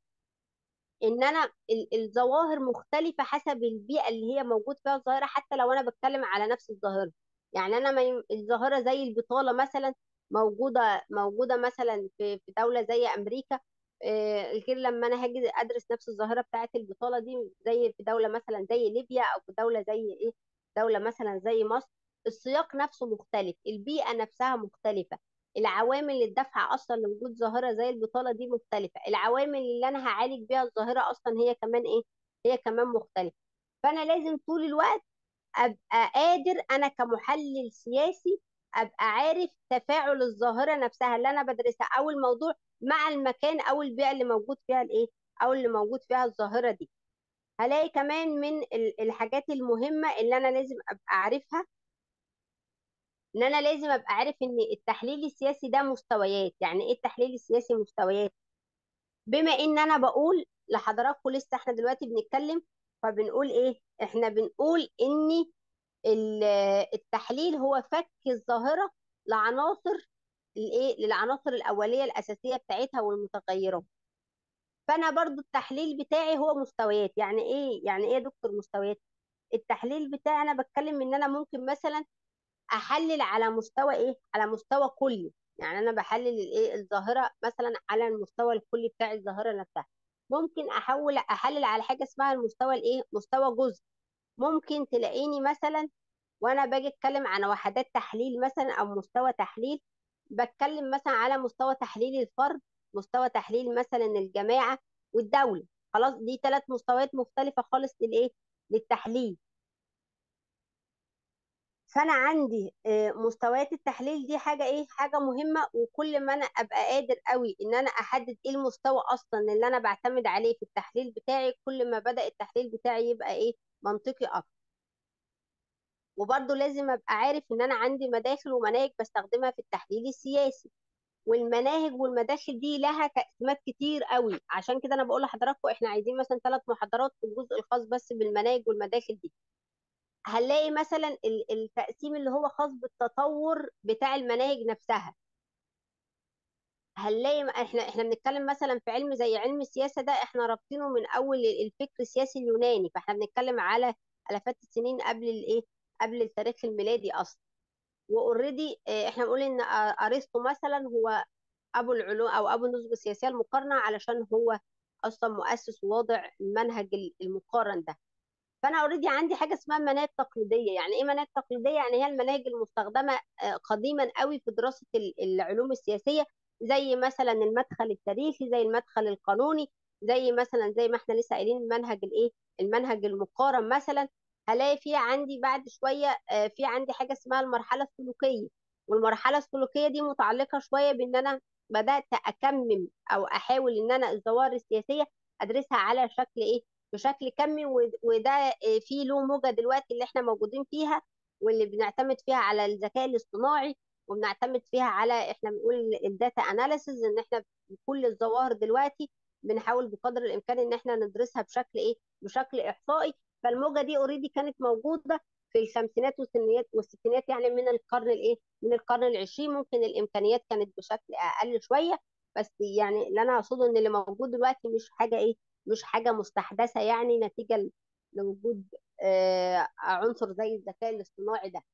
Speaker 1: ان انا ال- الظواهر مختلفة حسب البيئة اللي هي موجود فيها الظاهرة حتى لو انا بتكلم على نفس الظاهرة يعني انا ما يم- الظاهرة زي البطالة مثلا موجودة موجودة مثلا في في دولة زي امريكا آه، غير لما انا هاجي ادرس نفس الظاهرة بتاعت البطالة دي زي في دولة مثلا زي ليبيا او في دولة زي ايه دولة مثلا زي مصر السياق نفسه مختلف البيئة نفسها مختلفة العوامل اللي الدافعة اصلا لوجود ظاهرة زي البطالة دي مختلفة العوامل اللي انا هعالج بيها الظاهرة اصلا هي كمان ايه هي كمان مختلفة فانا لازم طول الوقت ابقى قادر انا كمحلل سياسي ابقى عارف تفاعل الظاهره نفسها اللي انا بدرسها او الموضوع مع المكان او البيئه اللي موجود فيها الايه او اللي موجود فيها الظاهره دي هلاقي كمان من ال- الحاجات المهمه اللي انا لازم ابقى عارفها ان انا لازم ابقى عارف ان التحليل السياسي ده مستويات يعني ايه التحليل السياسي مستويات بما ان انا بقول لحضراتكم لسه احنا دلوقتي بنتكلم فبنقول ايه احنا بنقول ان ال- التحليل هو فك الظاهرة لعناصر الايه للعناصر الأولية الأساسية بتاعتها والمتغيرات فأنا برضو التحليل بتاعي هو مستويات يعني ايه يعني ايه يا دكتور مستويات التحليل بتاعي أنا بتكلم إن أنا ممكن مثلا أحلل على مستوى ايه على مستوى كلي يعني أنا بحلل الايه الظاهرة مثلا على المستوى الكلي بتاع الظاهرة نفسها ممكن أحول أحلل على حاجة اسمها المستوى الايه مستوى جزء ممكن تلاقيني مثلا وانا باجي اتكلم عن وحدات تحليل مثلا او مستوى تحليل بتكلم مثلا على مستوى تحليل الفرد مستوى تحليل مثلا الجماعة والدولة خلاص دي ثلاث مستويات مختلفة خالص للايه للتحليل فانا عندي آه، مستويات التحليل دي حاجة ايه حاجة مهمة وكل ما انا ابقى قادر قوي ان انا احدد ايه المستوى اصلا اللي انا بعتمد عليه في التحليل بتاعي كل ما بدأ التحليل بتاعي يبقى ايه منطقي اكتر وبرضه لازم ابقى عارف ان انا عندي مداخل ومناهج بستخدمها في التحليل السياسي والمناهج والمداخل دي لها تقسيمات كتير قوي عشان كده انا بقول لحضراتكم احنا عايزين مثلا ثلاث محاضرات في الجزء الخاص بس بالمناهج والمداخل دي هنلاقي مثلا ال- التقسيم اللي هو خاص بالتطور بتاع المناهج نفسها هنلاقي م- احنا احنا بنتكلم مثلا في علم زي علم السياسه ده احنا رابطينه من اول الفكر السياسي اليوناني فاحنا بنتكلم على الافات السنين قبل الايه قبل التاريخ الميلادي اصلا واوريدي احنا بنقول ان آه، ارسطو مثلا هو ابو العلوم او ابو النسبه السياسيه المقارنه علشان هو اصلا مؤسس وواضع المنهج ال- المقارن ده فانا اوريدي عندي حاجه اسمها مناهج تقليديه يعني ايه مناهج تقليديه يعني هي المناهج المستخدمه آه، قديما قوي في دراسه ال- العلوم السياسيه زي مثلا المدخل التاريخي زي المدخل القانوني زي مثلا زي ما احنا لسه قايلين المنهج الايه المنهج المقارن مثلا هلاقي في عندي بعد شويه آه، في عندي حاجه اسمها المرحله السلوكيه والمرحله السلوكيه دي متعلقه شويه بان انا بدات اكمم او احاول ان انا الظواهر السياسيه ادرسها على شكل ايه بشكل كمي و- وده آه، في له موجه دلوقتي اللي احنا موجودين فيها واللي بنعتمد فيها على الذكاء الاصطناعي وبنعتمد فيها على احنا بنقول الداتا اناليسز ان احنا كل الظواهر دلوقتي بنحاول بقدر الامكان ان احنا ندرسها بشكل ايه بشكل احصائي فالموجه دي اوريدي كانت موجوده في الخمسينات والستينات والستينات يعني من القرن الايه من القرن العشرين ممكن الامكانيات كانت بشكل اقل شويه بس يعني اللي انا اقصده ان اللي موجود دلوقتي مش حاجه ايه مش حاجه مستحدثه يعني نتيجه لوجود آه عنصر زي الذكاء الاصطناعي ده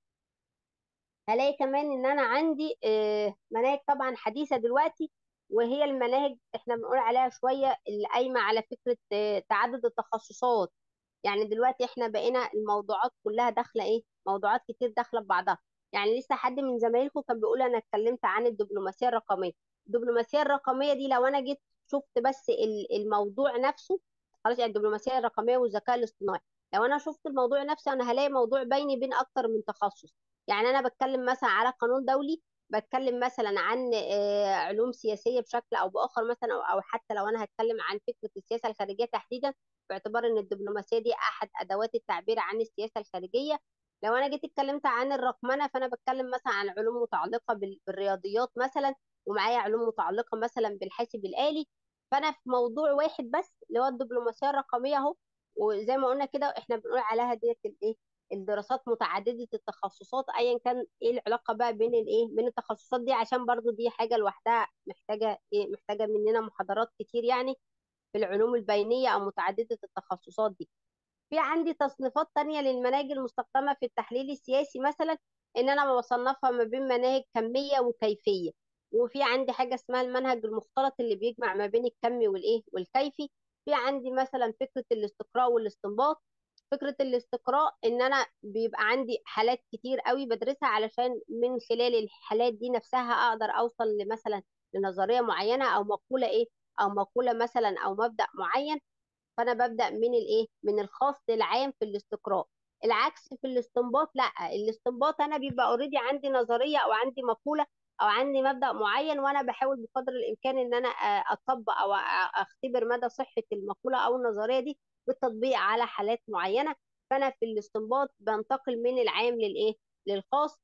Speaker 1: هلاقي كمان ان انا عندي آه، مناهج طبعا حديثه دلوقتي وهي المناهج احنا بنقول عليها شويه اللي قايمه على فكره آه، تعدد التخصصات يعني دلوقتي احنا بقينا الموضوعات كلها داخله ايه موضوعات كتير داخله ببعضها يعني لسه حد من زمايلكم كان بيقول انا اتكلمت عن الدبلوماسيه الرقميه الدبلوماسيه الرقميه دي لو انا جيت شفت بس ال- الموضوع نفسه خلاص يعني الدبلوماسيه الرقميه والذكاء الاصطناعي لو انا شفت الموضوع نفسه انا هلاقي موضوع بيني بين اكتر من تخصص يعني انا بتكلم مثلا على قانون دولي بتكلم مثلا عن آه، علوم سياسيه بشكل او باخر مثلا او أو حتى لو انا هتكلم عن فكره السياسه الخارجيه تحديدا باعتبار ان الدبلوماسيه دي احد ادوات التعبير عن السياسه الخارجيه لو انا جيت اتكلمت عن الرقمنه فانا بتكلم مثلا عن علوم متعلقه بال- بالرياضيات مثلا ومعايا علوم متعلقه مثلا بالحاسب الالي فانا في موضوع واحد بس اللي هو الدبلوماسيه الرقميه اهو وزي ما قلنا كده احنا بنقول عليها ديت الايه الدراسات متعدده التخصصات ايا كان ايه العلاقه بقى بين الايه بين التخصصات دي عشان برضو دي حاجه لوحدها محتاجه ايه محتاجه مننا محاضرات كتير يعني في العلوم البينيه او متعدده التخصصات دي في عندي تصنيفات تانية للمناهج المستخدمة في التحليل السياسي مثلا إن أنا بصنفها ما بين مناهج كمية وكيفية وفي عندي حاجة اسمها المنهج المختلط اللي بيجمع ما بين الكمي والإيه والكيفي في عندي مثلا فكرة الاستقراء والاستنباط فكرة الاستقراء إن أنا بيبقى عندي حالات كتير قوي بدرسها علشان من خلال الحالات دي نفسها أقدر أوصل لمثلا لنظرية معينة أو مقولة إيه أو مقولة مثلا أو مبدأ معين فانا ببدا من الايه من الخاص للعام في الاستقراء العكس في الاستنباط لا الاستنباط انا بيبقى اوريدي عندي نظريه او عندي مقوله او عندي مبدا معين وانا بحاول بقدر الامكان ان انا آه، اطبق او أ- اختبر مدى صحه المقوله او النظريه دي بالتطبيق على حالات معينه فانا في الاستنباط بنتقل من العام للايه للخاص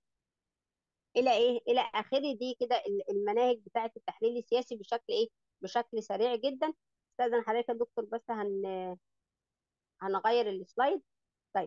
Speaker 1: الى ايه الى اخره دي كده ال- المناهج بتاعه التحليل السياسي بشكل ايه بشكل سريع جدا استاذن حضرتك يا دكتور بس هن هنغير السلايد طيب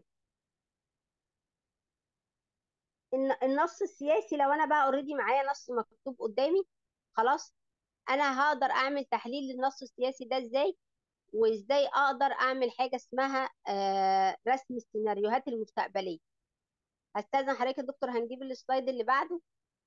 Speaker 1: الن- النص السياسي لو انا بقى اوريدي معايا نص مكتوب قدامي خلاص انا هقدر اعمل تحليل للنص السياسي ده ازاي وازاي اقدر اعمل حاجه اسمها آه، رسم السيناريوهات المستقبليه هستاذن حضرتك يا دكتور هنجيب السلايد اللي بعده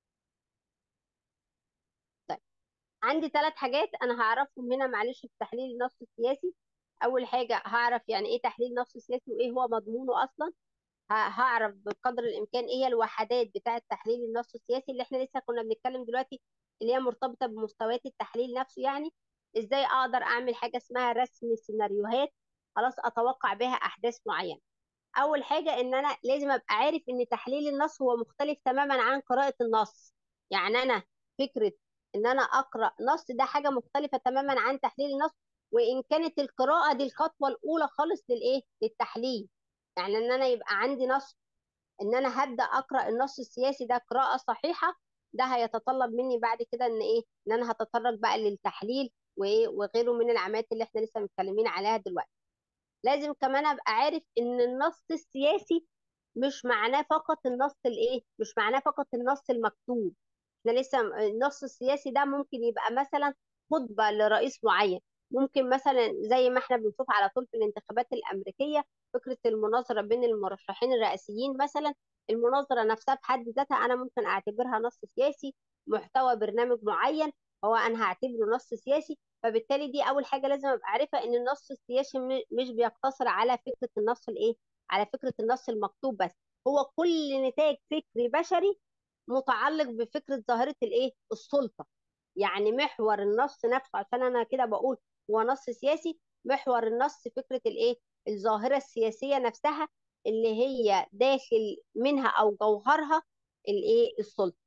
Speaker 1: طيب عندي ثلاث حاجات انا هعرفهم هنا معلش في تحليل النص السياسي اول حاجه هعرف يعني ايه تحليل نص سياسي وايه هو مضمونه اصلا ه- هعرف بقدر الامكان ايه هي الوحدات بتاعه تحليل النص السياسي اللي احنا لسه كنا بنتكلم دلوقتي اللي هي مرتبطه بمستويات التحليل نفسه يعني ازاي اقدر اعمل حاجه اسمها رسم سيناريوهات خلاص اتوقع بها احداث معينه اول حاجه ان انا لازم ابقى عارف ان تحليل النص هو مختلف تماما عن قراءه النص يعني انا فكره ان انا اقرا نص ده حاجه مختلفه تماما عن تحليل النص وان كانت القراءه دي الخطوه الاولى خالص للايه للتحليل يعني ان انا يبقى عندي نص ان انا هبدا اقرا النص السياسي ده قراءه صحيحه ده هيتطلب مني بعد كده ان ايه ان انا هتطرق بقى للتحليل وايه وغيره من العمليات اللي احنا لسه متكلمين عليها دلوقتي لازم كمان ابقى عارف ان النص السياسي مش معناه فقط النص الايه مش معناه فقط النص المكتوب احنا لسه النص السياسي ده ممكن يبقى مثلا خطبة لرئيس معين ممكن مثلا زي ما احنا بنشوف على طول في الانتخابات الأمريكية فكرة المناظرة بين المرشحين الرئاسيين مثلا المناظرة نفسها بحد ذاتها أنا ممكن أعتبرها نص سياسي محتوى برنامج معين هو أنا هعتبره نص سياسي فبالتالي دي أول حاجة لازم أبقى عارفة إن النص السياسي م- مش بيقتصر على فكرة النص الإيه على فكرة النص المكتوب بس هو كل نتاج فكري بشري متعلق بفكره ظاهره الايه السلطه يعني محور النص نفسه عشان انا كده بقول هو نص سياسي محور النص فكره الايه الظاهره السياسيه نفسها اللي هي داخل منها او جوهرها الايه السلطه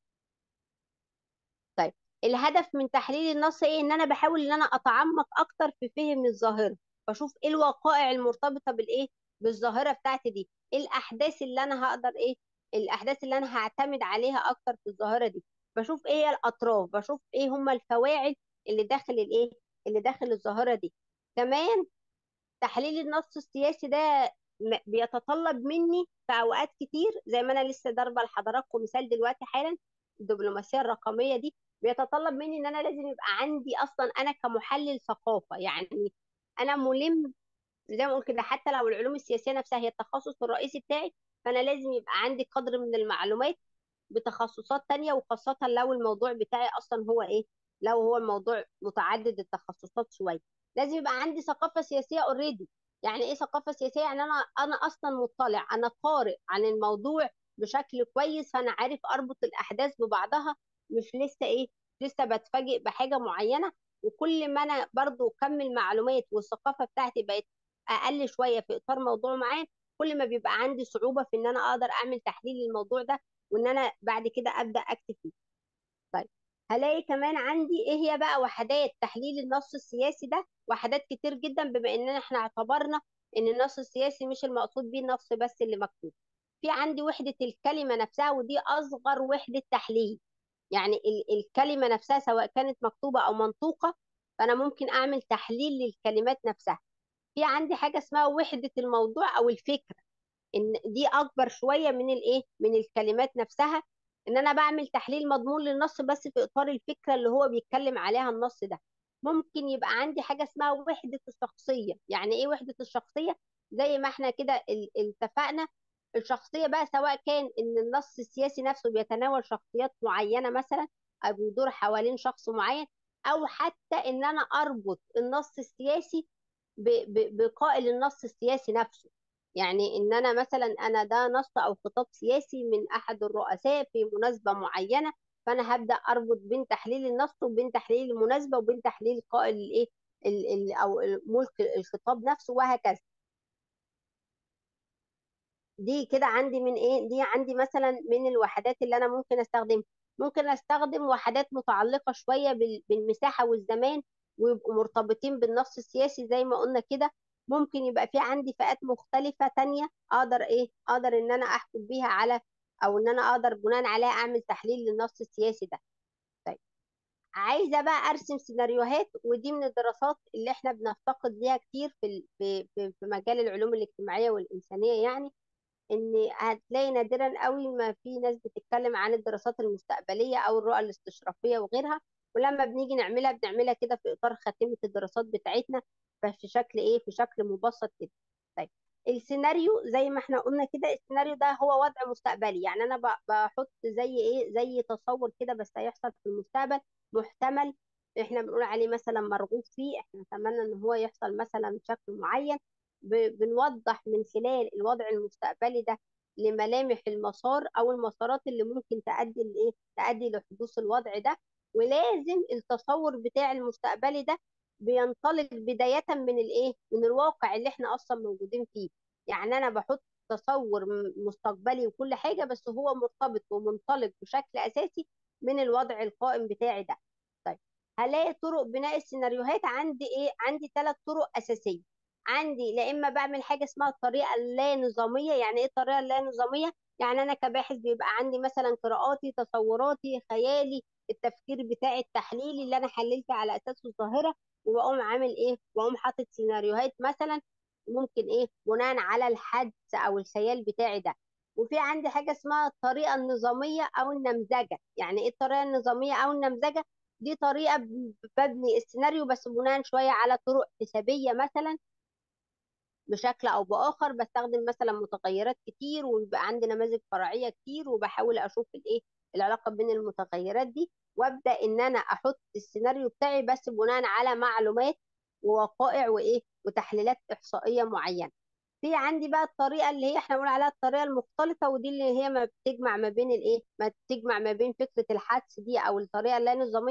Speaker 1: طيب الهدف من تحليل النص ايه ان انا بحاول ان انا اتعمق اكتر في فهم الظاهره بشوف ايه الوقائع المرتبطه بالايه بالظاهره بتاعتي دي ايه الاحداث اللي انا هقدر ايه الاحداث اللي انا هعتمد عليها اكتر في الظاهره دي بشوف ايه هي الاطراف بشوف ايه هم الفواعل اللي داخل الايه اللي داخل الظاهره دي كمان تحليل النص السياسي ده م- بيتطلب مني في اوقات كتير زي ما انا لسه ضاربه لحضراتكم مثال دلوقتي حالا الدبلوماسيه الرقميه دي بيتطلب مني ان انا لازم يبقى عندي اصلا انا كمحلل ثقافه يعني انا ملم زي ما قلت كده حتى لو العلوم السياسيه نفسها هي التخصص الرئيسي بتاعي فانا لازم يبقى عندي قدر من المعلومات بتخصصات تانية وخاصة لو الموضوع بتاعي أصلا هو إيه لو هو الموضوع متعدد التخصصات شوية لازم يبقى عندي ثقافة سياسية اوريدي يعني إيه ثقافة سياسية يعني أنا أنا أصلا مطلع أنا قارئ عن الموضوع بشكل كويس فأنا عارف أربط الأحداث ببعضها مش لسه إيه لسه بتفاجئ بحاجة معينة وكل ما أنا برضو كم المعلومات والثقافة بتاعتي بقت أقل شوية في إطار موضوع معين كل ما بيبقى عندي صعوبة في إن أنا أقدر أعمل تحليل للموضوع ده وان انا بعد كده ابدا اكتب فيه طيب هلاقي كمان عندي ايه هي بقى وحدات تحليل النص السياسي ده وحدات كتير جدا بما اننا احنا اعتبرنا ان النص السياسي مش المقصود بيه النص بس اللي مكتوب في عندي وحدة الكلمة نفسها ودي أصغر وحدة تحليل يعني ال- الكلمة نفسها سواء كانت مكتوبة أو منطوقة فأنا ممكن أعمل تحليل للكلمات نفسها في عندي حاجة اسمها وحدة الموضوع أو الفكرة ان دي اكبر شويه من الايه من الكلمات نفسها ان انا بعمل تحليل مضمون للنص بس في اطار الفكره اللي هو بيتكلم عليها النص ده ممكن يبقى عندي حاجه اسمها وحده الشخصيه يعني ايه وحده الشخصيه زي ما احنا كده ال- اتفقنا الشخصيه بقى سواء كان ان النص السياسي نفسه بيتناول شخصيات معينه مثلا او بيدور حوالين شخص معين او حتى ان انا اربط النص السياسي ب- ب- بقائل النص السياسي نفسه يعني ان انا مثلا انا ده نص او خطاب سياسي من احد الرؤساء في مناسبه معينه فانا هبدا اربط بين تحليل النص وبين تحليل المناسبه وبين تحليل قائل الايه ال- ال- او ملك الخطاب نفسه وهكذا دي كده عندي من ايه دي عندي مثلا من الوحدات اللي انا ممكن استخدمها ممكن استخدم وحدات متعلقة شوية بال- بالمساحة والزمان ويبقوا مرتبطين بالنص السياسي زي ما قلنا كده ممكن يبقى في عندي فئات مختلفة تانية اقدر ايه اقدر ان انا احكم بيها على او ان انا اقدر بناء عليها اعمل تحليل للنص السياسي ده طيب عايزه بقى ارسم سيناريوهات ودي من الدراسات اللي احنا بنفتقد ليها كتير في ال- في في في مجال العلوم الاجتماعيه والانسانيه يعني ان هتلاقي نادرا قوي ما في ناس بتتكلم عن الدراسات المستقبليه او الرؤى الاستشرافيه وغيرها ولما بنيجي نعملها بنعملها كده في اطار خاتمه الدراسات بتاعتنا ففي شكل ايه في شكل مبسط كده طيب السيناريو زي ما احنا قلنا كده السيناريو ده هو وضع مستقبلي يعني انا ب- بحط زي ايه زي تصور كده بس هيحصل في المستقبل محتمل احنا بنقول عليه مثلا مرغوب فيه احنا نتمنى ان هو يحصل مثلا بشكل معين ب- بنوضح من خلال الوضع المستقبلي ده لملامح المسار او المسارات اللي ممكن تؤدي لايه تؤدي لحدوث الوضع ده ولازم التصور بتاع المستقبلي ده بينطلق بداية من الايه من الواقع اللي احنا اصلا موجودين فيه يعني انا بحط تصور م- مستقبلي وكل حاجة بس هو مرتبط ومنطلق بشكل اساسي من الوضع القائم بتاعي ده طيب هلاقي طرق بناء السيناريوهات عندي ايه عندي ثلاث طرق اساسيه عندي لا اما بعمل حاجه اسمها الطريقه اللا نظاميه يعني ايه الطريقه اللا نظاميه يعني انا كباحث بيبقى عندي مثلا قراءاتي تصوراتي خيالي التفكير بتاعي التحليلي اللي انا حللت على اساسه الظاهره وبقوم عامل ايه واقوم حاطط سيناريوهات مثلا ممكن ايه بناء على الحدس او الخيال بتاعي ده وفي عندي حاجه اسمها الطريقه النظاميه او النمذجه يعني ايه الطريقه النظاميه او النمذجه دي طريقه ب- ببني السيناريو بس بناء شويه على طرق حسابيه مثلا بشكل او باخر بستخدم مثلا متغيرات كتير ويبقى عندي نماذج فرعيه كتير وبحاول اشوف الايه العلاقه بين المتغيرات دي وابدا ان انا احط السيناريو بتاعي بس بناء على معلومات ووقائع وايه وتحليلات احصائيه معينه في عندي بقى الطريقه اللي هي احنا بنقول عليها الطريقه المختلطه ودي اللي هي ما بتجمع ما بين الايه ما بتجمع ما بين فكره الحدس دي او الطريقه اللا نظاميه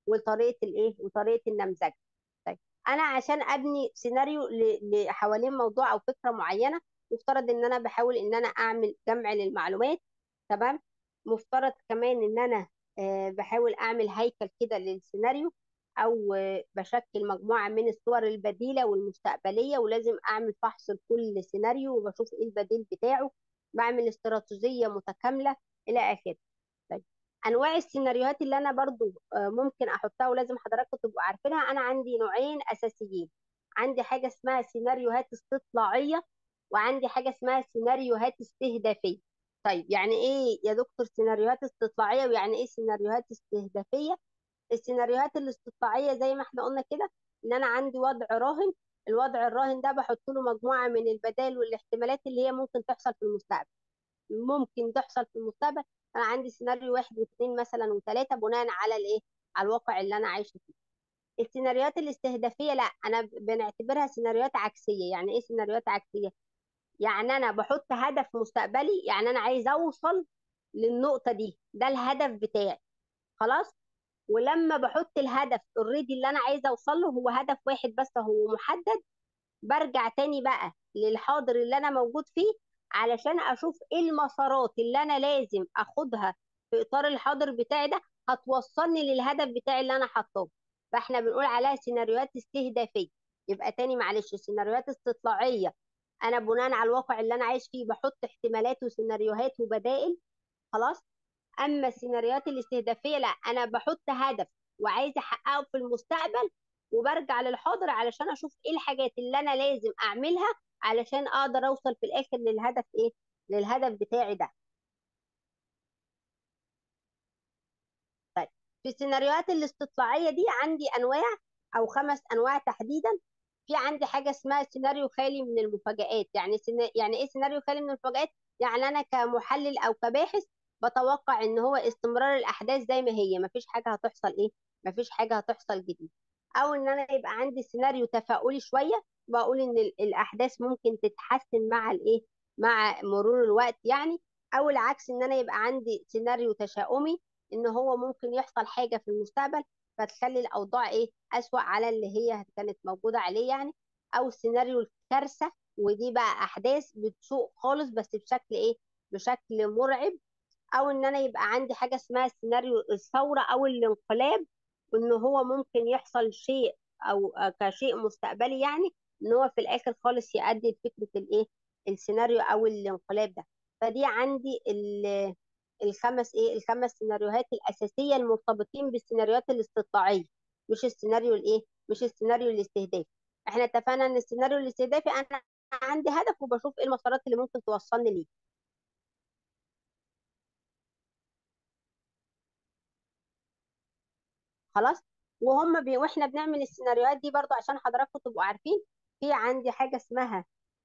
Speaker 1: وطريقه الايه وطريقه النمذجه طيب انا عشان ابني سيناريو ل- ل- حوالين موضوع او فكره معينه مفترض ان انا بحاول ان انا اعمل جمع للمعلومات تمام مفترض كمان ان انا آه، بحاول اعمل هيكل كده للسيناريو او آه، بشكل مجموعه من الصور البديله والمستقبليه ولازم اعمل فحص لكل سيناريو وبشوف ايه البديل بتاعه بعمل استراتيجيه متكامله الى اخره طيب انواع السيناريوهات اللي انا برضو آه، ممكن احطها ولازم حضراتكم تبقوا عارفينها انا عندي نوعين اساسيين عندي حاجه اسمها سيناريوهات استطلاعيه وعندي حاجه اسمها سيناريوهات استهدافيه طيب يعني ايه يا دكتور سيناريوهات استطلاعيه ويعني ايه سيناريوهات استهدافيه السيناريوهات الاستطلاعيه زي ما احنا قلنا كده ان انا عندي وضع راهن الوضع الراهن ده بحط له مجموعه من البدائل والاحتمالات اللي هي ممكن تحصل في المستقبل ممكن تحصل في المستقبل انا عندي سيناريو واحد واثنين مثلا وثلاثه بناء على الايه على الواقع اللي انا عايشه فيه السيناريوهات الاستهدافيه لا انا بنعتبرها سيناريوهات عكسيه يعني ايه سيناريوهات عكسيه يعني انا بحط هدف مستقبلي يعني انا عايز اوصل للنقطه دي ده الهدف بتاعي خلاص ولما بحط الهدف اوريدي اللي انا عايزه اوصل له هو هدف واحد بس هو محدد برجع تاني بقى للحاضر اللي انا موجود فيه علشان اشوف ايه المسارات اللي انا لازم اخدها في اطار الحاضر بتاعي ده هتوصلني للهدف بتاعي اللي انا حاطاه فاحنا بنقول عليها سيناريوهات استهدافيه يبقى تاني معلش سيناريوهات استطلاعيه انا بناء على الواقع اللي انا عايش فيه بحط احتمالات وسيناريوهات وبدائل خلاص اما السيناريوهات الاستهدافيه لا انا بحط هدف وعايزه احققه في المستقبل وبرجع للحاضر علشان اشوف ايه الحاجات اللي انا لازم اعملها علشان اقدر اوصل في الاخر للهدف ايه للهدف بتاعي ده طيب في السيناريوهات الاستطلاعيه دي عندي انواع او خمس انواع تحديدا في عندي حاجه اسمها سيناريو خالي من المفاجآت يعني سينا... يعني ايه سيناريو خالي من المفاجآت يعني انا كمحلل او كباحث بتوقع ان هو استمرار الاحداث زي ما هي مفيش حاجه هتحصل ايه مفيش حاجه هتحصل جديد او ان انا يبقى عندي سيناريو تفاؤلي شويه بقول ان ال- الاحداث ممكن تتحسن مع الايه مع مرور الوقت يعني او العكس ان انا يبقى عندي سيناريو تشاؤمي ان هو ممكن يحصل حاجه في المستقبل فتخلي الاوضاع ايه اسوأ على اللي هي كانت موجوده عليه يعني او سيناريو الكارثه ودي بقى احداث بتسوء خالص بس بشكل ايه بشكل مرعب او ان انا يبقى عندي حاجه اسمها سيناريو الثوره او الانقلاب وان هو ممكن يحصل شيء او كشيء مستقبلي يعني ان هو في الاخر خالص يؤدي لفكره الايه السيناريو او الانقلاب ده فدي عندي ال- الخمس ايه الخمس سيناريوهات الاساسيه المرتبطين بالسيناريوهات الاستطلاعيه مش السيناريو الايه مش السيناريو الاستهدافي احنا اتفقنا ان السيناريو الاستهدافي انا عندي هدف وبشوف ايه المسارات اللي ممكن توصلني ليه خلاص وهم بي... واحنا بنعمل السيناريوهات دي برضو عشان حضراتكم تبقوا عارفين في عندي حاجه اسمها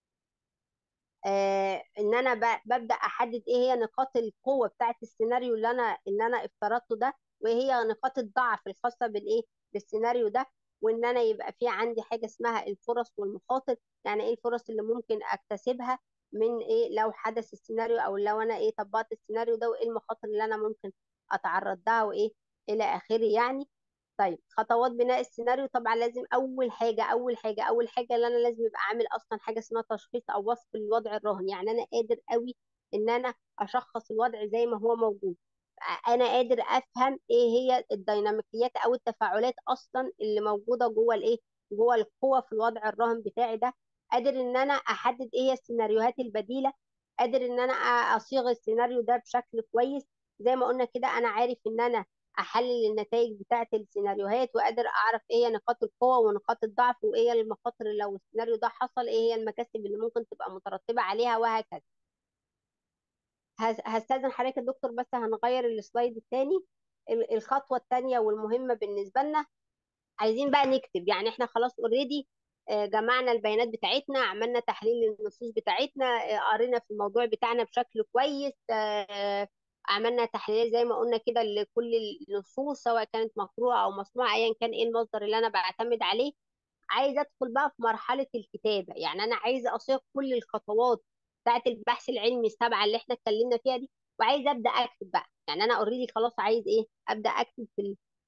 Speaker 1: آه ان انا ب... ببدا احدد ايه هي نقاط القوه بتاعت السيناريو اللي انا اللي انا افترضته ده وايه هي نقاط الضعف الخاصه بالايه بالسيناريو ده وان انا يبقى في عندي حاجه اسمها الفرص والمخاطر يعني ايه الفرص اللي ممكن اكتسبها من ايه لو حدث السيناريو او لو انا ايه طبقت السيناريو ده وايه المخاطر اللي انا ممكن اتعرض لها وايه الى اخره يعني طيب خطوات بناء السيناريو طبعا لازم اول حاجه اول حاجه اول حاجه اللي انا لازم يبقى عامل اصلا حاجه اسمها تشخيص او وصف الوضع الراهن يعني انا قادر قوي ان انا اشخص الوضع زي ما هو موجود انا قادر افهم ايه هي الديناميكيات او التفاعلات اصلا اللي موجوده جوه الايه جوه القوه في الوضع الراهن بتاعي ده قادر ان انا احدد ايه هي السيناريوهات البديله قادر ان انا اصيغ السيناريو ده بشكل كويس زي ما قلنا كده انا عارف ان انا احلل النتائج بتاعه السيناريوهات وقادر اعرف ايه هي نقاط القوه ونقاط الضعف وايه هي المخاطر اللي لو السيناريو ده حصل ايه هي المكاسب اللي ممكن تبقى مترتبه عليها وهكذا هس- هستاذن حضرتك يا دكتور بس هنغير السلايد الثاني الخطوه الثانيه والمهمه بالنسبه لنا عايزين بقى نكتب يعني احنا خلاص اوريدي جمعنا البيانات بتاعتنا عملنا تحليل للنصوص بتاعتنا آه، قرينا في الموضوع بتاعنا بشكل كويس آه، عملنا تحليل زي ما قلنا كده لكل النصوص سواء كانت مقروءة أو مسموعة أيا كان إيه المصدر اللي أنا بعتمد عليه عايزة أدخل بقى في مرحلة الكتابة يعني أنا عايزة أصيغ كل الخطوات بتاعت البحث العلمي السبعة اللي إحنا اتكلمنا فيها دي وعايزة أبدأ أكتب بقى يعني أنا أوريدي خلاص عايز إيه أبدأ أكتب في ال-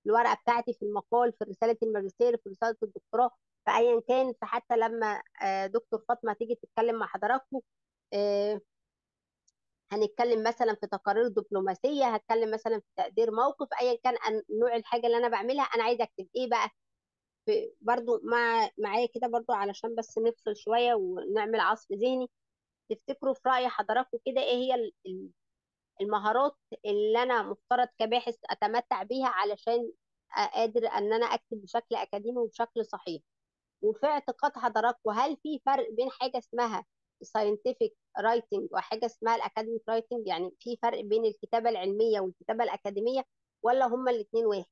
Speaker 1: الورقه بتاعتي في المقال في رساله الماجستير في رساله الدكتوراه فايا كان فحتى لما آه، دكتور فاطمه تيجي تتكلم مع حضراتكم آه، هنتكلم مثلا في تقارير دبلوماسيه هتكلم مثلا في تقدير موقف ايا كان أن- نوع الحاجه اللي انا بعملها انا عايزه اكتب ايه بقى في برضو مع معايا كده برضو علشان بس نفصل شويه ونعمل عصف ذهني تفتكروا في راي حضراتكم كده ايه هي ال- ال- المهارات اللي انا مفترض كباحث اتمتع بيها علشان قادر ان انا اكتب بشكل اكاديمي وبشكل صحيح وفي اعتقاد حضراتكم هل في فرق بين حاجه اسمها scientific writing وحاجه اسمها الاكاديميك writing يعني في فرق بين الكتابه العلميه والكتابه الاكاديميه ولا هما الاثنين واحد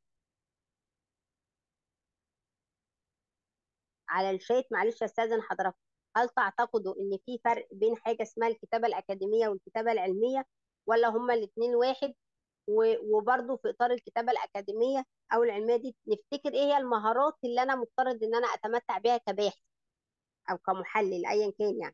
Speaker 1: على الشات معلش استاذن حضراتكم هل تعتقدوا ان في فرق بين حاجه اسمها الكتابه الاكاديميه والكتابه العلميه ولا هما الاثنين واحد و- وبرضه في اطار الكتابه الاكاديميه او العلميه دي نفتكر ايه هي المهارات اللي انا مفترض ان انا اتمتع بيها كباحث او كمحلل ايا كان يعني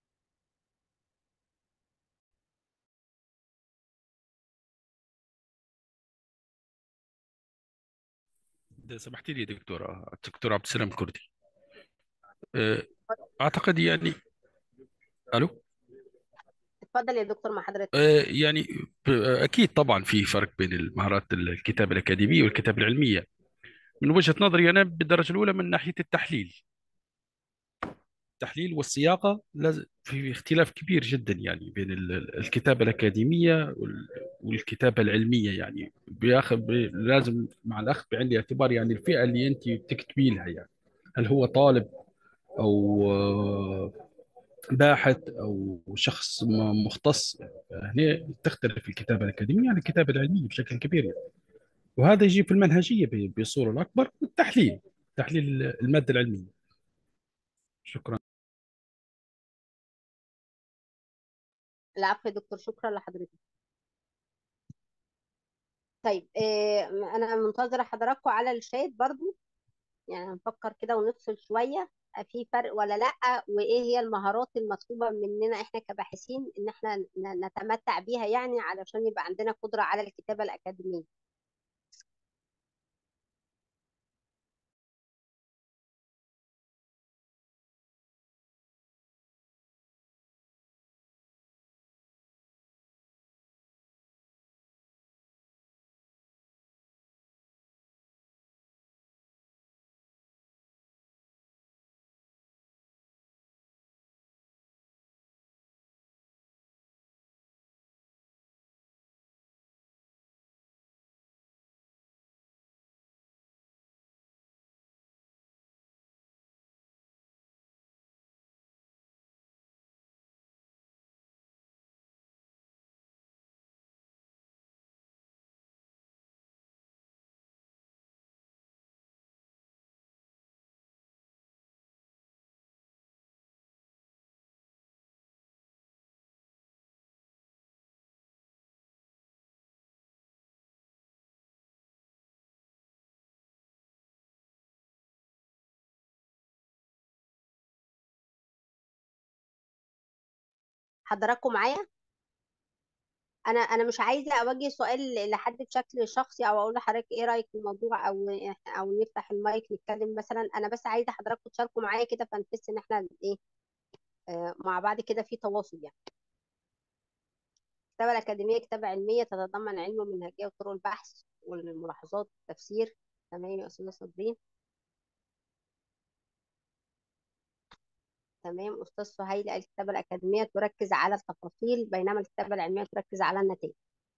Speaker 9: إذا سمحت لي دكتورة الدكتور عبد السلام الكردي أه، أعتقد يعني ألو
Speaker 1: اتفضل يا دكتور مع حضرتك
Speaker 9: أه، يعني ب- أكيد طبعا في فرق بين المهارات الكتابة الأكاديمية والكتابة العلمية من وجهة نظري أنا بالدرجة الأولى من ناحية التحليل التحليل والصياغة لازم في اختلاف كبير جدا يعني بين ال- ال- الكتابة الأكاديمية وال- والكتابة العلمية يعني بياخذ ب- لازم مع الأخذ بعين الاعتبار يعني الفئة اللي أنت بتكتبي لها يعني هل هو طالب أو آه، باحث أو شخص م- مختص هنا تختلف الكتابة الأكاديمية عن الكتابة العلمية بشكل كبير يعني. وهذا يجي في المنهجية ب- بصورة الأكبر والتحليل تحليل المادة العلمية شكرا
Speaker 1: العفو يا دكتور شكرا لحضرتك طيب إيه انا منتظره حضراتكم على الشات برضو يعني نفكر كده ونفصل شويه في فرق ولا لا وايه هي المهارات المطلوبه مننا احنا كباحثين ان احنا ن- نتمتع بيها يعني علشان يبقى عندنا قدره على الكتابه الاكاديميه حضراتكم معايا انا انا مش عايزه اوجه سؤال لحد بشكل شخصي او اقول لحضرتك ايه رايك في الموضوع او او نفتح المايك نتكلم مثلا انا بس عايزه حضراتكم تشاركوا معايا كده فنحس ان احنا ايه آه، مع بعض كده في تواصل يعني الكتابه الاكاديميه كتابه علميه تتضمن علم ومنهجيه وطرق البحث والملاحظات والتفسير تمام يا استاذه صابرين تمام استاذ سهيل الكتابه الاكاديميه تركز على التفاصيل بينما الكتابه العلميه تركز على النتائج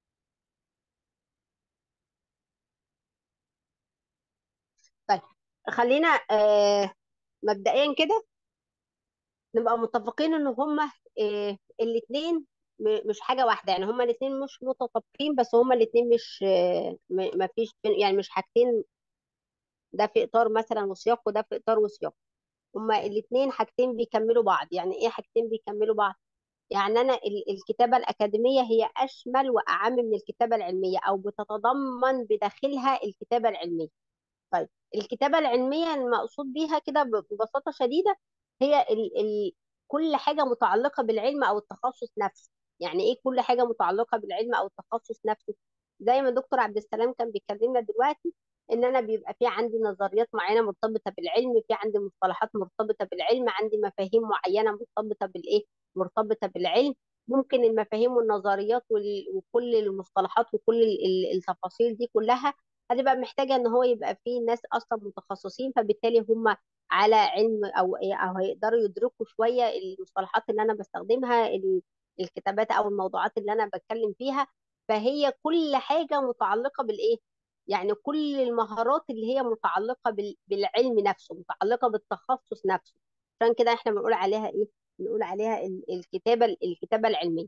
Speaker 1: طيب خلينا آه مبدئيا كده نبقى متفقين ان هما آه الاثنين مش حاجه واحده يعني هما الاثنين مش متطابقين بس هما الاثنين مش آه ما فيش يعني مش حاجتين ده في اطار مثلا وسياق وده في اطار وسياق هما الاثنين حاجتين بيكملوا بعض يعني ايه حاجتين بيكملوا بعض يعني انا ال- الكتابه الاكاديميه هي اشمل واعم من الكتابه العلميه او بتتضمن بداخلها الكتابه العلميه طيب الكتابة العلمية المقصود بيها كده ب- ببساطة شديدة هي ال ال كل حاجة متعلقة بالعلم أو التخصص نفسه يعني إيه كل حاجة متعلقة بالعلم أو التخصص نفسه زي ما دكتور عبد السلام كان بيكلمنا دلوقتي ان انا بيبقى في عندي نظريات معينه مرتبطه بالعلم في عندي مصطلحات مرتبطه بالعلم عندي مفاهيم معينه مرتبطه بالايه مرتبطه بالعلم ممكن المفاهيم والنظريات وال- وكل المصطلحات وكل ال- ال- التفاصيل دي كلها هتبقى محتاجه ان هو يبقى في ناس اصلا متخصصين فبالتالي هم على علم او او هيقدروا يدركوا شويه المصطلحات اللي انا بستخدمها ال- الكتابات او الموضوعات اللي انا بتكلم فيها فهي كل حاجه متعلقه بالايه يعني كل المهارات اللي هي متعلقه بال- بالعلم نفسه متعلقه بالتخصص نفسه عشان كده احنا بنقول عليها ايه بنقول عليها ال- الكتابه الكتابه العلميه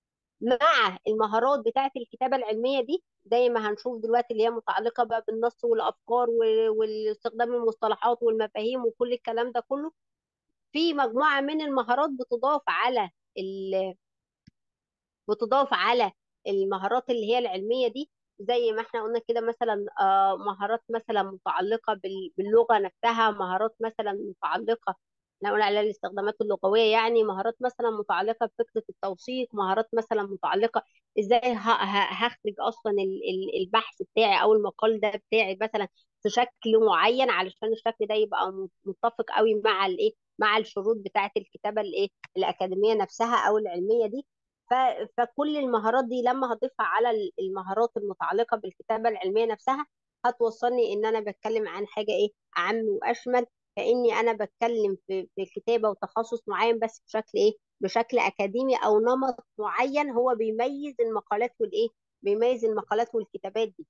Speaker 1: مع المهارات بتاعه الكتابه العلميه دي زي ما هنشوف دلوقتي اللي هي متعلقه بقى بالنص والافكار و- واستخدام المصطلحات والمفاهيم وكل الكلام ده كله في مجموعه من المهارات بتضاف على ال بتضاف على المهارات اللي هي العلمية دي زي ما احنا قلنا كده مثلا آه، مهارات مثلا متعلقة بال- باللغة نفسها مهارات مثلا متعلقة نقول عليها الاستخدامات اللغوية يعني مهارات مثلا متعلقة بفكرة التوثيق مهارات مثلا متعلقة ازاي ه- ه- هخرج اصلا ال- ال- البحث بتاعي او المقال ده بتاعي مثلا في شكل معين علشان الشكل ده يبقى م- متفق قوي مع الايه مع الشروط بتاعة الكتابة الايه الأكاديمية نفسها او العلمية دي ف- فكل المهارات دي لما هضيفها على ال- المهارات المتعلقة بالكتابة العلمية نفسها هتوصلني ان انا بتكلم عن حاجة ايه اعم واشمل كأني انا بتكلم في في كتابة وتخصص معين بس بشكل ايه بشكل اكاديمي او نمط معين هو بيميز المقالات والايه بيميز المقالات والكتابات دي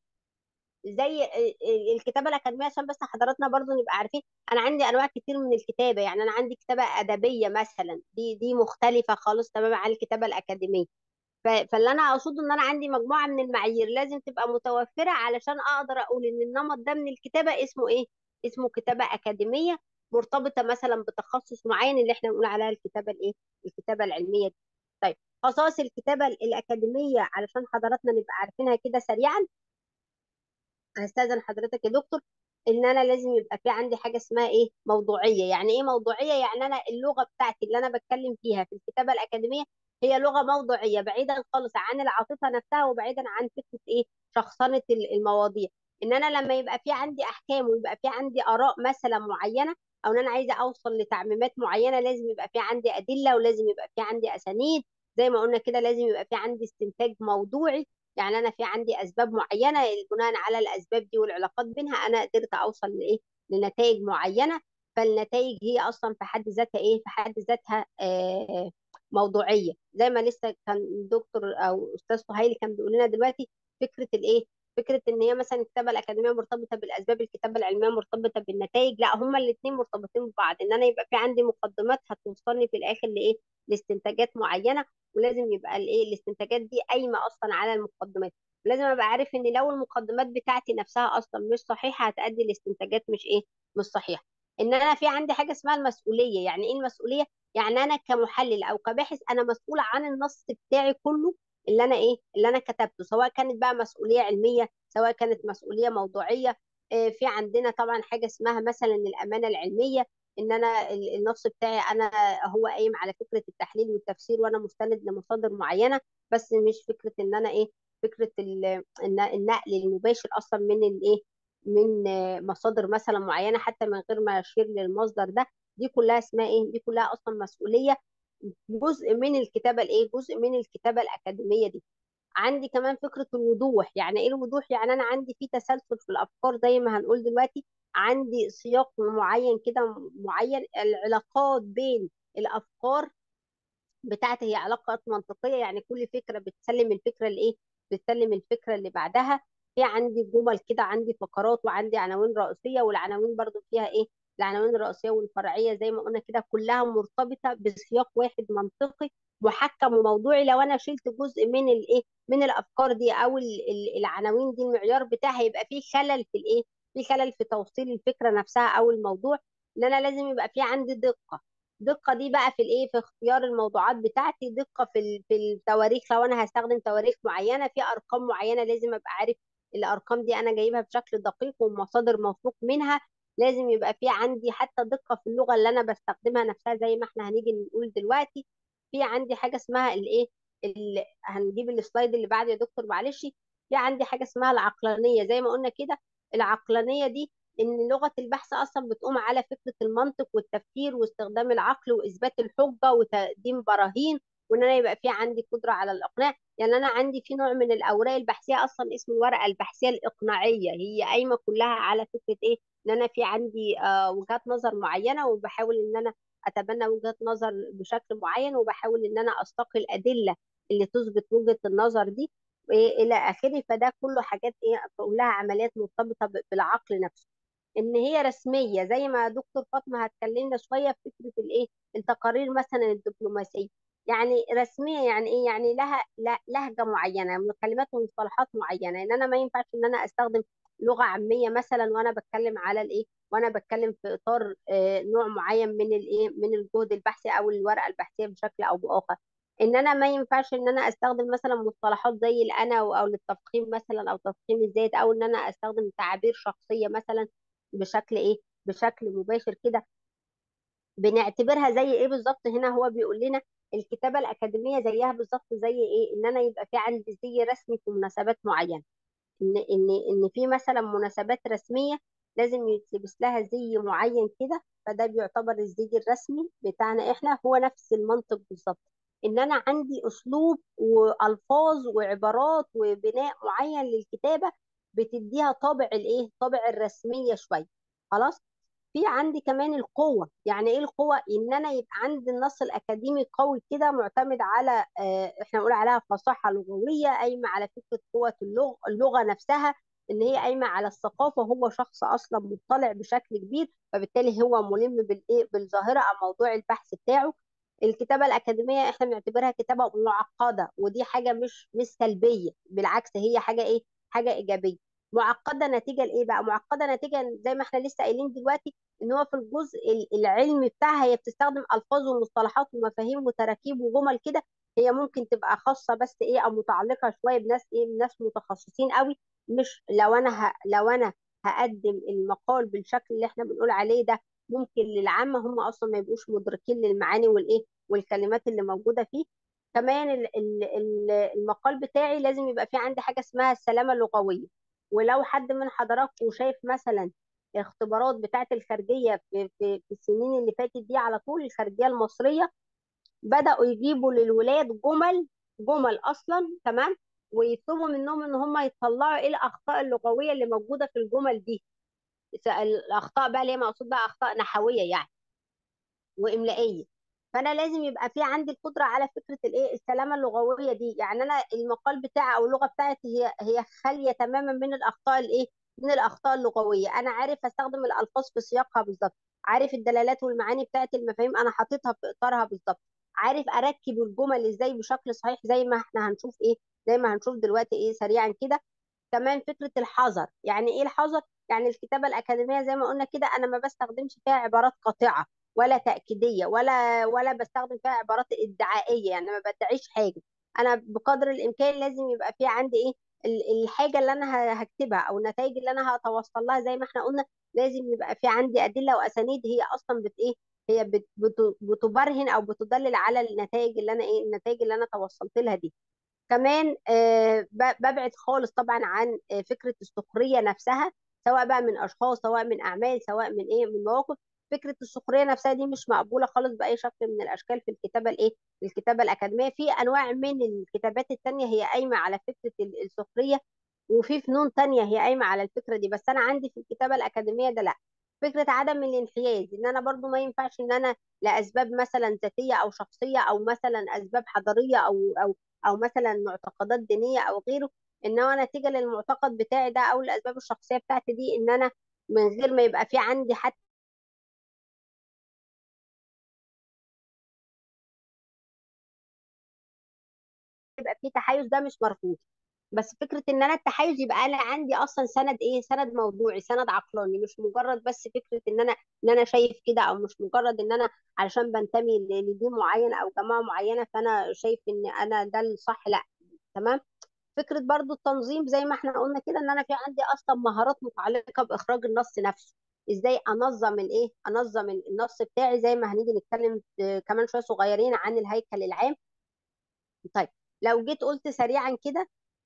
Speaker 1: زي ال- ال- الكتابه الاكاديميه عشان بس حضراتنا برضو نبقى عارفين انا عندي انواع كتير من الكتابه يعني انا عندي كتابه ادبيه مثلا دي دي مختلفه خالص تماما عن الكتابه الاكاديميه ف- فاللي انا اقصده ان انا عندي مجموعه من المعايير لازم تبقى متوفره علشان اقدر اقول ان النمط ده من الكتابه اسمه ايه اسمه كتابه اكاديميه مرتبطه مثلا بتخصص معين اللي احنا بنقول عليها الكتابه الايه الكتابه العلميه دي طيب خصائص الكتابه الاكاديميه علشان حضراتنا نبقى عارفينها كده سريعا هستأذن حضرتك يا دكتور ان انا لازم يبقى في عندي حاجه اسمها ايه موضوعيه يعني ايه موضوعيه يعني انا اللغه بتاعتي اللي انا بتكلم فيها في الكتابه الاكاديميه هي لغه موضوعيه بعيدا خالص عن العاطفه نفسها وبعيدا عن فكره ايه شخصنه ال- المواضيع ان انا لما يبقى في عندي احكام ويبقى في عندي اراء مثلا معينه او ان انا عايزه اوصل لتعميمات معينه لازم يبقى في عندي ادله ولازم يبقى في عندي اسانيد زي ما قلنا كده لازم يبقى في عندي استنتاج موضوعي يعني انا في عندي اسباب معينه بناء على الاسباب دي والعلاقات بينها انا قدرت اوصل لايه لنتائج معينه فالنتائج هي اصلا في حد ذاتها ايه في حد ذاتها آه موضوعيه زي ما لسه كان دكتور او استاذ سهيل كان بيقول لنا دلوقتي فكره الايه فكره ان هي مثلا الكتابه الاكاديميه مرتبطه بالاسباب الكتابه العلميه مرتبطه بالنتائج لا هما الاثنين مرتبطين ببعض ان انا يبقى في عندي مقدمات هتوصلني في الاخر لايه لاستنتاجات معينه ولازم يبقى الايه الاستنتاجات دي قايمه اصلا على المقدمات لازم ابقى عارف ان لو المقدمات بتاعتي نفسها اصلا مش صحيحه هتؤدي لاستنتاجات مش ايه مش صحيحه ان انا في عندي حاجه اسمها المسؤوليه يعني ايه المسؤوليه يعني انا كمحلل او كباحث انا مسؤوله عن النص بتاعي كله اللي انا ايه اللي انا كتبته سواء كانت بقى مسؤوليه علميه سواء كانت مسؤوليه موضوعيه آه، في عندنا طبعا حاجه اسمها مثلا الامانه العلميه ان انا ال- النص بتاعي انا هو قايم على فكره التحليل والتفسير وانا مستند لمصادر معينه بس مش فكره ان انا ايه فكره ال- الن- النقل المباشر اصلا من الايه من آه، مصادر مثلا معينه حتى من غير ما اشير للمصدر ده دي كلها اسمها ايه دي كلها اصلا مسؤوليه جزء من الكتابه الايه جزء من الكتابه الاكاديميه دي عندي كمان فكرة الوضوح يعني ايه الوضوح يعني انا عندي في تسلسل في الافكار زي ما هنقول دلوقتي عندي سياق معين كده معين العلاقات بين الافكار بتاعتي هي علاقات منطقية يعني كل فكرة بتسلم الفكرة الايه بتسلم الفكرة اللي بعدها في عندي جمل كده عندي فقرات وعندي عناوين رئيسية والعناوين برضو فيها ايه العناوين الرئيسية والفرعية زي ما قلنا كده كلها مرتبطة بسياق واحد منطقي محكم وموضوعي لو انا شلت جزء من الايه من الافكار دي او ال- ال- العناوين دي المعيار بتاعها يبقى فيه خلل في الايه في خلل في توصيل الفكرة نفسها او الموضوع ان انا لازم يبقى في عندي دقة دقة دي بقى في الايه في اختيار الموضوعات بتاعتي دقة في ال- في التواريخ لو انا هستخدم تواريخ معينة في ارقام معينة لازم ابقى عارف الارقام دي انا جايبها بشكل دقيق ومصادر موثوق منها لازم يبقى في عندي حتى دقة في اللغة اللي انا بستخدمها نفسها زي ما احنا هنيجي نقول دلوقتي في عندي حاجة اسمها الايه ال- هنجيب السلايد اللي بعد يا دكتور معلش في عندي حاجة اسمها العقلانية زي ما قلنا كده العقلانيه دي ان لغه البحث اصلا بتقوم على فكره المنطق والتفكير واستخدام العقل واثبات الحجه وتقديم براهين وان انا يبقى في عندي قدره على الاقناع يعني انا عندي في نوع من الاوراق البحثيه اصلا اسمه الورقه البحثيه الاقناعيه هي قايمه كلها على فكره ايه ان انا في عندي آه وجهات نظر معينه وبحاول ان انا اتبنى وجهه نظر بشكل معين وبحاول ان انا استقي الادله اللي تثبت وجهه النظر دي إيه الى اخره فده كله حاجات ايه كلها عمليات مرتبطه ب- بالعقل نفسه ان هي رسميه زي ما دكتور فاطمه هتكلمنا شويه في فكره الايه التقارير مثلا الدبلوماسيه يعني رسميه يعني ايه يعني لها لا- لهجه معينه من كلمات ومصطلحات معينه ان انا ما ينفعش ان انا استخدم لغه عاميه مثلا وانا بتكلم على الايه وانا بتكلم في اطار آه، نوع معين من الايه من الجهد البحثي او الورقه البحثيه بشكل او باخر ان انا ما ينفعش ان انا استخدم مثلا مصطلحات زي الانا او أو للتفخيم مثلا او تفخيم الذات او ان انا استخدم تعابير شخصيه مثلا بشكل ايه بشكل مباشر كده بنعتبرها زي ايه بالظبط هنا هو بيقول لنا الكتابه الاكاديميه زيها بالظبط زي ايه ان انا يبقى في عندي زي رسمي في مناسبات معينه ان ان ان في مثلا مناسبات رسميه لازم يتلبس لها زي معين كده فده بيعتبر الزي الرسمي بتاعنا احنا هو نفس المنطق بالظبط ان انا عندي اسلوب والفاظ وعبارات وبناء معين للكتابه بتديها طابع الايه طابع الرسميه شويه خلاص في عندي كمان القوة يعني ايه القوة ان انا يبقى عندي النص الاكاديمي قوي كده معتمد على آه، احنا نقول عليها فصاحة لغوية قايمة على فكرة قوة اللغة, اللغة نفسها ان هي قايمة على الثقافة هو شخص اصلا مطلع بشكل كبير فبالتالي هو ملم بالايه بالظاهرة او موضوع البحث بتاعه الكتابة الأكاديمية احنا بنعتبرها كتابة معقدة ودي حاجة مش مش سلبية بالعكس هي حاجة ايه حاجة إيجابية معقدة نتيجة لإيه بقى معقدة نتيجة زي ما احنا لسه قايلين دلوقتي ان هو في الجزء ال- العلمي بتاعها هي بتستخدم الفاظ ومصطلحات ومفاهيم وتراكيب وجمل كده هي ممكن تبقى خاصه بس ايه او متعلقه شويه بناس ايه ناس متخصصين قوي مش لو انا ه... لو انا هقدم المقال بالشكل اللي احنا بنقول عليه ده ممكن للعامه هم اصلا ما يبقوش مدركين للمعاني والايه والكلمات اللي موجوده فيه كمان ال- ال- ال- المقال بتاعي لازم يبقى فيه عندي حاجه اسمها السلامه اللغويه ولو حد من حضراتكم شايف مثلا الاختبارات بتاعه الخارجيه في, في, في السنين اللي فاتت دي على طول الخارجيه المصريه بداوا يجيبوا للولاد جمل جمل اصلا تمام ويطلبوا منهم ان هم يطلعوا ايه الاخطاء اللغويه اللي موجوده في الجمل دي س- الاخطاء بقى اللي هي مقصود بقى اخطاء نحويه يعني واملائيه فانا لازم يبقى في عندي القدره على فكره الايه السلامه اللغويه دي يعني انا المقال بتاعي او اللغه بتاعتي هي هي خاليه تماما من الاخطاء الايه من الاخطاء اللغويه انا عارف استخدم الالفاظ في سياقها بالظبط عارف الدلالات والمعاني بتاعت المفاهيم انا حاططها في اطارها بالظبط عارف اركب الجمل ازاي بشكل صحيح زي ما احنا هنشوف ايه زي ما هنشوف دلوقتي ايه سريعا كده كمان فكرة الحذر يعني ايه الحذر يعني الكتابة الأكاديمية زي ما قلنا كده أنا ما بستخدمش فيها عبارات قاطعة ولا تأكيدية ولا ولا بستخدم فيها عبارات ادعائية يعني ما بدعيش حاجة أنا بقدر الإمكان لازم يبقى في عندي ايه ال- الحاجة اللي أنا ه- هكتبها أو النتائج اللي أنا هتوصل لها زي ما احنا قلنا لازم يبقى في عندي أدلة وأسانيد هي أصلا بت ايه هي بت بت بتبرهن أو بتدلل على النتائج اللي أنا ايه النتائج اللي أنا توصلت لها دي كمان آه، ب- ببعد خالص طبعا عن آه، فكره السخريه نفسها سواء بقى من اشخاص سواء من اعمال سواء من ايه من مواقف فكره السخريه نفسها دي مش مقبوله خالص باي شكل من الاشكال في الكتابه الايه الكتابه الاكاديميه في انواع من الكتابات التانيه هي قايمه على فكره ال- السخريه وفي فنون تانية هي قايمه على الفكره دي بس انا عندي في الكتابه الاكاديميه ده لا فكره عدم الانحياز ان انا برضو ما ينفعش ان انا لاسباب مثلا ذاتيه او شخصيه او مثلا اسباب حضاريه او او او مثلا معتقدات دينيه او غيره ان هو نتيجه للمعتقد بتاعي ده او الاسباب الشخصيه بتاعتي دي ان انا من غير ما يبقى في عندي حتى يبقى في تحيز ده مش مرفوض بس فكره ان انا التحيز يبقى انا عندي اصلا سند ايه سند موضوعي سند عقلاني مش مجرد بس فكره ان انا ان انا شايف كده او مش مجرد ان انا علشان بنتمي ل- لدين معين او جماعه معينه فانا شايف ان انا ده الصح لا تمام فكره برضو التنظيم زي ما احنا قلنا كده ان انا في عندي اصلا مهارات متعلقه باخراج النص نفسه ازاي انظم الايه انظم النص بتاعي زي ما هنيجي نتكلم آه، كمان شويه صغيرين عن الهيكل العام طيب لو جيت قلت سريعا كده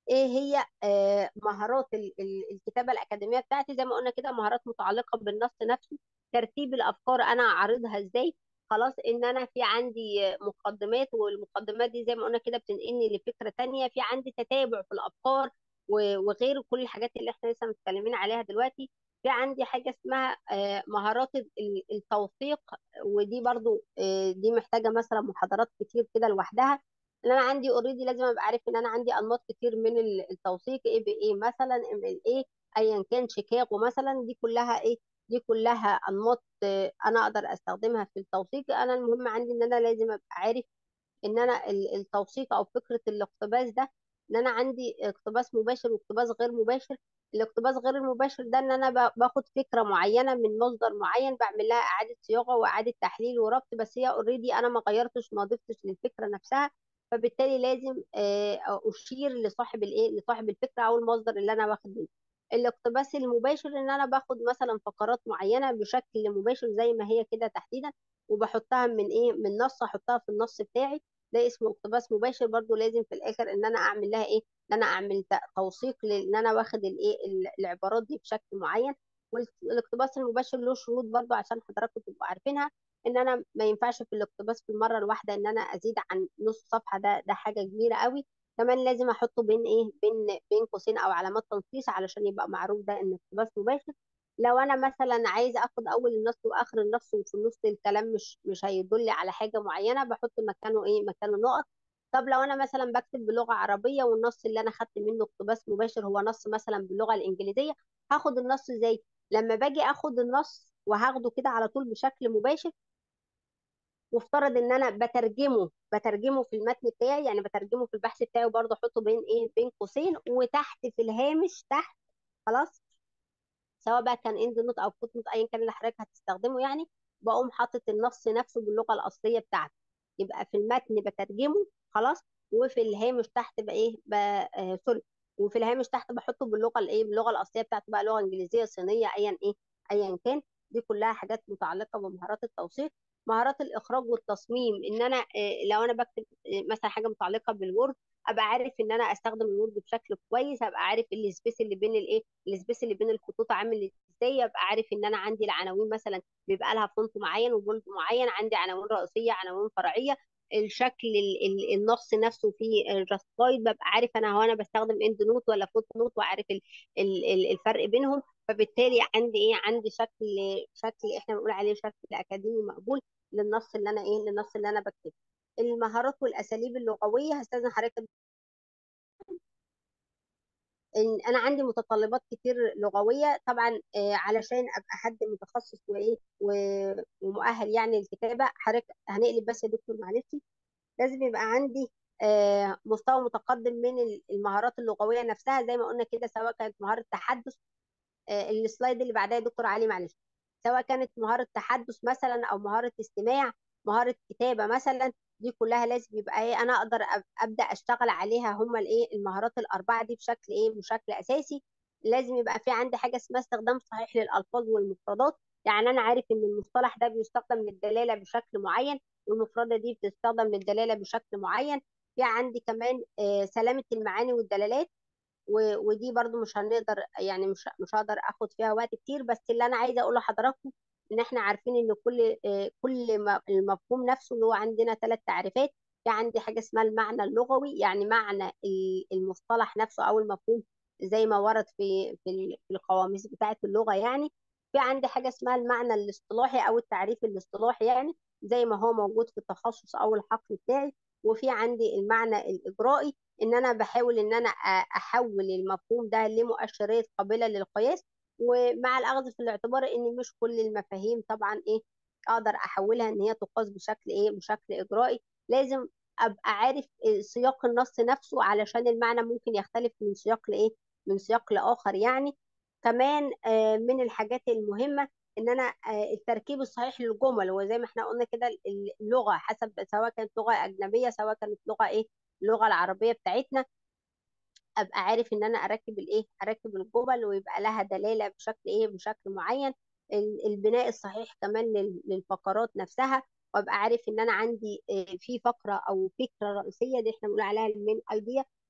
Speaker 1: ايه هي آه، مهارات ال- ال- الكتابه الاكاديميه بتاعتي زي ما قلنا كده مهارات متعلقه بالنص نفسه ترتيب الافكار انا اعرضها ازاي خلاص ان انا في عندي آه، مقدمات والمقدمات دي زي ما قلنا كده بتنقلني لفكره تانية في عندي تتابع في الافكار و- وغير كل الحاجات اللي احنا لسه متكلمين عليها دلوقتي في عندي حاجه اسمها آه، مهارات ال- التوثيق ودي برضو آه، دي محتاجه مثلا محاضرات كتير كده لوحدها ان انا عندي اوريدي لازم ابقى عارف ان انا عندي انماط كتير من ال- التوثيق ايه بايه مثلا ام ال ايه ايا كان شيكاغو مثلا دي كلها ايه دي كلها انماط آه، انا اقدر استخدمها في التوثيق انا المهم عندي ان انا لازم ابقى عارف ان انا ال- التوثيق او فكره الاقتباس ده ان انا عندي اقتباس مباشر واقتباس غير مباشر الاقتباس غير المباشر ده ان انا ب- باخد فكره معينه من مصدر معين بعمل لها اعاده صياغه واعاده تحليل وربط بس هي اوريدي انا ما غيرتش ما ضفتش للفكره نفسها فبالتالي لازم آه، اشير لصاحب الايه لصاحب الفكره او المصدر اللي انا واخد منه الاقتباس المباشر ان انا باخد مثلا فقرات معينه بشكل مباشر زي ما هي كده تحديدا وبحطها من ايه من نص احطها في النص بتاعي ده اسمه اقتباس مباشر برضو لازم في الاخر ان انا اعمل لها ايه ان انا اعمل ت- توثيق لان انا واخد الايه ال- العبارات دي بشكل معين والاقتباس المباشر له شروط برضو عشان حضراتكم تبقوا عارفينها ان انا ما ينفعش في الاقتباس في المره الواحده ان انا ازيد عن نص صفحه ده ده حاجه كبيره قوي كمان لازم احطه بين ايه بين بين قوسين او علامات تنقيص علشان يبقى معروف ده ان اقتباس مباشر لو انا مثلا عايزه اخد اول النص واخر النص وفي النص الكلام مش مش هيدل على حاجه معينه بحط مكانه ايه مكانه نقط طب لو انا مثلا بكتب بلغه عربيه والنص اللي انا خدت منه اقتباس مباشر هو نص مثلا باللغه الانجليزيه هاخد النص ازاي لما باجي اخد النص وهاخده كده على طول بشكل مباشر وافترض ان انا بترجمه بترجمه في المتن بتاعي يعني بترجمه في البحث بتاعي وبرضه احطه بين ايه بين قوسين وتحت في الهامش تحت خلاص سواء بقى كان اند نوت او فوت نوت ايا كان اللي حضرتك هتستخدمه يعني بقوم حاطط النص نفسه باللغه الاصليه بتاعته يبقى في المتن بترجمه خلاص وفي الهامش تحت بقى ايه بقى آه سوري وفي الهامش تحت بحطه باللغه الايه باللغه الاصليه بتاعته بقى لغه انجليزيه صينيه ايا ايه ايا كان دي كلها حاجات متعلقه بمهارات التوثيق مهارات الاخراج والتصميم ان انا آه لو انا بكتب آه مثلا حاجه متعلقه بالوورد ابقى عارف ان انا استخدم الوورد بشكل كويس ابقى عارف السبيس اللي بين الايه السبيس اللي بين الخطوط عامل ازاي ابقى عارف ان انا عندي العناوين مثلا بيبقى لها فونت معين وبولد معين عندي عناوين رئيسيه عناوين فرعيه الشكل ال- ال- النص نفسه في الجاستفايد ببقى عارف انا هو انا بستخدم اند نوت ولا فوت نوت وعارف ال- ال- ال- الفرق بينهم فبالتالي عندي ايه عندي شكل شكل احنا بنقول عليه شكل اكاديمي مقبول للنص اللي انا ايه للنص اللي انا بكتبه المهارات والاساليب اللغويه هستاذن حضرتك إن انا عندي متطلبات كتير لغويه طبعا آه، علشان ابقى حد متخصص وايه و- ومؤهل يعني للكتابه حضرتك هنقلب بس يا دكتور معلش لازم يبقى عندي آه، مستوى متقدم من ال- المهارات اللغويه نفسها زي ما قلنا كده سواء كانت مهاره تحدث آه، السلايد اللي بعدها يا دكتور علي معلش سواء كانت مهارة تحدث مثلا أو مهارة استماع مهارة كتابة مثلا دي كلها لازم يبقى ايه انا اقدر أب- ابدا اشتغل عليها هما الايه المهارات الاربعه دي بشكل ايه بشكل اساسي لازم يبقى في عندي حاجه اسمها استخدام صحيح للالفاظ والمفردات يعني انا عارف ان المصطلح ده بيستخدم للدلاله بشكل معين والمفرده دي بتستخدم للدلاله بشكل معين في عندي كمان آه، سلامه المعاني والدلالات و- ودي برضو مش هنقدر يعني مش مش هقدر اخد فيها وقت كتير بس اللي انا عايزه اقوله لحضراتكم ان احنا عارفين ان كل آه، كل م- المفهوم نفسه اللي هو عندنا ثلاث تعريفات في عندي حاجه اسمها المعنى اللغوي يعني معنى ال- المصطلح نفسه او المفهوم زي ما ورد في في ال- في القواميس بتاعه اللغه يعني في عندي حاجه اسمها المعنى الاصطلاحي او التعريف الاصطلاحي يعني زي ما هو موجود في التخصص او الحقل بتاعي وفي عندي المعنى الاجرائي ان انا بحاول ان انا أ- احول المفهوم ده لمؤشرات قابله للقياس ومع الاخذ في الاعتبار ان مش كل المفاهيم طبعا ايه اقدر احولها ان هي تقاس بشكل ايه بشكل اجرائي لازم ابقى عارف سياق النص نفسه علشان المعنى ممكن يختلف من سياق لايه من سياق لاخر يعني كمان آه، من الحاجات المهمه ان انا آه، التركيب الصحيح للجمل وزي ما احنا قلنا كده اللغه حسب سواء كانت لغه اجنبيه سواء كانت لغه ايه اللغه العربيه بتاعتنا ابقى عارف ان انا اركب الايه اركب الجمل ويبقى لها دلاله بشكل ايه بشكل معين ال- البناء الصحيح كمان لل- للفقرات نفسها وابقى عارف ان انا عندي آه، في فقره او فكره رئيسيه دي احنا بنقول عليها المين ايديا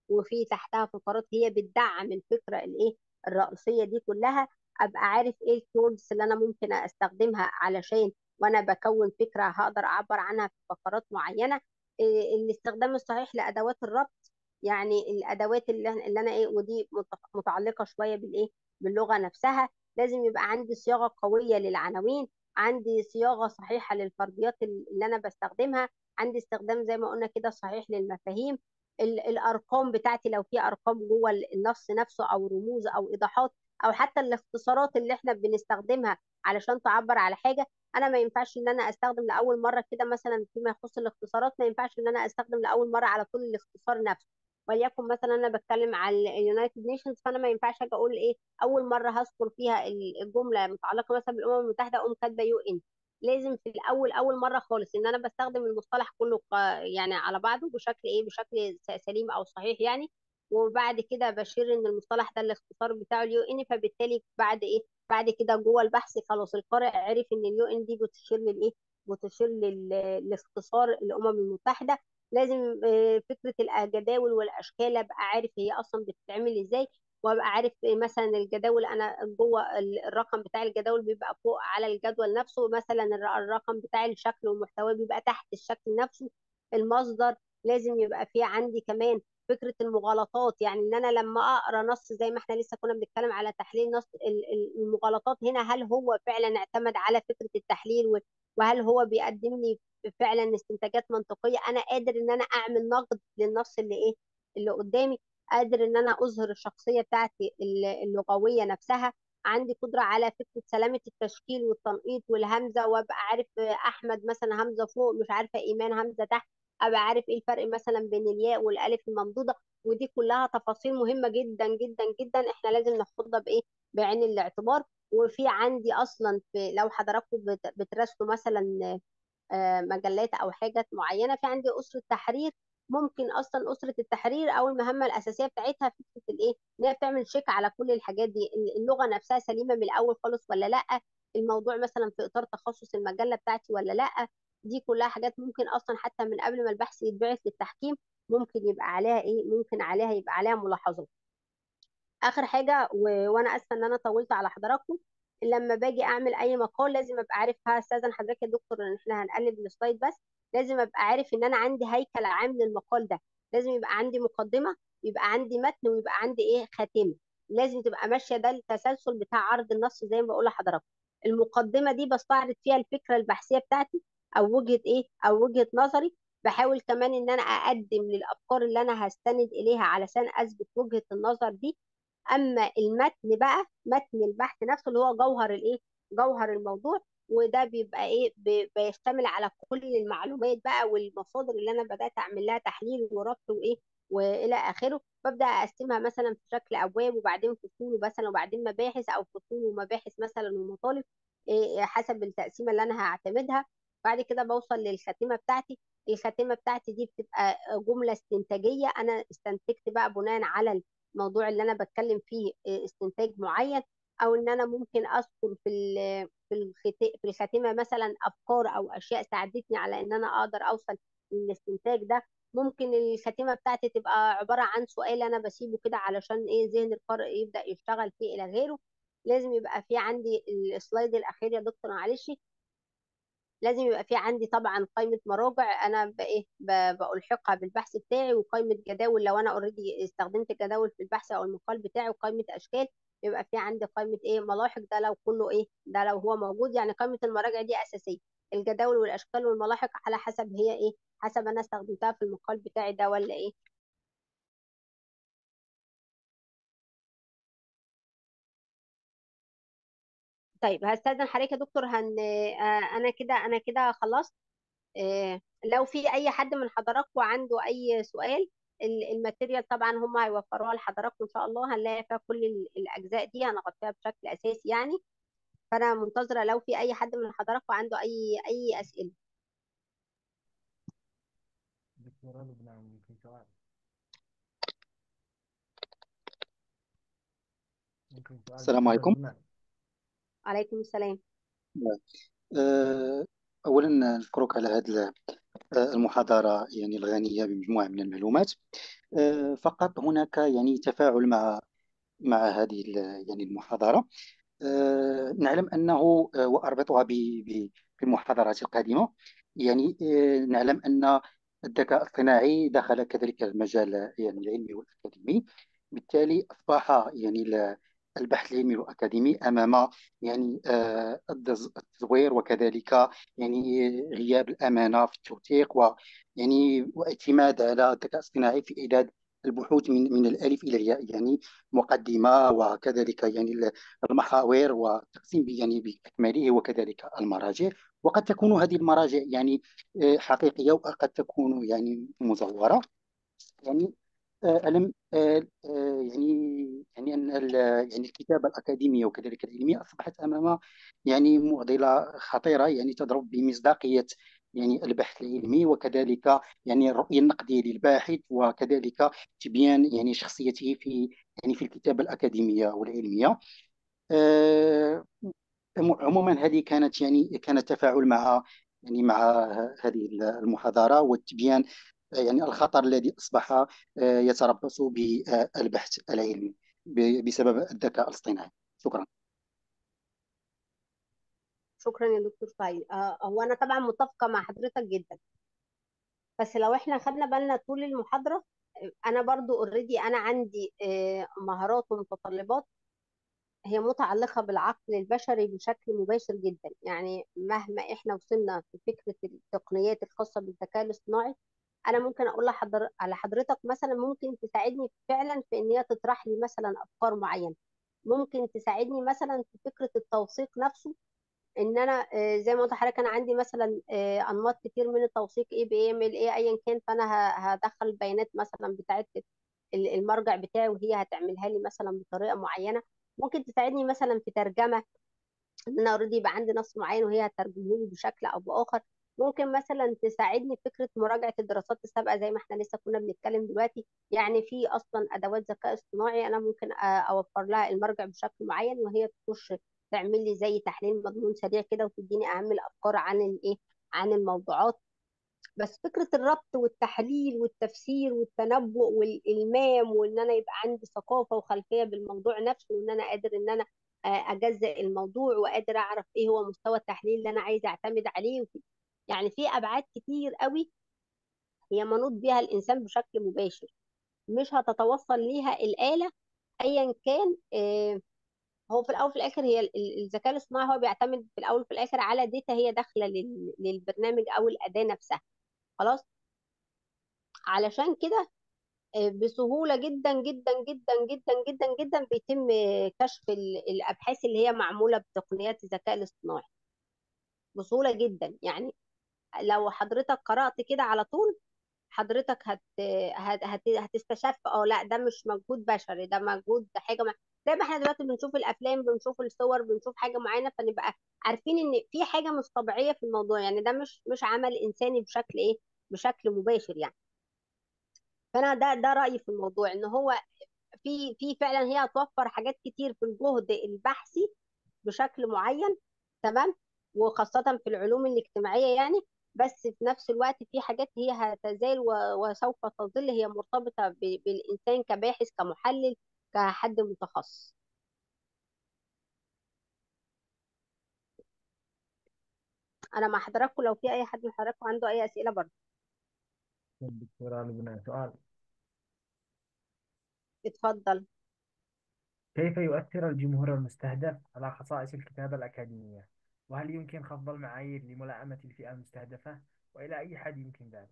Speaker 1: وفي تحتها فقرات هي بتدعم الفكره الايه الرئيسيه دي كلها ابقى عارف ايه التولز اللي انا ممكن استخدمها علشان وانا بكون فكره هقدر اعبر عنها في فقرات معينه إيه الاستخدام الصحيح لادوات الربط يعني الادوات اللي, اللي انا ايه ودي مت- متعلقه شويه بالايه باللغه نفسها لازم يبقى عندي صياغه قويه للعناوين عندي صياغه صحيحه للفرضيات اللي انا بستخدمها عندي استخدام زي ما قلنا كده صحيح للمفاهيم ال- الارقام بتاعتي لو في ارقام جوه النص نفسه او رموز او ايضاحات او حتى الاختصارات اللي احنا بنستخدمها علشان تعبر على حاجه انا ما ينفعش ان انا استخدم لاول مره كده مثلا فيما يخص الاختصارات ما ينفعش ان انا استخدم لاول مره على طول الاختصار نفسه وليكن مثلا انا بتكلم على اليونايتد نيشنز فانا ما ينفعش اجي اقول ايه اول مره هذكر فيها الجمله متعلقه مثلا بالامم المتحده اقوم كاتبه يو ان لازم في الاول اول مره خالص ان انا بستخدم المصطلح كله ق- يعني على بعضه بشكل ايه بشكل س- سليم او صحيح يعني وبعد كده بشير ان المصطلح ده الاختصار بتاعه اليو ان فبالتالي بعد ايه بعد كده جوه البحث خلاص القارئ عرف ان اليو ان دي بتشير للايه بتشير لل- لاختصار الامم المتحده لازم آه، فكره الجداول والاشكال ابقى عارف هي اصلا بتتعمل ازاي وابقى عارف مثلا الجداول انا جوه ال- الرقم بتاع الجداول بيبقى فوق على الجدول نفسه مثلا الر- الرقم بتاع الشكل والمحتوى بيبقى تحت الشكل نفسه المصدر لازم يبقى فيه عندي كمان فكرة المغالطات يعني ان انا لما اقرا نص زي ما احنا لسه كنا بنتكلم على تحليل نص ال- ال- المغالطات هنا هل هو فعلا اعتمد على فكرة التحليل و- وهل هو بيقدم لي فعلا استنتاجات منطقية انا قادر ان انا اعمل نقد للنص اللي ايه اللي قدامي قادر ان انا اظهر الشخصيه بتاعتي ال- اللغويه نفسها عندي قدره على فكره سلامه التشكيل والتنقيط والهمزه وابقى عارف احمد مثلا همزه فوق مش عارفه ايمان همزه تحت ابقى عارف ايه الفرق مثلا بين الياء والالف الممدوده ودي كلها تفاصيل مهمه جدا جدا جدا احنا لازم ناخدها بايه بعين الاعتبار وفي عندي اصلا في لو حضراتكم بت- بتراسلوا مثلا آه، مجلات او حاجات معينه في عندي اسره تحرير ممكن اصلا اسره التحرير او المهمه الاساسيه بتاعتها فكره الايه ان هي بتعمل شيك على كل الحاجات دي اللغه نفسها سليمه من الاول خالص ولا لا الموضوع مثلا في اطار تخصص المجله بتاعتي ولا لا دي كلها حاجات ممكن اصلا حتى من قبل ما البحث يتبعت للتحكيم ممكن يبقى عليها ايه ممكن عليها يبقى عليها ملاحظات اخر حاجه و... وانا اسفه ان انا طولت على حضراتكم لما باجي اعمل اي مقال لازم ابقى عارف هستاذن حضرتك يا دكتور ان احنا هنقلب السلايد بس لازم ابقى عارف ان انا عندي هيكل عام للمقال ده لازم يبقى عندي مقدمه يبقى عندي متن ويبقى عندي ايه خاتمه لازم تبقى ماشيه ده التسلسل بتاع عرض النص زي ما بقول لحضراتكم المقدمه دي بستعرض فيها الفكره البحثيه بتاعتي او وجهه ايه او وجهه نظري بحاول كمان ان انا اقدم للافكار اللي انا هستند اليها علشان اثبت وجهه النظر دي اما المتن بقى متن البحث نفسه اللي هو جوهر الايه جوهر الموضوع وده بيبقى ايه بي- بيشتمل على كل المعلومات بقى والمصادر اللي انا بدات اعمل لها تحليل وربط وايه والى اخره ببدا اقسمها مثلا في شكل ابواب وبعدين فصول مثلا وبعدين مباحث او فصول ومباحث مثلا ومطالب إيه حسب التقسيمه اللي انا هعتمدها بعد كده بوصل للخاتمه بتاعتي الخاتمه بتاعتي دي بتبقى جمله استنتاجيه انا استنتجت بقى بناء على الموضوع اللي انا بتكلم فيه استنتاج معين او ان انا ممكن اذكر في ال- في الخت- في الخاتمه مثلا افكار او اشياء ساعدتني على ان انا اقدر اوصل للاستنتاج ده ممكن الخاتمه بتاعتي تبقى عباره عن سؤال انا بسيبه كده علشان ايه ذهن القارئ يبدا يشتغل فيه الى غيره لازم يبقى في عندي السلايد الاخير يا دكتور معلش لازم يبقى في عندي طبعا قائمة مراجع أنا بإيه ب- بألحقها بالبحث بتاعي وقائمة جداول لو أنا أوريدي استخدمت جداول في البحث أو المقال بتاعي وقائمة أشكال يبقى في عندي قائمة إيه ملاحق ده لو كله إيه ده لو هو موجود يعني قائمة المراجع دي أساسية الجداول والأشكال والملاحق على حسب هي إيه حسب أنا استخدمتها في المقال بتاعي ده ولا إيه طيب هستأذن حضرتك يا دكتور هن آه، أنا كده أنا كده خلصت آه، لو في اي حد من حضراتكم عنده اي سؤال ال- الماتيريال طبعا هم هيوفروها لحضراتكم ان شاء الله هنلاقي فيها كل ال- الاجزاء دي هنغطيها بشكل اساسي يعني فانا منتظره لو في اي حد من حضراتكم عنده اي اي اسئله
Speaker 4: دكتورة لبنى ممكن سؤال ممكن سؤال
Speaker 8: السلام
Speaker 4: دكتورة
Speaker 8: عليكم
Speaker 4: لبنى
Speaker 1: عليكم السلام
Speaker 8: آه، أولا نشكرك على هذا آه، المحاضرة يعني الغنية بمجموعة من المعلومات آه، فقط هناك يعني تفاعل مع مع هذه ال- يعني المحاضرة آه، نعلم أنه آه، وأربطها ب- ب- بالمحاضرات القادمة يعني آه، نعلم أن الذكاء الاصطناعي دخل كذلك المجال يعني العلمي والأكاديمي بالتالي أصبح يعني ال- البحث العلمي والأكاديمي أمام يعني آه، التز- التزوير وكذلك يعني غياب الأمانة في التوثيق ويعني واعتماد على الذكاء الاصطناعي في إعداد البحوث من من الألف إلى الياء يعني مقدمة وكذلك يعني المحاور والتقسيم يعني بأكمله وكذلك المراجع وقد تكون هذه المراجع يعني آه، حقيقية وقد تكون يعني مزورة يعني آه، ألم آه، آه، يعني يعني أن ال- يعني الكتابة الأكاديمية وكذلك العلمية أصبحت أمام يعني معضلة خطيرة يعني تضرب بمصداقية يعني البحث العلمي وكذلك يعني الرؤية النقدية للباحث وكذلك تبيان يعني شخصيته في يعني في الكتابة الأكاديمية والعلمية آه، عموما هذه كانت يعني كان التفاعل مع يعني مع هذه المحاضرة والتبيان آه، يعني الخطر الذي أصبح آه، يتربص بالبحث العلمي ب- بسبب الذكاء الاصطناعي شكرا
Speaker 1: شكرا يا دكتور فايل آه هو انا طبعا متفقه مع حضرتك جدا بس لو احنا خدنا بالنا طول المحاضره آه، انا برضو اوريدي انا عندي آه، مهارات ومتطلبات هي متعلقه بالعقل البشري بشكل مباشر جدا يعني مهما احنا وصلنا في فكره التقنيات الخاصه بالذكاء الاصطناعي انا ممكن اقول لحضر... على حضرتك مثلا ممكن تساعدني فعلا في ان هي تطرح لي مثلا افكار معينه ممكن تساعدني مثلا في فكره التوثيق نفسه ان انا آه، زي ما قلت لحضرتك انا عندي مثلا آه، انماط كتير من التوثيق ايه بي ام ال ايه ايا كان فانا ه- هدخل البيانات مثلا بتاعت ال- المرجع بتاعي وهي هتعملها لي مثلا بطريقه معينه ممكن تساعدني مثلا في ترجمه ان انا اوريدي يبقى عندي نص معين وهي هترجمه لي بشكل او باخر ممكن مثلا تساعدني في فكره مراجعه الدراسات السابقه زي ما احنا لسه كنا بنتكلم دلوقتي يعني في اصلا ادوات ذكاء اصطناعي انا ممكن أ- اوفر لها المرجع بشكل معين وهي تخش تعمل لي زي تحليل مضمون سريع كده وتديني اهم الافكار عن الايه عن الموضوعات بس فكرة الربط والتحليل والتفسير والتنبؤ والإلمام وإن أنا يبقى عندي ثقافة وخلفية بالموضوع نفسه وإن أنا قادر إن أنا آه، أجزأ الموضوع وقادر أعرف إيه هو مستوى التحليل اللي أنا عايزة أعتمد عليه وفي يعني في أبعاد كتير قوي هي منوط بيها الإنسان بشكل مباشر مش هتتوصل ليها الآلة أيا كان آه، هو في الأول وفي الآخر هي ال- ال- الذكاء الاصطناعي هو بيعتمد في الأول وفي الآخر على داتا هي داخلة لل- للبرنامج أو الأداة نفسها خلاص علشان كده آه، بسهولة جدا جدا جدا جدا جدا جدا بيتم آه، كشف ال- الأبحاث اللي هي معمولة بتقنيات الذكاء الاصطناعي بسهولة جدا يعني لو حضرتك قرأت كده على طول حضرتك هت... هت... هت... هتستشف اه لا ده مش مجهود بشري ده مجهود ده حاجة ما... زي ما احنا دلوقتي بنشوف الأفلام بنشوف الصور بنشوف حاجة معينة فنبقى عارفين إن في حاجة مش طبيعية في الموضوع يعني ده مش مش عمل إنساني بشكل إيه بشكل مباشر يعني فأنا ده ده رأيي في الموضوع إن هو في في فعلا هي هتوفر حاجات كتير في الجهد البحثي بشكل معين تمام وخاصة في العلوم الاجتماعية يعني بس في نفس الوقت في حاجات هي هتزال و- وسوف تظل هي مرتبطة ب- بالإنسان كباحث كمحلل كحد متخصص أنا مع حضراتكم لو في أي حد من حضراتكم عنده أي أسئلة برضه
Speaker 10: دكتورة لبنى سؤال
Speaker 1: اتفضل
Speaker 10: كيف يؤثر الجمهور المستهدف على خصائص الكتابة الأكاديمية؟ وهل يمكن خفض المعايير لملائمة الفئة المستهدفة؟ وإلى أي حد يمكن ذلك؟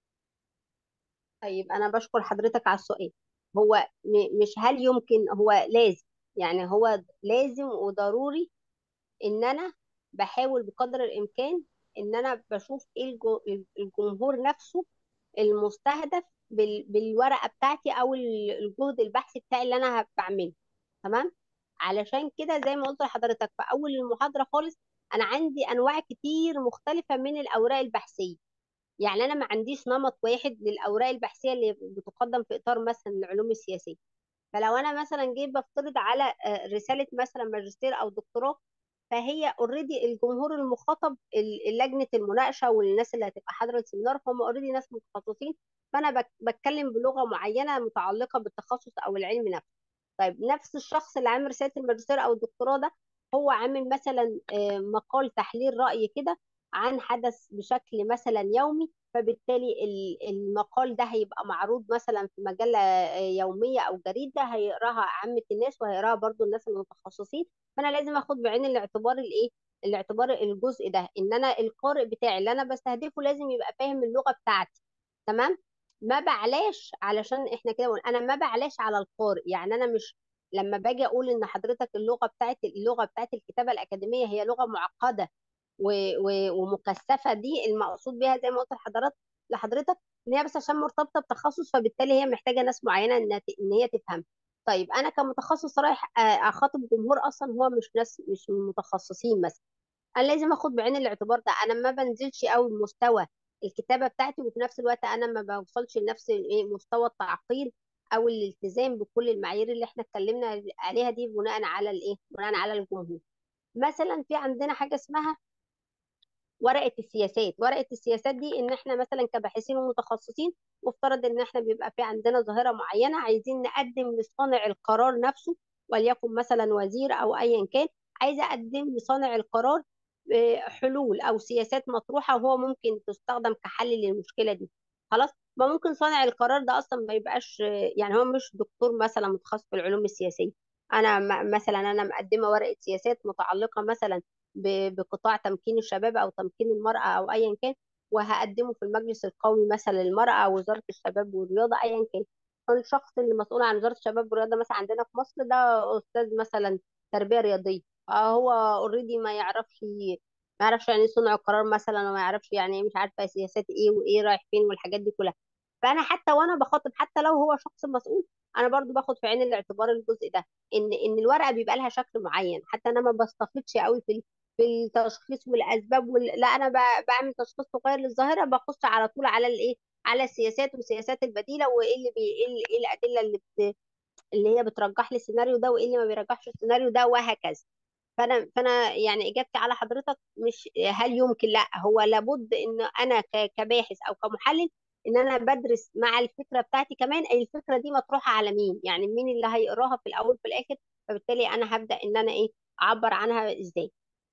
Speaker 1: طيب أنا بشكر حضرتك على السؤال هو م- مش هل يمكن هو لازم يعني هو لازم وضروري ان انا بحاول بقدر الامكان ان انا بشوف ايه الجو- الجمهور نفسه المستهدف بال- بالورقه بتاعتي او ال- الجهد البحثي بتاعي اللي انا بعمله تمام علشان كده زي ما قلت لحضرتك في اول المحاضره خالص انا عندي انواع كتير مختلفه من الاوراق البحثيه يعني انا ما عنديش نمط واحد للاوراق البحثيه اللي بتقدم في اطار مثلا العلوم السياسيه فلو انا مثلا جيت بفترض على آه، رساله مثلا ماجستير او دكتوراه فهي اوريدي الجمهور المخاطب ال- لجنه المناقشه والناس اللي هتبقى حاضره السيمينار هم اوريدي ناس متخصصين فانا بك- بتكلم بلغه معينه متعلقه بالتخصص او العلم نفسه طيب نفس الشخص اللي عامل رساله الماجستير او الدكتوراه ده هو عامل مثلا آه، مقال تحليل راي كده عن حدث بشكل مثلا يومي فبالتالي ال- المقال ده هيبقى معروض مثلا في مجله آه، يوميه او جريده هيقراها عامه الناس وهيقراها برضو الناس المتخصصين فانا لازم اخد بعين الاعتبار الايه الاعتبار الجزء ده ان انا القارئ بتاعي اللي انا بستهدفه لازم يبقى فاهم اللغه بتاعتي تمام ما بعلاش علشان احنا كده بنقول انا ما بعلاش على القارئ يعني انا مش لما باجي اقول ان حضرتك اللغه بتاعت اللغه بتاعت الكتابه الاكاديميه هي لغه معقده و... و... ومكثفه دي المقصود بيها زي ما قلت لحضرتك لحضرتك ان هي بس عشان مرتبطه بتخصص فبالتالي هي محتاجه ناس معينه ان ان هي تفهم طيب انا كمتخصص رايح آه، اخاطب جمهور اصلا هو مش ناس مش متخصصين مثلا انا لازم اخد بعين الاعتبار ده انا ما بنزلش قوي مستوى الكتابه بتاعتي وفي نفس الوقت انا ما بوصلش لنفس الايه مستوى التعقيد او الالتزام بكل المعايير اللي احنا اتكلمنا عليها دي بناء على الايه بناء على الجمهور مثلا في عندنا حاجه اسمها ورقه السياسات ورقه السياسات دي ان احنا مثلا كباحثين ومتخصصين مفترض ان احنا بيبقى في عندنا ظاهره معينه عايزين نقدم لصانع القرار نفسه وليكن مثلا وزير او ايا كان عايزه اقدم لصانع القرار آه، حلول او سياسات مطروحه وهو ممكن تستخدم كحل للمشكله دي خلاص ما ممكن صانع القرار ده اصلا ما يبقاش آه، يعني هو مش دكتور مثلا متخصص في العلوم السياسيه انا م- مثلا انا مقدمه ورقه سياسات متعلقه مثلا ب- بقطاع تمكين الشباب او تمكين المراه او ايا كان وهقدمه في المجلس القومي مثلا للمراه او وزاره الشباب والرياضه ايا كان الشخص اللي مسؤول عن وزاره الشباب والرياضه مثلا عندنا في مصر ده استاذ مثلا تربيه رياضيه آه هو اوريدي ما يعرفش ما يعرفش يعني ايه صنع القرار مثلا وما يعرفش يعني ايه مش عارفه سياسات ايه وايه رايح فين والحاجات دي كلها فانا حتى وانا بخاطب حتى لو هو شخص مسؤول انا برضو باخد في عين الاعتبار الجزء ده ان ان الورقه بيبقى لها شكل معين حتى انا ما بستفيدش قوي في في التشخيص والاسباب وال... لا انا ب- بعمل تشخيص صغير للظاهره بخش على طول على الايه على السياسات والسياسات البديله وايه اللي بي... ايه اللي- إيه الادله اللي بت... اللي هي بترجح لي السيناريو ده وايه اللي ما بيرجحش السيناريو ده وهكذا فانا فانا يعني اجابتي على حضرتك مش هل يمكن لا هو لابد ان انا ك- كباحث او كمحلل ان انا بدرس مع الفكره بتاعتي كمان أي الفكره دي مطروحه على مين يعني مين اللي هيقراها في الاول في الاخر فبالتالي انا هبدا ان انا ايه اعبر عنها ازاي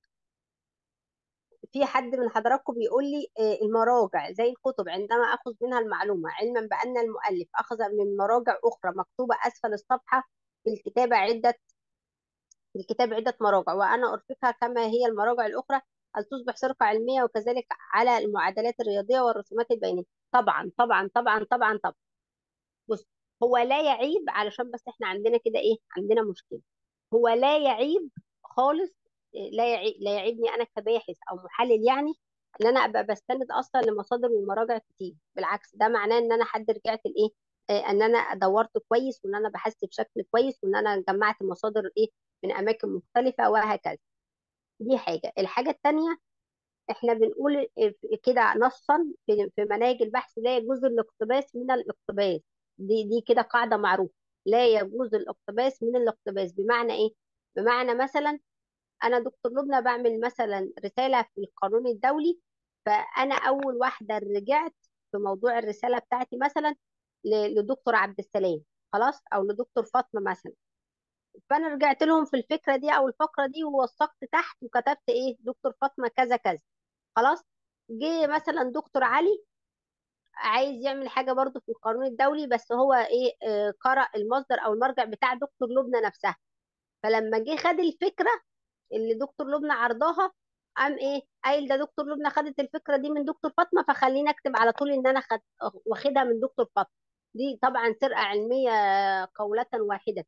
Speaker 1: في حد من حضراتكم بيقول لي آه، المراجع زي الكتب عندما اخذ منها المعلومه علما بان المؤلف اخذ من مراجع اخرى مكتوبه اسفل الصفحه في الكتابه عده في الكتاب عدة مراجع وأنا أرفقها كما هي المراجع الأخرى هل تصبح سرقة علمية وكذلك على المعادلات الرياضية والرسومات البيانية طبعا طبعا طبعا طبعا طبعا بص هو لا يعيب علشان بس احنا عندنا كده ايه عندنا مشكلة هو لا يعيب خالص إيه، لا يعيب لا يعيبني انا كباحث او محلل يعني ان انا ابقى بستند اصلا لمصادر ومراجع كتير بالعكس ده معناه ان انا حد رجعت لايه آه، ان انا دورت كويس وان انا بحثت بشكل كويس وان انا جمعت مصادر ايه من اماكن مختلفه وهكذا دي حاجه الحاجه التانيه احنا بنقول كده نصا في في مناهج البحث لا يجوز الاقتباس من الاقتباس دي دي كده قاعده معروفه لا يجوز الاقتباس من الاقتباس بمعنى ايه بمعنى مثلا انا دكتور لبنى بعمل مثلا رساله في القانون الدولي فانا اول واحده رجعت في موضوع الرساله بتاعتي مثلا ل- لدكتور عبد السلام خلاص او لدكتور فاطمه مثلا فانا رجعت لهم في الفكره دي او الفقره دي ووثقت تحت وكتبت ايه دكتور فاطمه كذا كذا خلاص جه مثلا دكتور علي عايز يعمل حاجه برضو في القانون الدولي بس هو ايه آه، قرأ المصدر او المرجع بتاع دكتور لبنى نفسها فلما جه خد الفكره اللي دكتور لبنى عرضاها قام ايه قايل ده دكتور لبنى خدت الفكره دي من دكتور فاطمه فخليني اكتب على طول ان انا خد واخدها من دكتور فاطمه دي طبعا سرقه علميه قوله واحده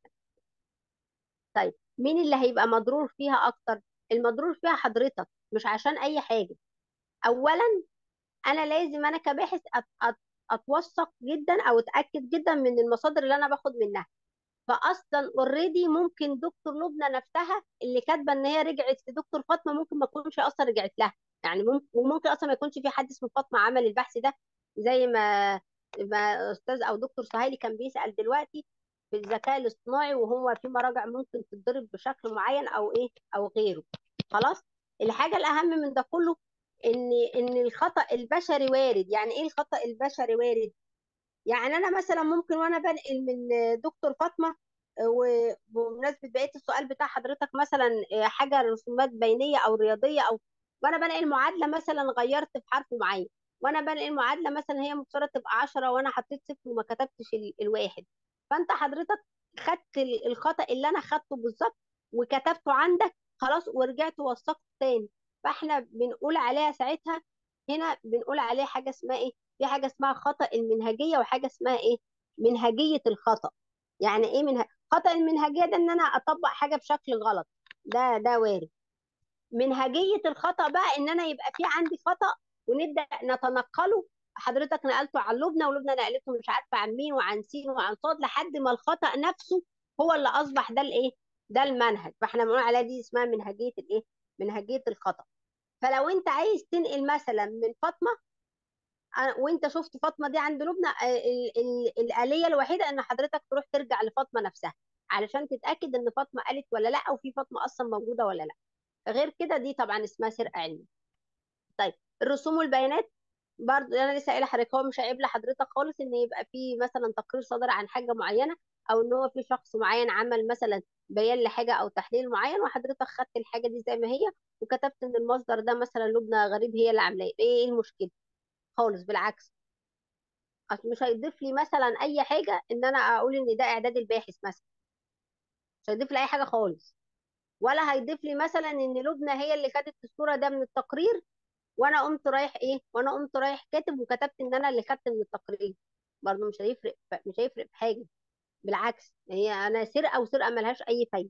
Speaker 1: طيب مين اللي هيبقى مضرور فيها اكتر المضرور فيها حضرتك مش عشان اي حاجه اولا انا لازم انا كباحث أت أت اتوثق جدا او اتاكد جدا من المصادر اللي انا باخد منها فاصلا اوريدي ممكن دكتور لبنى نفسها اللي كاتبه ان هي رجعت لدكتور فاطمه ممكن ما تكونش اصلا رجعت لها يعني ممكن وممكن اصلا ما يكونش في حد اسمه فاطمه عمل البحث ده زي ما ما استاذ او دكتور سهيلي كان بيسال دلوقتي في الذكاء الاصطناعي وهو في مراجع ممكن تتضرب بشكل معين او ايه او غيره خلاص الحاجه الاهم من ده كله ان ان الخطا البشري وارد يعني ايه الخطا البشري وارد يعني انا مثلا ممكن وانا بنقل من دكتور فاطمه وبمناسبه بقيه السؤال بتاع حضرتك مثلا حاجه رسومات بينيه او رياضيه او وانا بنقل معادله مثلا غيرت في حرف معين وانا بنقل معادله مثلا هي مفترض تبقى 10 وانا حطيت صفر وما كتبتش ال- الواحد فانت حضرتك خدت ال- الخطا اللي انا خدته بالظبط وكتبته عندك خلاص ورجعت وثقت تاني فاحنا بنقول عليها ساعتها هنا بنقول عليه حاجه اسمها ايه في حاجه اسمها خطا المنهجيه وحاجه اسمها ايه منهجيه الخطا يعني ايه منها خطا المنهجيه ده ان انا اطبق حاجه بشكل غلط ده ده وارد منهجيه الخطا بقى ان انا يبقى في عندي خطا ونبدا نتنقله حضرتك نقلته عن لبنى ولبنى نقلته مش عارفه عن مين وعن سين وعن صاد لحد ما الخطا نفسه هو اللي اصبح ده الايه ده المنهج فاحنا بنقول عليها دي اسمها منهجيه الايه منهجيه الخطا فلو انت عايز تنقل مثلا من فاطمه أنا- وانت شفت فاطمه دي عند لبنى آه، ال- ال- الآلية الوحيده ان حضرتك تروح ترجع لفاطمه نفسها علشان تتاكد ان فاطمه قالت ولا لا او في فاطمه اصلا موجوده ولا لا غير كده دي طبعا اسمها سرقه علميه طيب الرسوم والبيانات برضه انا لسه قايله لحضرتك هو مش عيب لحضرتك خالص ان يبقى في مثلا تقرير صادر عن حاجه معينه او ان هو في شخص معين عمل مثلا بيان لحاجه او تحليل معين وحضرتك خدت الحاجه دي زي ما هي وكتبت ان المصدر ده مثلا لبنى غريب هي اللي عاملاه ايه المشكله خالص بالعكس أصل مش هيضيف لي مثلا اي حاجه ان انا اقول ان ده اعداد الباحث مثلا مش هيضيف لي اي حاجه خالص ولا هيضيف لي مثلا ان لبنى هي اللي خدت الصوره ده من التقرير وانا قمت رايح ايه وانا قمت رايح كاتب وكتبت ان انا اللي خدت من التقرير برضه مش هيفرق مش هيفرق في حاجه بالعكس هي انا سرقه وسرقه ملهاش اي فايده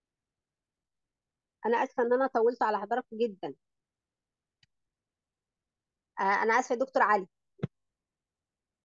Speaker 1: انا اسفه ان انا طولت على حضرتك جدا آه، انا اسفه يا دكتور علي